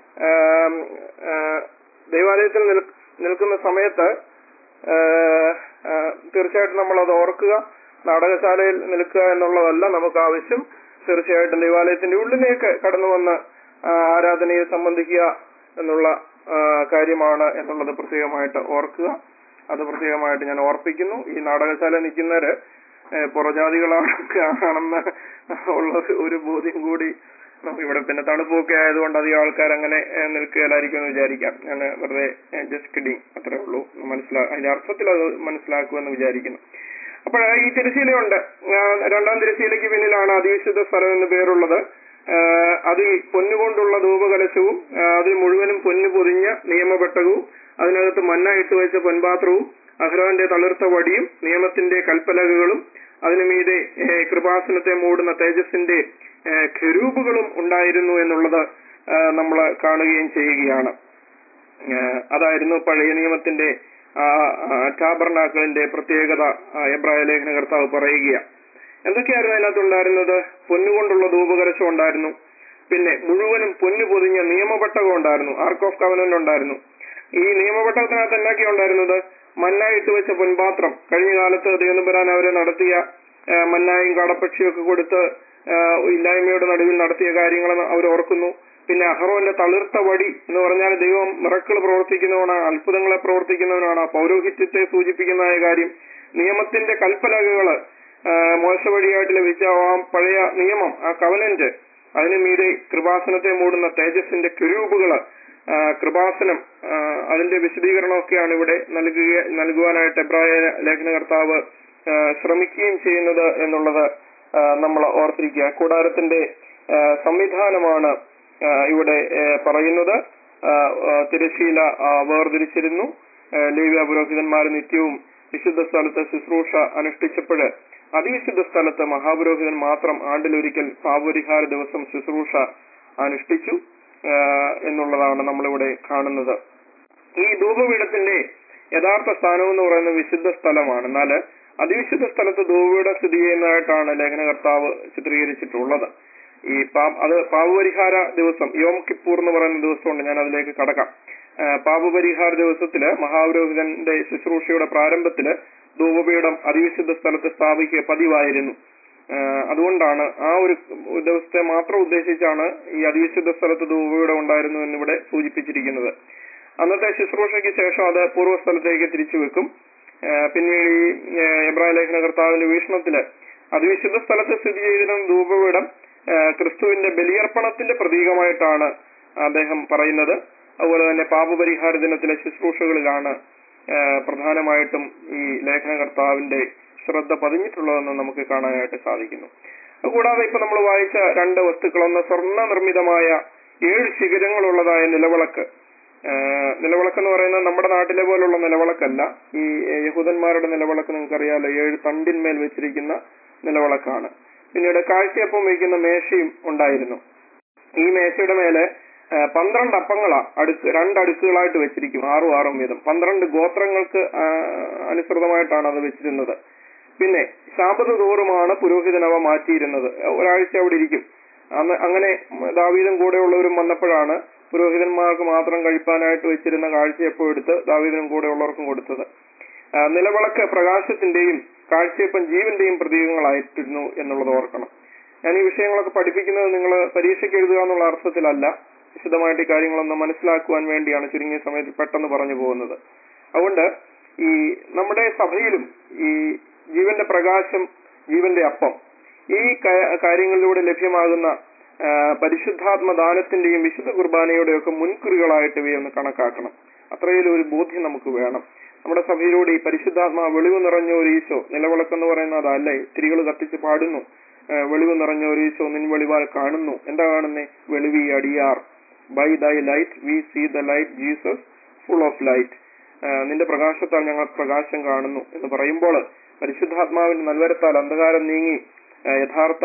ദൈവാലയത്തിൽ നിൽ- നിൽക്കുന്ന സമയത്ത് ആ, ആ, തീർച്ചയായിട്ടും നമ്മൾ അത് ഓർക്കുക നാടകശാലയിൽ നിൽക്കുക എന്നുള്ളതല്ല നമുക്ക് ആവശ്യം തീർച്ചയായിട്ടും ദൈവാലയത്തിന്റെ ഉള്ളിലേക്ക് കടന്നു വന്ന് ആ, ആരാധനയിൽ സംബന്ധിക്കുക എന്നുള്ള ആ, കാര്യമാണ് എന്നുള്ളത് പ്രത്യേകമായിട്ട് ഓർക്കുക അത് പ്രത്യേകമായിട്ട് ഞാൻ ഓർപ്പിക്കുന്നു ഈ നാടകശാല നിൽക്കുന്നവര് ഏഹ് പുറജാതികളാണ് ആണെന്ന് ഉള്ള ഒരു ബോധ്യം കൂടി നമുക്ക് ഇവിടെ പിന്നെ തണുപ്പൊക്കെ ആയതുകൊണ്ട് അധികം ആൾക്കാർ അങ്ങനെ ഏഹ് നിൽക്കുകയില്ലായിരിക്കും എന്ന് വിചാരിക്കാം ഞാൻ വെറുതെ ജസ്റ്റ് കിഡിങ് അത്രേ ഉള്ളൂ മനസ്സിലാ അതിന്റെ അർത്ഥത്തിൽ അത് മനസ്സിലാക്കുമെന്ന് വിചാരിക്കുന്നു അപ്പോൾ ഈ തിരശ്ശീലയുണ്ട് ആ, രണ്ടാം തിരശ്ശീലയ്ക്ക് പിന്നിലാണ് അതിവിശുദ്ധ സ്ഥലം എന്ന് പേരുള്ളത് ആ, അതിൽ പൊന്നുകൊണ്ടുള്ള ധൂപകലശവും ആ, അതിൽ മുഴുവനും പൊന്നു പൊതിഞ്ഞ നിയമപെട്ടകവും അതിനകത്ത് മന്ന ഇട്ട് വെച്ച പൊൻപാത്രവും അഹ്റോന്റെ തളിർത്ത വടിയും നിയമത്തിന്റെ കൽപ്പലകകളും അതിനു മീതെ ഏ, കൃപാസനത്തെ മൂടുന്ന തേജസ്സിന്റെ ഏ, ഖരൂബുകളും ഉണ്ടായിരുന്നു എന്നുള്ളത് നമ്മൾ കാണുകയും ചെയ്യുകയാണ് ഏഹ് അതായിരുന്നു പഴയ നിയമത്തിന്റെ ടാബർനാക്കളിന്റെ പ്രത്യേകത ആ, എബ്രായ ലേഖന കർത്താവ് പറയുക എന്തൊക്കെയായിരുന്നു അതിനകത്തുണ്ടായിരുന്നത് പൊന്നുകൊണ്ടുള്ള ധൂപകലശം ഉണ്ടായിരുന്നു പിന്നെ മുഴുവനും പൊന്നു പൊതിഞ്ഞ നിയമപെട്ടകം ഉണ്ടായിരുന്നു ആർക്ക് ഓഫ് കവനന്റ് ഉണ്ടായിരുന്നു ഈ നിയമപെട്ടകത്തിനകത്ത് എന്തൊക്കെയാ ഉണ്ടായിരുന്നത് മന്ന ഇട്ട് വെച്ച പൊൻപാത്രം കഴിഞ്ഞ കാലത്ത് ദൈവനമ്പരാൻ അവരെ നടത്തിയ ആ, മന്നായും കാടപ്പക്ഷിയും ഒക്കെ കൊടുത്ത് ആ, ഇല്ലായ്മയുടെ നടുവിൽ നടത്തിയ കാര്യങ്ങൾ അവർ ഓർക്കുന്നു പിന്നെ അഹറോന്റെ തളിർത്ത വടി എന്ന് പറഞ്ഞാൽ ദൈവം മിറക്കൾ പ്രവർത്തിക്കുന്നവനാണ് അത്ഭുതങ്ങളെ പ്രവർത്തിക്കുന്നവനാണ് ആ പൗരോഹിത്യത്തെ സൂചിപ്പിക്കുന്നതായ കാര്യം നിയമത്തിന്റെ കൽപ്പലകകള് ആ, മോശ വഴിയായിട്ട് ലഭിച്ച ആ പഴയ നിയമം ആ കവനന്റ് അതിനു മീതെ കൃപാസനത്തെ മൂടുന്ന തേജസ്സിന്റെ കിരൂപുകള് ആ, കൃപാസനം ആ, അതിന്റെ വിശദീകരണമൊക്കെയാണ് ഇവിടെ നൽകുക നൽകുവാനായിട്ട് എബ്രായ ലേഖനകർത്താവ് ആ, ശ്രമിക്കുകയും ചെയ്യുന്നത് എന്നുള്ളത് നമ്മൾ ഓർത്തിരിക്കുക കൂടാരത്തിന്റെ ആ, സംവിധാനമാണ് ആ, ഇവിടെ ആ, പറയുന്നത് ആ, ആ, തിരശീല ആ, വേർതിരിച്ചിരുന്നു ആ, ലേവ്യ പുരോഹിതന്മാർ നിത്യവും വിശുദ്ധ സ്ഥലത്ത് ശുശ്രൂഷ അനുഷ്ഠിച്ചപ്പോൾ അതിവിശുദ്ധ സ്ഥലത്ത് മഹാപുരോഹിതൻ മാത്രം ആണ്ടിലൊരിക്കൽ പാപപരിഹാര ദിവസം ശുശ്രൂഷ അനുഷ്ഠിച്ചു ആ, എന്നുള്ളതാണ് നമ്മളിവിടെ കാണുന്നത് ഈ ധൂപപീഠത്തിന്റെ യഥാർത്ഥ സ്ഥാനം എന്ന് പറയുന്നത് വിശുദ്ധ സ്ഥലമാണ് എന്നാൽ അതിവിശുദ്ധ സ്ഥലത്ത് ധൂപപീഠം സ്ഥിതി ചെയ്യുന്നതായിട്ടാണ് ലേഖനകർത്താവ് ചിത്രീകരിച്ചിട്ടുള്ളത് ഈ പാ- അത് പാപപരിഹാര ദിവസം യോം കിപ്പൂർ എന്ന് പറയുന്ന ദിവസമുണ്ട് ഞാൻ അതിലേക്ക് കടക്കാം ആ, പാപപരിഹാര ദിവസത്തില് മഹാപുരോഹിതന്റെ ശുശ്രൂഷയുടെ പ്രാരംഭത്തില് ധൂപപീഠം അതിവിശുദ്ധ സ്ഥലത്ത് സ്ഥാപിക്കുക പതിവായിരുന്നു ആ, അതുകൊണ്ടാണ് ആ ഒരു ദിവസത്തെ മാത്രം ഉദ്ദേശിച്ചാണ് ഈ അതിവിശുദ്ധ സ്ഥലത്ത് ധൂപപീഠം ഉണ്ടായിരുന്നു എന്നിവിടെ സൂചിപ്പിച്ചിരിക്കുന്നത് അന്നത്തെ ശുശ്രൂഷയ്ക്ക് ശേഷം അത് പൂർവ്വസ്ഥലത്തേക്ക് തിരിച്ചു വെക്കും ആ, പിന്നീട് ഈ ആ, എബ്രായ ലേഖന കർത്താവിന്റെ വീക്ഷണത്തില് അതിവിശുദ്ധ സ്ഥലത്ത് സ്ഥിതി ചെയ്തിരുന്ന ധൂപപീഠം ആ, ക്രിസ്തുവിന്റെ ബലിയർപ്പണത്തിന്റെ പ്രതീകമായിട്ടാണ് അദ്ദേഹം പറയുന്നത് അതുപോലെ തന്നെ പാപപരിഹാര ദിനത്തിലെ ശുശ്രൂഷകളിലാണ് ആ, പ്രധാനമായിട്ടും ഈ ലേഖനകർത്താവിന്റെ ശ്രദ്ധ പതിഞ്ഞിട്ടുള്ളതെന്ന് നമുക്ക് കാണാനായിട്ട് സാധിക്കുന്നു അതുകൂടാതെ ഇപ്പൊ നമ്മൾ വായിച്ച രണ്ട് വസ്തുക്കൾ ഒന്ന് സ്വർണ്ണ നിർമ്മിതമായ ഏഴ് ശിഖരങ്ങളുള്ളതായ നിലവിളക്ക് ആ, നിലവിളക്ക് എന്ന് പറയുന്നത് നമ്മുടെ നാട്ടിലെ പോലുള്ള നിലവിളക്കല്ല ഈ യഹൂദന്മാരുടെ നിലവിളക്ക് നിങ്ങൾക്കറിയാലോ ഏഴ് തണ്ടിന്മേൽ വെച്ചിരിക്കുന്ന നിലവിളക്കാണ് പിന്നീട് കാഴ്ചയപ്പം വയ്ക്കുന്ന മേശയും ഉണ്ടായിരുന്നു ഈ മേശയുടെ മേലെ ആ, പന്ത്രണ്ട് അപ്പങ്ങളാ അടുക്ക് രണ്ട് അടുക്കുകളായിട്ട് വെച്ചിരിക്കും ആറും ആറും വീതം പന്ത്രണ്ട് ഗോത്രങ്ങൾക്ക് ആ, അനുസൃതമായിട്ടാണ് അത് വെച്ചിരുന്നത് പിന്നെ ശാപത തോറുമാണ് പുരോഹിതൻ അവ മാറ്റിയിരുന്നത് ഒരാഴ്ച അവിടെ ഇരിക്കും അന്ന് അങ്ങനെ ദാവീദും കൂടെയുള്ളവരും വന്നപ്പോഴാണ് പുരോഹിതന്മാർക്ക് മാത്രം കഴിപ്പാനായിട്ട് വെച്ചിരുന്ന കാഴ്ചയപ്പം എടുത്ത് ദാവീദിനും കൂടെയുള്ളവർക്കും കൊടുത്തത് ആ, നിലവിളക്ക് പ്രകാശത്തിന്റെയും കാഴ്ചയപ്പം ജീവന്റെയും പ്രതീകങ്ങളായിരുന്നു എന്നുള്ളത് ഓർക്കണം ഞാൻ ഈ വിഷയങ്ങളൊക്കെ പഠിപ്പിക്കുന്നത് നിങ്ങൾ പരീക്ഷയ്ക്ക് എഴുതുക എന്നുള്ള അർത്ഥത്തിലല്ല വിശദമായിട്ട് ഈ കാര്യങ്ങളൊന്ന് മനസ്സിലാക്കുവാൻ വേണ്ടിയാണ് ചുരുങ്ങിയ സമയത്ത് പെട്ടെന്ന് പറഞ്ഞു പോകുന്നത് അതുകൊണ്ട് ഈ നമ്മുടെ സഭയിലും ഈ ജീവന്റെ പ്രകാശം ജീവന്റെ അപ്പം ഈ ക- കാര്യങ്ങളിലൂടെ ലഭ്യമാകുന്ന ആ, പരിശുദ്ധാത്മ ദാനത്തിന്റെയും വിശുദ്ധ കുർബാനയുടെയും ഒക്കെ മുൻകുറികളായിട്ട് ഇവയൊന്ന് കണക്കാക്കണം അത്രയും ഒരു ബോധ്യം നമുക്ക് വേണം നമ്മുടെ സഭയിലൂടെ ഈ പരിശുദ്ധാത്മാ വെളിവ് നിറഞ്ഞ ഒരു ഈശോ നിലവിളക്കെന്ന് പറയുന്നത് അതല്ലേ തിരികൾ കത്തിച്ച് പാടുന്നു ആ, വെളിവ് നിറഞ്ഞ ഒരു ഈശോ നിൻ വെളിവാൽ കാണുന്നു എന്താ കാണുന്നേ വെളിവി അടിയാർ by thy light we see the light Jesus full of light നിന്റെ പ്രകാശത്താൽ ഞങ്ങൾ പ്രകാശം കാണുന്നു എന്ന് പറയുമ്പോൾ പരിശുദ്ധാത്മാവിന്റെ നൽവരത്താൽ അന്ധകാരം നീങ്ങി ആ, യഥാർത്ഥ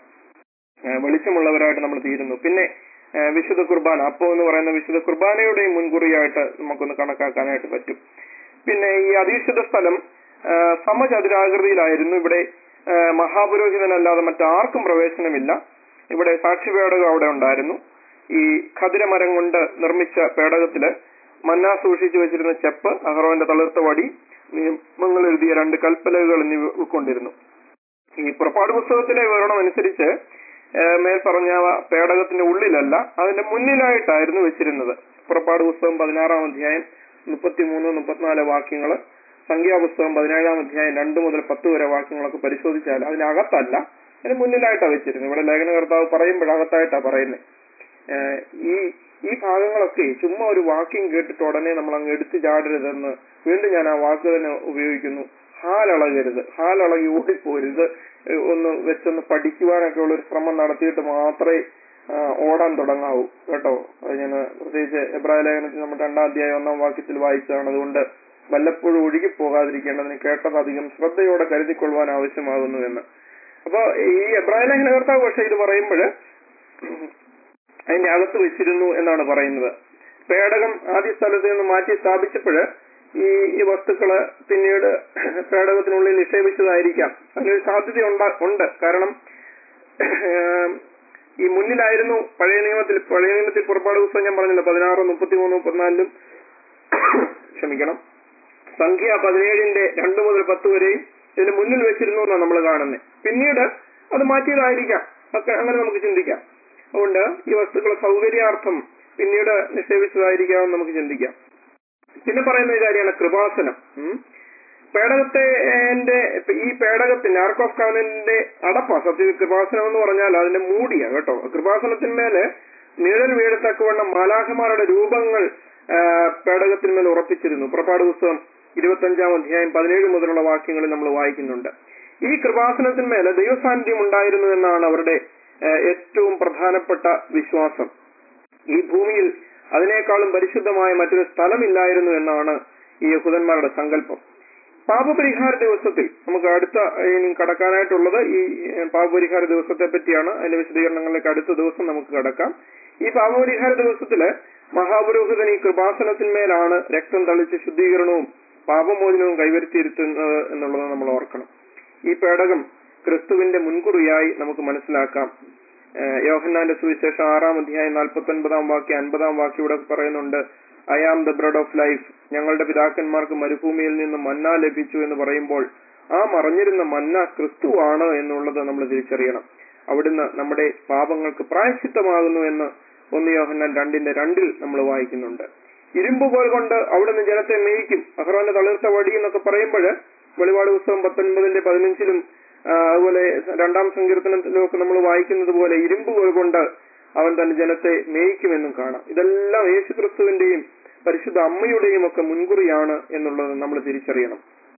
ആ, വെളിച്ചമുള്ളവരായിട്ട് നമ്മൾ തീരുന്നു പിന്നെ ആ, വിശുദ്ധ കുർബാന അപ്പോ എന്ന് പറയുന്ന വിശുദ്ധ കുർബാനയുടെയും മുൻകുറിയായിട്ട് നമുക്കൊന്ന് കണക്കാക്കാനായിട്ട് പറ്റും പിന്നെ ഈ അതിവിശുദ്ധ സ്ഥലം ആ, സമചതുരാകൃതിയിലായിരുന്നു ഇവിടെ ആ, മഹാപുരോഹിതനല്ലാതെ മറ്റാർക്കും പ്രവേശനമില്ല ഇവിടെ സാക്ഷി പേടകം അവിടെ ഉണ്ടായിരുന്നു ഈ ഖദിരമരം കൊണ്ട് നിർമ്മിച്ച പേടകത്തില് മന്ന സൂക്ഷിച്ചു വെച്ചിരുന്ന ചെപ്പ് അഹ്റോന്റെ തളിർത്ത വടി നിയമങ്ങൾ എഴുതിയ രണ്ട് കൽപ്പലകൾ എന്നിവ ഉൾക്കൊണ്ടിരുന്നു ഈ പുറപ്പാട് പുസ്തകത്തിലെ വിവരണം അനുസരിച്ച് ഏഹ് മേൽ പറഞ്ഞ പേടകത്തിന്റെ ഉള്ളിലല്ല അതിന്റെ മുന്നിലായിട്ടായിരുന്നു വെച്ചിരുന്നത് പുറപ്പാട് പുസ്തകം പതിനാറാം അധ്യായം മുപ്പത്തിമൂന്ന് മുപ്പത്തിനാല് വാക്യങ്ങള് സംഖ്യാപുസ്തകം പതിനേഴാം അധ്യായം രണ്ട് മുതൽ പത്ത് വരെ വാക്യങ്ങളൊക്കെ പരിശോധിച്ചാൽ അതിനകത്തല്ല അതിന് മുന്നിലായിട്ടാണ് വെച്ചിരുന്നത് ഇവിടെ ലേഖനകർത്താവ് പറയുമ്പോഴകത്തായിട്ടാ പറയുന്നത് ഏഹ് ഈ ഈ ഭാഗങ്ങളൊക്കെ ചുമ്മാ ഒരു വാക്യം കേട്ടിട്ട് ഉടനെ നമ്മൾ അങ്ങ് എടുത്തു ചാടരുതെന്ന് വീണ്ടും ഞാൻ ആ വാക്ക് തന്നെ ഉപയോഗിക്കുന്നു ഹാലളകരുത് ഹാലളകി ഓടിപ്പോരുത് ഏഹ് ഒന്ന് വെച്ചൊന്ന് പഠിക്കുവാനൊക്കെ ഉള്ള ഒരു ശ്രമം നടത്തിയിട്ട് മാത്രമേ ആ, ഓടാൻ തുടങ്ങാവൂ കേട്ടോ അത് ഞാൻ പ്രത്യേകിച്ച് എബ്രാഹിം ലേഖനത്തിൽ നമ്മൾ രണ്ടാം അധ്യായം ഒന്നാം വാക്യത്തിൽ വായിച്ചതാണ് അതുകൊണ്ട് വല്ലപ്പോഴും ഒഴുകി പോകാതിരിക്കേണ്ടതിന് കേട്ടത് അധികം ശ്രദ്ധയോടെ കരുതിക്കൊള്ളുവാൻ ആവശ്യമാകുന്നു എന്ന് അപ്പൊ ഈ എബ്രാഹിം ലേഖനകർത്താവ് പക്ഷെ ഇത് പറയുമ്പോൾ അതിന്റെ അകത്ത് വെച്ചിരുന്നു എന്നാണ് പറയുന്നത് പേടകം ആദ്യ സ്ഥലത്ത് നിന്ന് മാറ്റി സ്ഥാപിച്ചപ്പോഴ് ഈ ഈ വസ്തുക്കള് പിന്നീട് പേടകത്തിനുള്ളിൽ നിക്ഷേപിച്ചതായിരിക്കാം അതിനൊരു സാധ്യത ഉണ്ടാ- ഉണ്ട് കാരണം ഏം, ഈ മുന്നിലായിരുന്നു പഴയ നിയമത്തിൽ പഴയ നിയമത്തിൽ പുറപ്പാട് പുസ്തകം ഞാൻ പറഞ്ഞല്ലോ പതിനാറ് മുപ്പത്തിമൂന്ന് മുപ്പത്തിനാലിലും ക്ഷമിക്കണം സംഖ്യ പതിനേഴിന്റെ രണ്ട് മുതൽ പത്ത് വരെയും ഇതിന് മുന്നിൽ വെച്ചിരുന്നു എന്നാണ് നമ്മൾ കാണുന്നത് പിന്നീട് അത് മാറ്റിയതായിരിക്കാം ഒക്കെ അങ്ങനെ നമുക്ക് ചിന്തിക്കാം അതുകൊണ്ട് ഈ വസ്തുക്കളെ സൗകര്യാർത്ഥം പിന്നീട് നിക്ഷേപിച്ചതായിരിക്കാമെന്ന് നമുക്ക് ചിന്തിക്കാം പിന്നെ പറയുന്ന ഒരു കാര്യമാണ് കൃപാസനം ഉം. പേടകത്തെ എന്റെ ഈ പേടകത്തിന്റെ ആർക്ക് ഓഫ് കവനന്റെ അടപ്പ സത്യ കൃപാസനം എന്ന് പറഞ്ഞാൽ അതിന്റെ മൂടിയാ കേട്ടോ കൃപാസനത്തിന്മേല് നിഴൽ വീഴത്തക്കവണ്ണം മാലാഖമാരുടെ രൂപങ്ങൾ ആ, പേടകത്തിന്മേൽ ഉറപ്പിച്ചിരുന്നു പുറപ്പാട് പുസ്തകം ഇരുപത്തഞ്ചാം അധ്യായം പതിനേഴ് മുതലുള്ള വാക്യങ്ങളിൽ നമ്മൾ വായിക്കുന്നുണ്ട് ഈ കൃപാസനത്തിന്മേൽ ദൈവസാന്നിധ്യം ഉണ്ടായിരുന്നു എന്നാണ് അവരുടെ ആ, ഏറ്റവും പ്രധാനപ്പെട്ട വിശ്വാസം ഈ ഭൂമിയിൽ അതിനേക്കാളും പരിശുദ്ധമായ മറ്റൊരു സ്ഥലമില്ലായിരുന്നു എന്നാണ് ഈ യഹൂദന്മാരുടെ സങ്കല്പം പാപപരിഹാര ദിവസത്തിൽ നമുക്ക് അടുത്ത ഇനി കടക്കാനായിട്ടുള്ളത് ഈ ഏഹ്, പാപപരിഹാര ദിവസത്തെ പറ്റിയാണ് അതിന്റെ വിശദീകരണങ്ങളിലേക്ക് അടുത്ത ദിവസം നമുക്ക് കടക്കാം ഈ പാപപരിഹാര ദിവസത്തില് മഹാപുരോഹിതൻ ഈ കൃപാസനത്തിന്മേലാണ് രക്തം തളിച്ച് ശുദ്ധീകരണവും പാപമോചനവും കൈവരുത്തിയിരുത്തുന്നത് എന്നുള്ളത് നമ്മൾ ഓർക്കണം ഈ പേടകം ക്രിസ്തുവിന്റെ മുൻകുറിയായി നമുക്ക് മനസ്സിലാക്കാം ഏഹ് യോഹന്നാന്റെ സുവിശേഷം ആറാം അധ്യായം നാൽപ്പത്തി ഒൻപതാം വാക്യം അൻപതാം വാക്യം ഇവിടെ പറയുന്നുണ്ട് I am the bread of life ഞങ്ങളുടെ പിതാക്കന്മാർക്ക് മരുഭൂമിയിൽ നിന്ന് മന്ന ലഭിച്ചു എന്ന് പറയുമ്പോൾ ആ മറഞ്ഞിരുന്ന മന്ന ക്രിസ്തുവാണ് എന്നുള്ളത് നമ്മൾ തിരിച്ചറിയണം അവിടുന്ന് നമ്മുടെ പാപങ്ങൾക്ക് പ്രായശ്ചിത്തമാകുന്നു എന്ന് ഒന്ന് യോഹന്നാൻ രണ്ടിന്റെ രണ്ടിൽ നമ്മൾ വായിക്കുന്നുണ്ട് ഇരുമ്പ് കോൽ കൊണ്ട് അവിടുന്ന് ജനത്തെ മേയിക്കും അഹ്റോന്റെ തളിർത്ത വടി എന്നൊക്കെ പറയുമ്പോൾ വെളിപാട് പുസ്തകം പത്തൊൻപതിന്റെ പതിനഞ്ചിലും ആ, അതുപോലെ രണ്ടാം സങ്കീർത്തനത്തിലും ഒക്കെ നമ്മൾ വായിക്കുന്നത് പോലെ ഇരുമ്പ് കോൽ കൊണ്ട് അവൻ തന്റെ ജനത്തെ മേയിക്കുമെന്നും കാണാം ഇതെല്ലാം യേശുക്രിസ്തുവിന്റെയും പരിശുദ്ധ അമ്മയുടെയും ഒക്കെ മുൻകുറിയാണ് എന്നുള്ളത് നമ്മൾ തിരിച്ചറിയണം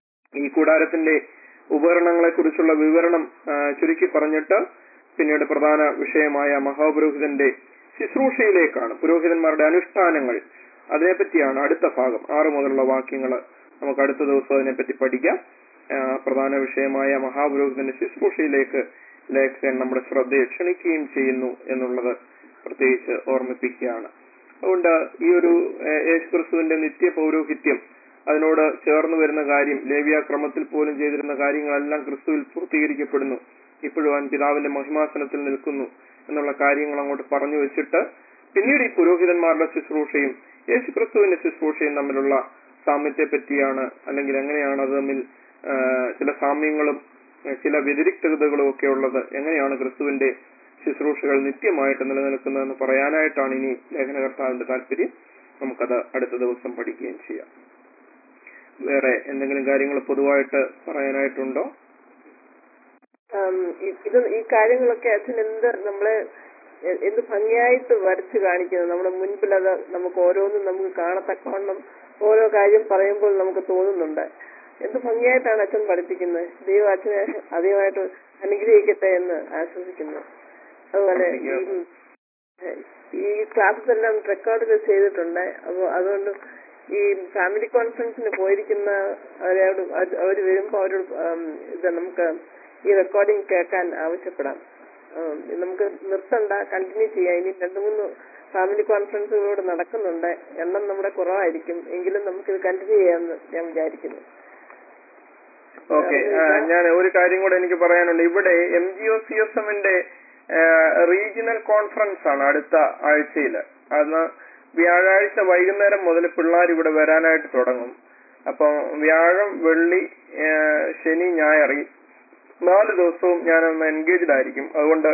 ഈ കൂടാരത്തിന്റെ ഉപകരണങ്ങളെ കുറിച്ചുള്ള വിവരണം ആ, ചുരുക്കി പറഞ്ഞിട്ട് പിന്നീട് പ്രധാന വിഷയമായ മഹാപുരോഹിതന്റെ ശുശ്രൂഷയിലേക്കാണ് പുരോഹിതന്മാരുടെ അനുഷ്ഠാനങ്ങൾ അതിനെപ്പറ്റിയാണ് അടുത്ത ഭാഗം ആറ് മുതലുള്ള വാക്യങ്ങൾ നമുക്ക് അടുത്ത ദിവസം അതിനെപ്പറ്റി പഠിക്കാം ആ, പ്രധാന വിഷയമായ മഹാപുരോഹിതന്റെ ശുശ്രൂഷയിലേക്ക് ലേഖകൻ നമ്മുടെ ശ്രദ്ധയെ ക്ഷണിക്കുകയും ചെയ്യുന്നു എന്നുള്ളത് പ്രത്യേകിച്ച് ഓർമ്മിപ്പിക്കുകയാണ് അതുകൊണ്ട് ഈ ഒരു ഏഹ്, യേശുക്രിസ്തുവിന്റെ നിത്യ പൗരോഹിത്യം അതിനോട് ചേർന്ന് വരുന്ന കാര്യം ലേവ്യ ക്രമത്തിൽ പോലും ചെയ്തിരുന്ന കാര്യങ്ങളെല്ലാം ക്രിസ്തുവിൽ പൂർത്തീകരിക്കപ്പെടുന്നു ഇപ്പോഴും അവൻ പിതാവിന്റെ മഹിമാസനത്തിൽ നിൽക്കുന്നു എന്നുള്ള കാര്യങ്ങൾ അങ്ങോട്ട് പറഞ്ഞു വെച്ചിട്ട് പിന്നീട് ഈ പുരോഹിതന്മാരുടെ ശുശ്രൂഷയും യേശു ക്രിസ്തുവിന്റെ ശുശ്രൂഷയും തമ്മിലുള്ള സാമ്യത്തെ പറ്റിയാണ് അല്ലെങ്കിൽ എങ്ങനെയാണ് അത് തമ്മിൽ ആ, ചില സാമ്യങ്ങളും ഏഹ് ചില വ്യതിരിക്തതകളും ഒക്കെ ഉള്ളത് എങ്ങനെയാണ് ക്രിസ്തുവിന്റെ ശുശ്രൂഷകൾ നിത്യമായിട്ട് നിലനിൽക്കുന്നതെന്ന് പറയാനായിട്ടാണ് ഇനി ലേഖനകർത്താവിന്റെ താല്പര്യം നമുക്കത് അടുത്ത ദിവസം പഠിക്കുകയും ചെയ്യാം വേറെ എന്തെങ്കിലും കാര്യങ്ങൾ പൊതുവായിട്ട് പറയാനായിട്ടുണ്ടോ ആം, ഇ- ഇത് ഈ കാര്യങ്ങളൊക്കെ അച്ഛൻ എന്ത് നമ്മളെ എ- എന്ത് ഭംഗിയായിട്ട് വരച്ചു കാണിക്കുന്നത് നമ്മുടെ മുൻപിൽ അത് നമുക്ക് ഓരോന്നും നമുക്ക് കാണത്തക്കവണ്ണം ഓരോ കാര്യം പറയുമ്പോൾ നമുക്ക് തോന്നുന്നുണ്ട് എന്ത് ഭംഗിയായിട്ടാണ് അച്ഛൻ പഠിപ്പിക്കുന്നത് ദൈവം അച്ഛനെ അധികമായിട്ട് അനുഗ്രഹിക്കട്ടെ എന്ന് ആശ്വസിക്കുന്നു അതുപോലെ ഈ ഈ ക്ലാസ്സസ് എല്ലാം റെക്കോർഡ് ചെയ്തിട്ടുണ്ട് അപ്പോൾ അതുകൊണ്ട് ഈ ഫാമിലി കോൺഫറൻസിന് പോയിരിക്കുന്ന അവരോട് അവർ വരുമ്പോൾ അവരോട് ഉം, ഇത് നമുക്ക് ഈ റെക്കോർഡിംഗ് കേൾക്കാൻ ആവശ്യപ്പെടാം ഉം, നമുക്ക് നിർത്തണ്ട കണ്ടിന്യൂ ചെയ്യാം ഇനി രണ്ടു മൂന്ന് ഫാമിലി കോൺഫറൻസുകളോട് നടക്കുന്നുണ്ട് എണ്ണം നമ്മുടെ കുറവായിരിക്കും എങ്കിലും നമുക്കിത് കണ്ടിന്യൂ ചെയ്യാമെന്ന് ഞാൻ വിചാരിക്കുന്നു ഓക്കെ ഞാൻ ഒരു കാര്യം കൂടെ എനിക്ക് പറയാനുണ്ട് ഇവിടെ M G O C S എമ്മിന്റെ റീജിയണൽ കോൺഫറൻസ് ആണ് അടുത്ത ആഴ്ചയിൽ അന്ന് വ്യാഴാഴ്ച വൈകുന്നേരം മുതൽ പിള്ളേർ ഇവിടെ വരാനായിട്ട് തുടങ്ങും അപ്പം വ്യാഴം വെള്ളി ആ, ശനി ഞായർ ഈ നാല് ദിവസവും ഞാനൊന്ന് എൻഗേജ്ഡ് ആയിരിക്കും അതുകൊണ്ട്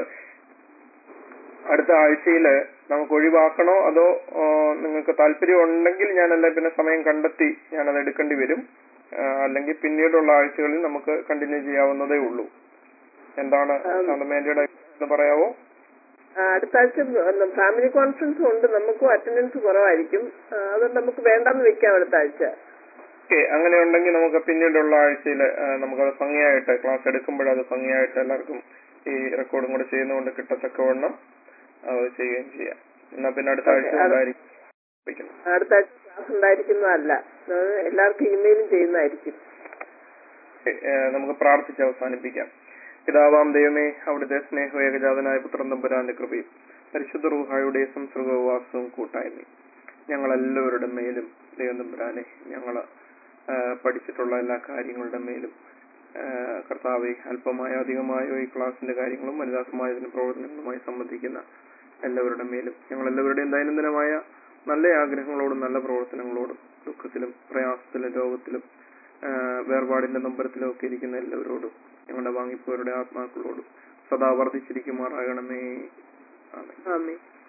അടുത്ത ആഴ്ചയിൽ നമുക്ക് ഒഴിവാക്കണോ അതോ ആ, നിങ്ങൾക്ക് താല്പര്യം ഉണ്ടെങ്കിൽ ഞാനല്ല പിന്നെ സമയം കണ്ടെത്തി ഞാനത് എടുക്കേണ്ടി വരും ആ, അല്ലെങ്കിൽ പിന്നീടുള്ള ആഴ്ചകളിൽ നമുക്ക് കണ്ടിന്യൂ ചെയ്യാവുന്നതേ ഉള്ളൂ എന്താണ് ശാന്തമേന്റയുടെ എന്ന് പറയാവോ ആ, അടുത്ത ആഴ്ച ഫാമിലി കോൺഫറൻസും ഉണ്ട് നമുക്കും അറ്റൻഡൻസ് കുറവായിരിക്കും ആ, അതുകൊണ്ട് നമുക്ക് വേണ്ടെന്ന് വെക്കാം അടുത്ത ആഴ്ച ഓക്കെ അങ്ങനെ ഉണ്ടെങ്കിൽ നമുക്ക് പിന്നീടുള്ള ആഴ്ചയിൽ നമുക്കത് ഭംഗിയായിട്ട് ക്ലാസ് എടുക്കുമ്പോഴത് ഭംഗിയായിട്ട് എല്ലാവർക്കും ഈ റെക്കോർഡും കൂടെ ചെയ്യുന്നതുകൊണ്ട് കിട്ടത്തക്കവണ്ണം അത് ചെയ്യുകയും ചെയ്യാം എന്നാ പിന്നെ അടുത്ത ആഴ്ച Okay, അത് ഉണ്ടായിരിക്കും വെക്കണം. അടുത്ത ആഴ്ച ക്ലാസ് ഉണ്ടായിരിക്കുന്നതല്ല അത് എല്ലാവർക്കും ഇമെയിലും ചെയ്യുന്നതായിരിക്കും ഓക്കേ, ഏഹ് നമുക്ക് പ്രാർത്ഥിച്ച് അവസാനിപ്പിക്കാം പിതാവാം ദൈവമേ അവിടുത്തെ സ്നേഹ ഏകജാതനായ പുത്രൻ തമ്പുരാന്റെ കൃപയും പരിശുദ്ധ റൂഹായുടെ സംസർഗവും വാസവും കൂട്ടായ്മയും ഞങ്ങളെല്ലാവരുടെ മേലും ദൈവം തമ്പുരാനെ ഞങ്ങള് ഏഹ് പഠിച്ചിട്ടുള്ള എല്ലാ കാര്യങ്ങളുടെ മേലും ഏഹ് കർത്താവെ അല്പമായോ അധികമായോ ഈ ക്ലാസിന്റെ കാര്യങ്ങളും വനിതാ സമാജത്തിന്റെ പ്രവർത്തനങ്ങളുമായി സംബന്ധിക്കുന്ന എല്ലാവരുടെ മേലും ഞങ്ങൾ എല്ലാവരുടെയും ദൈനംദിനമായ നല്ല ആഗ്രഹങ്ങളോടും നല്ല പ്രവർത്തനങ്ങളോടും ദുഃഖത്തിലും പ്രയാസത്തിലും രോഗത്തിലും ആഹ് വേർപാടിന്റെ നമ്പരത്തിലും ഒക്കെ ഇരിക്കുന്ന എല്ലാവരോടും ഞങ്ങളുടെ വാങ്ങിപ്പോരുടെ ആത്മാക്കളോടും സദാ വർദ്ധിച്ചിരിക്കുമാറാകണമേ ആമേൻ ആമേ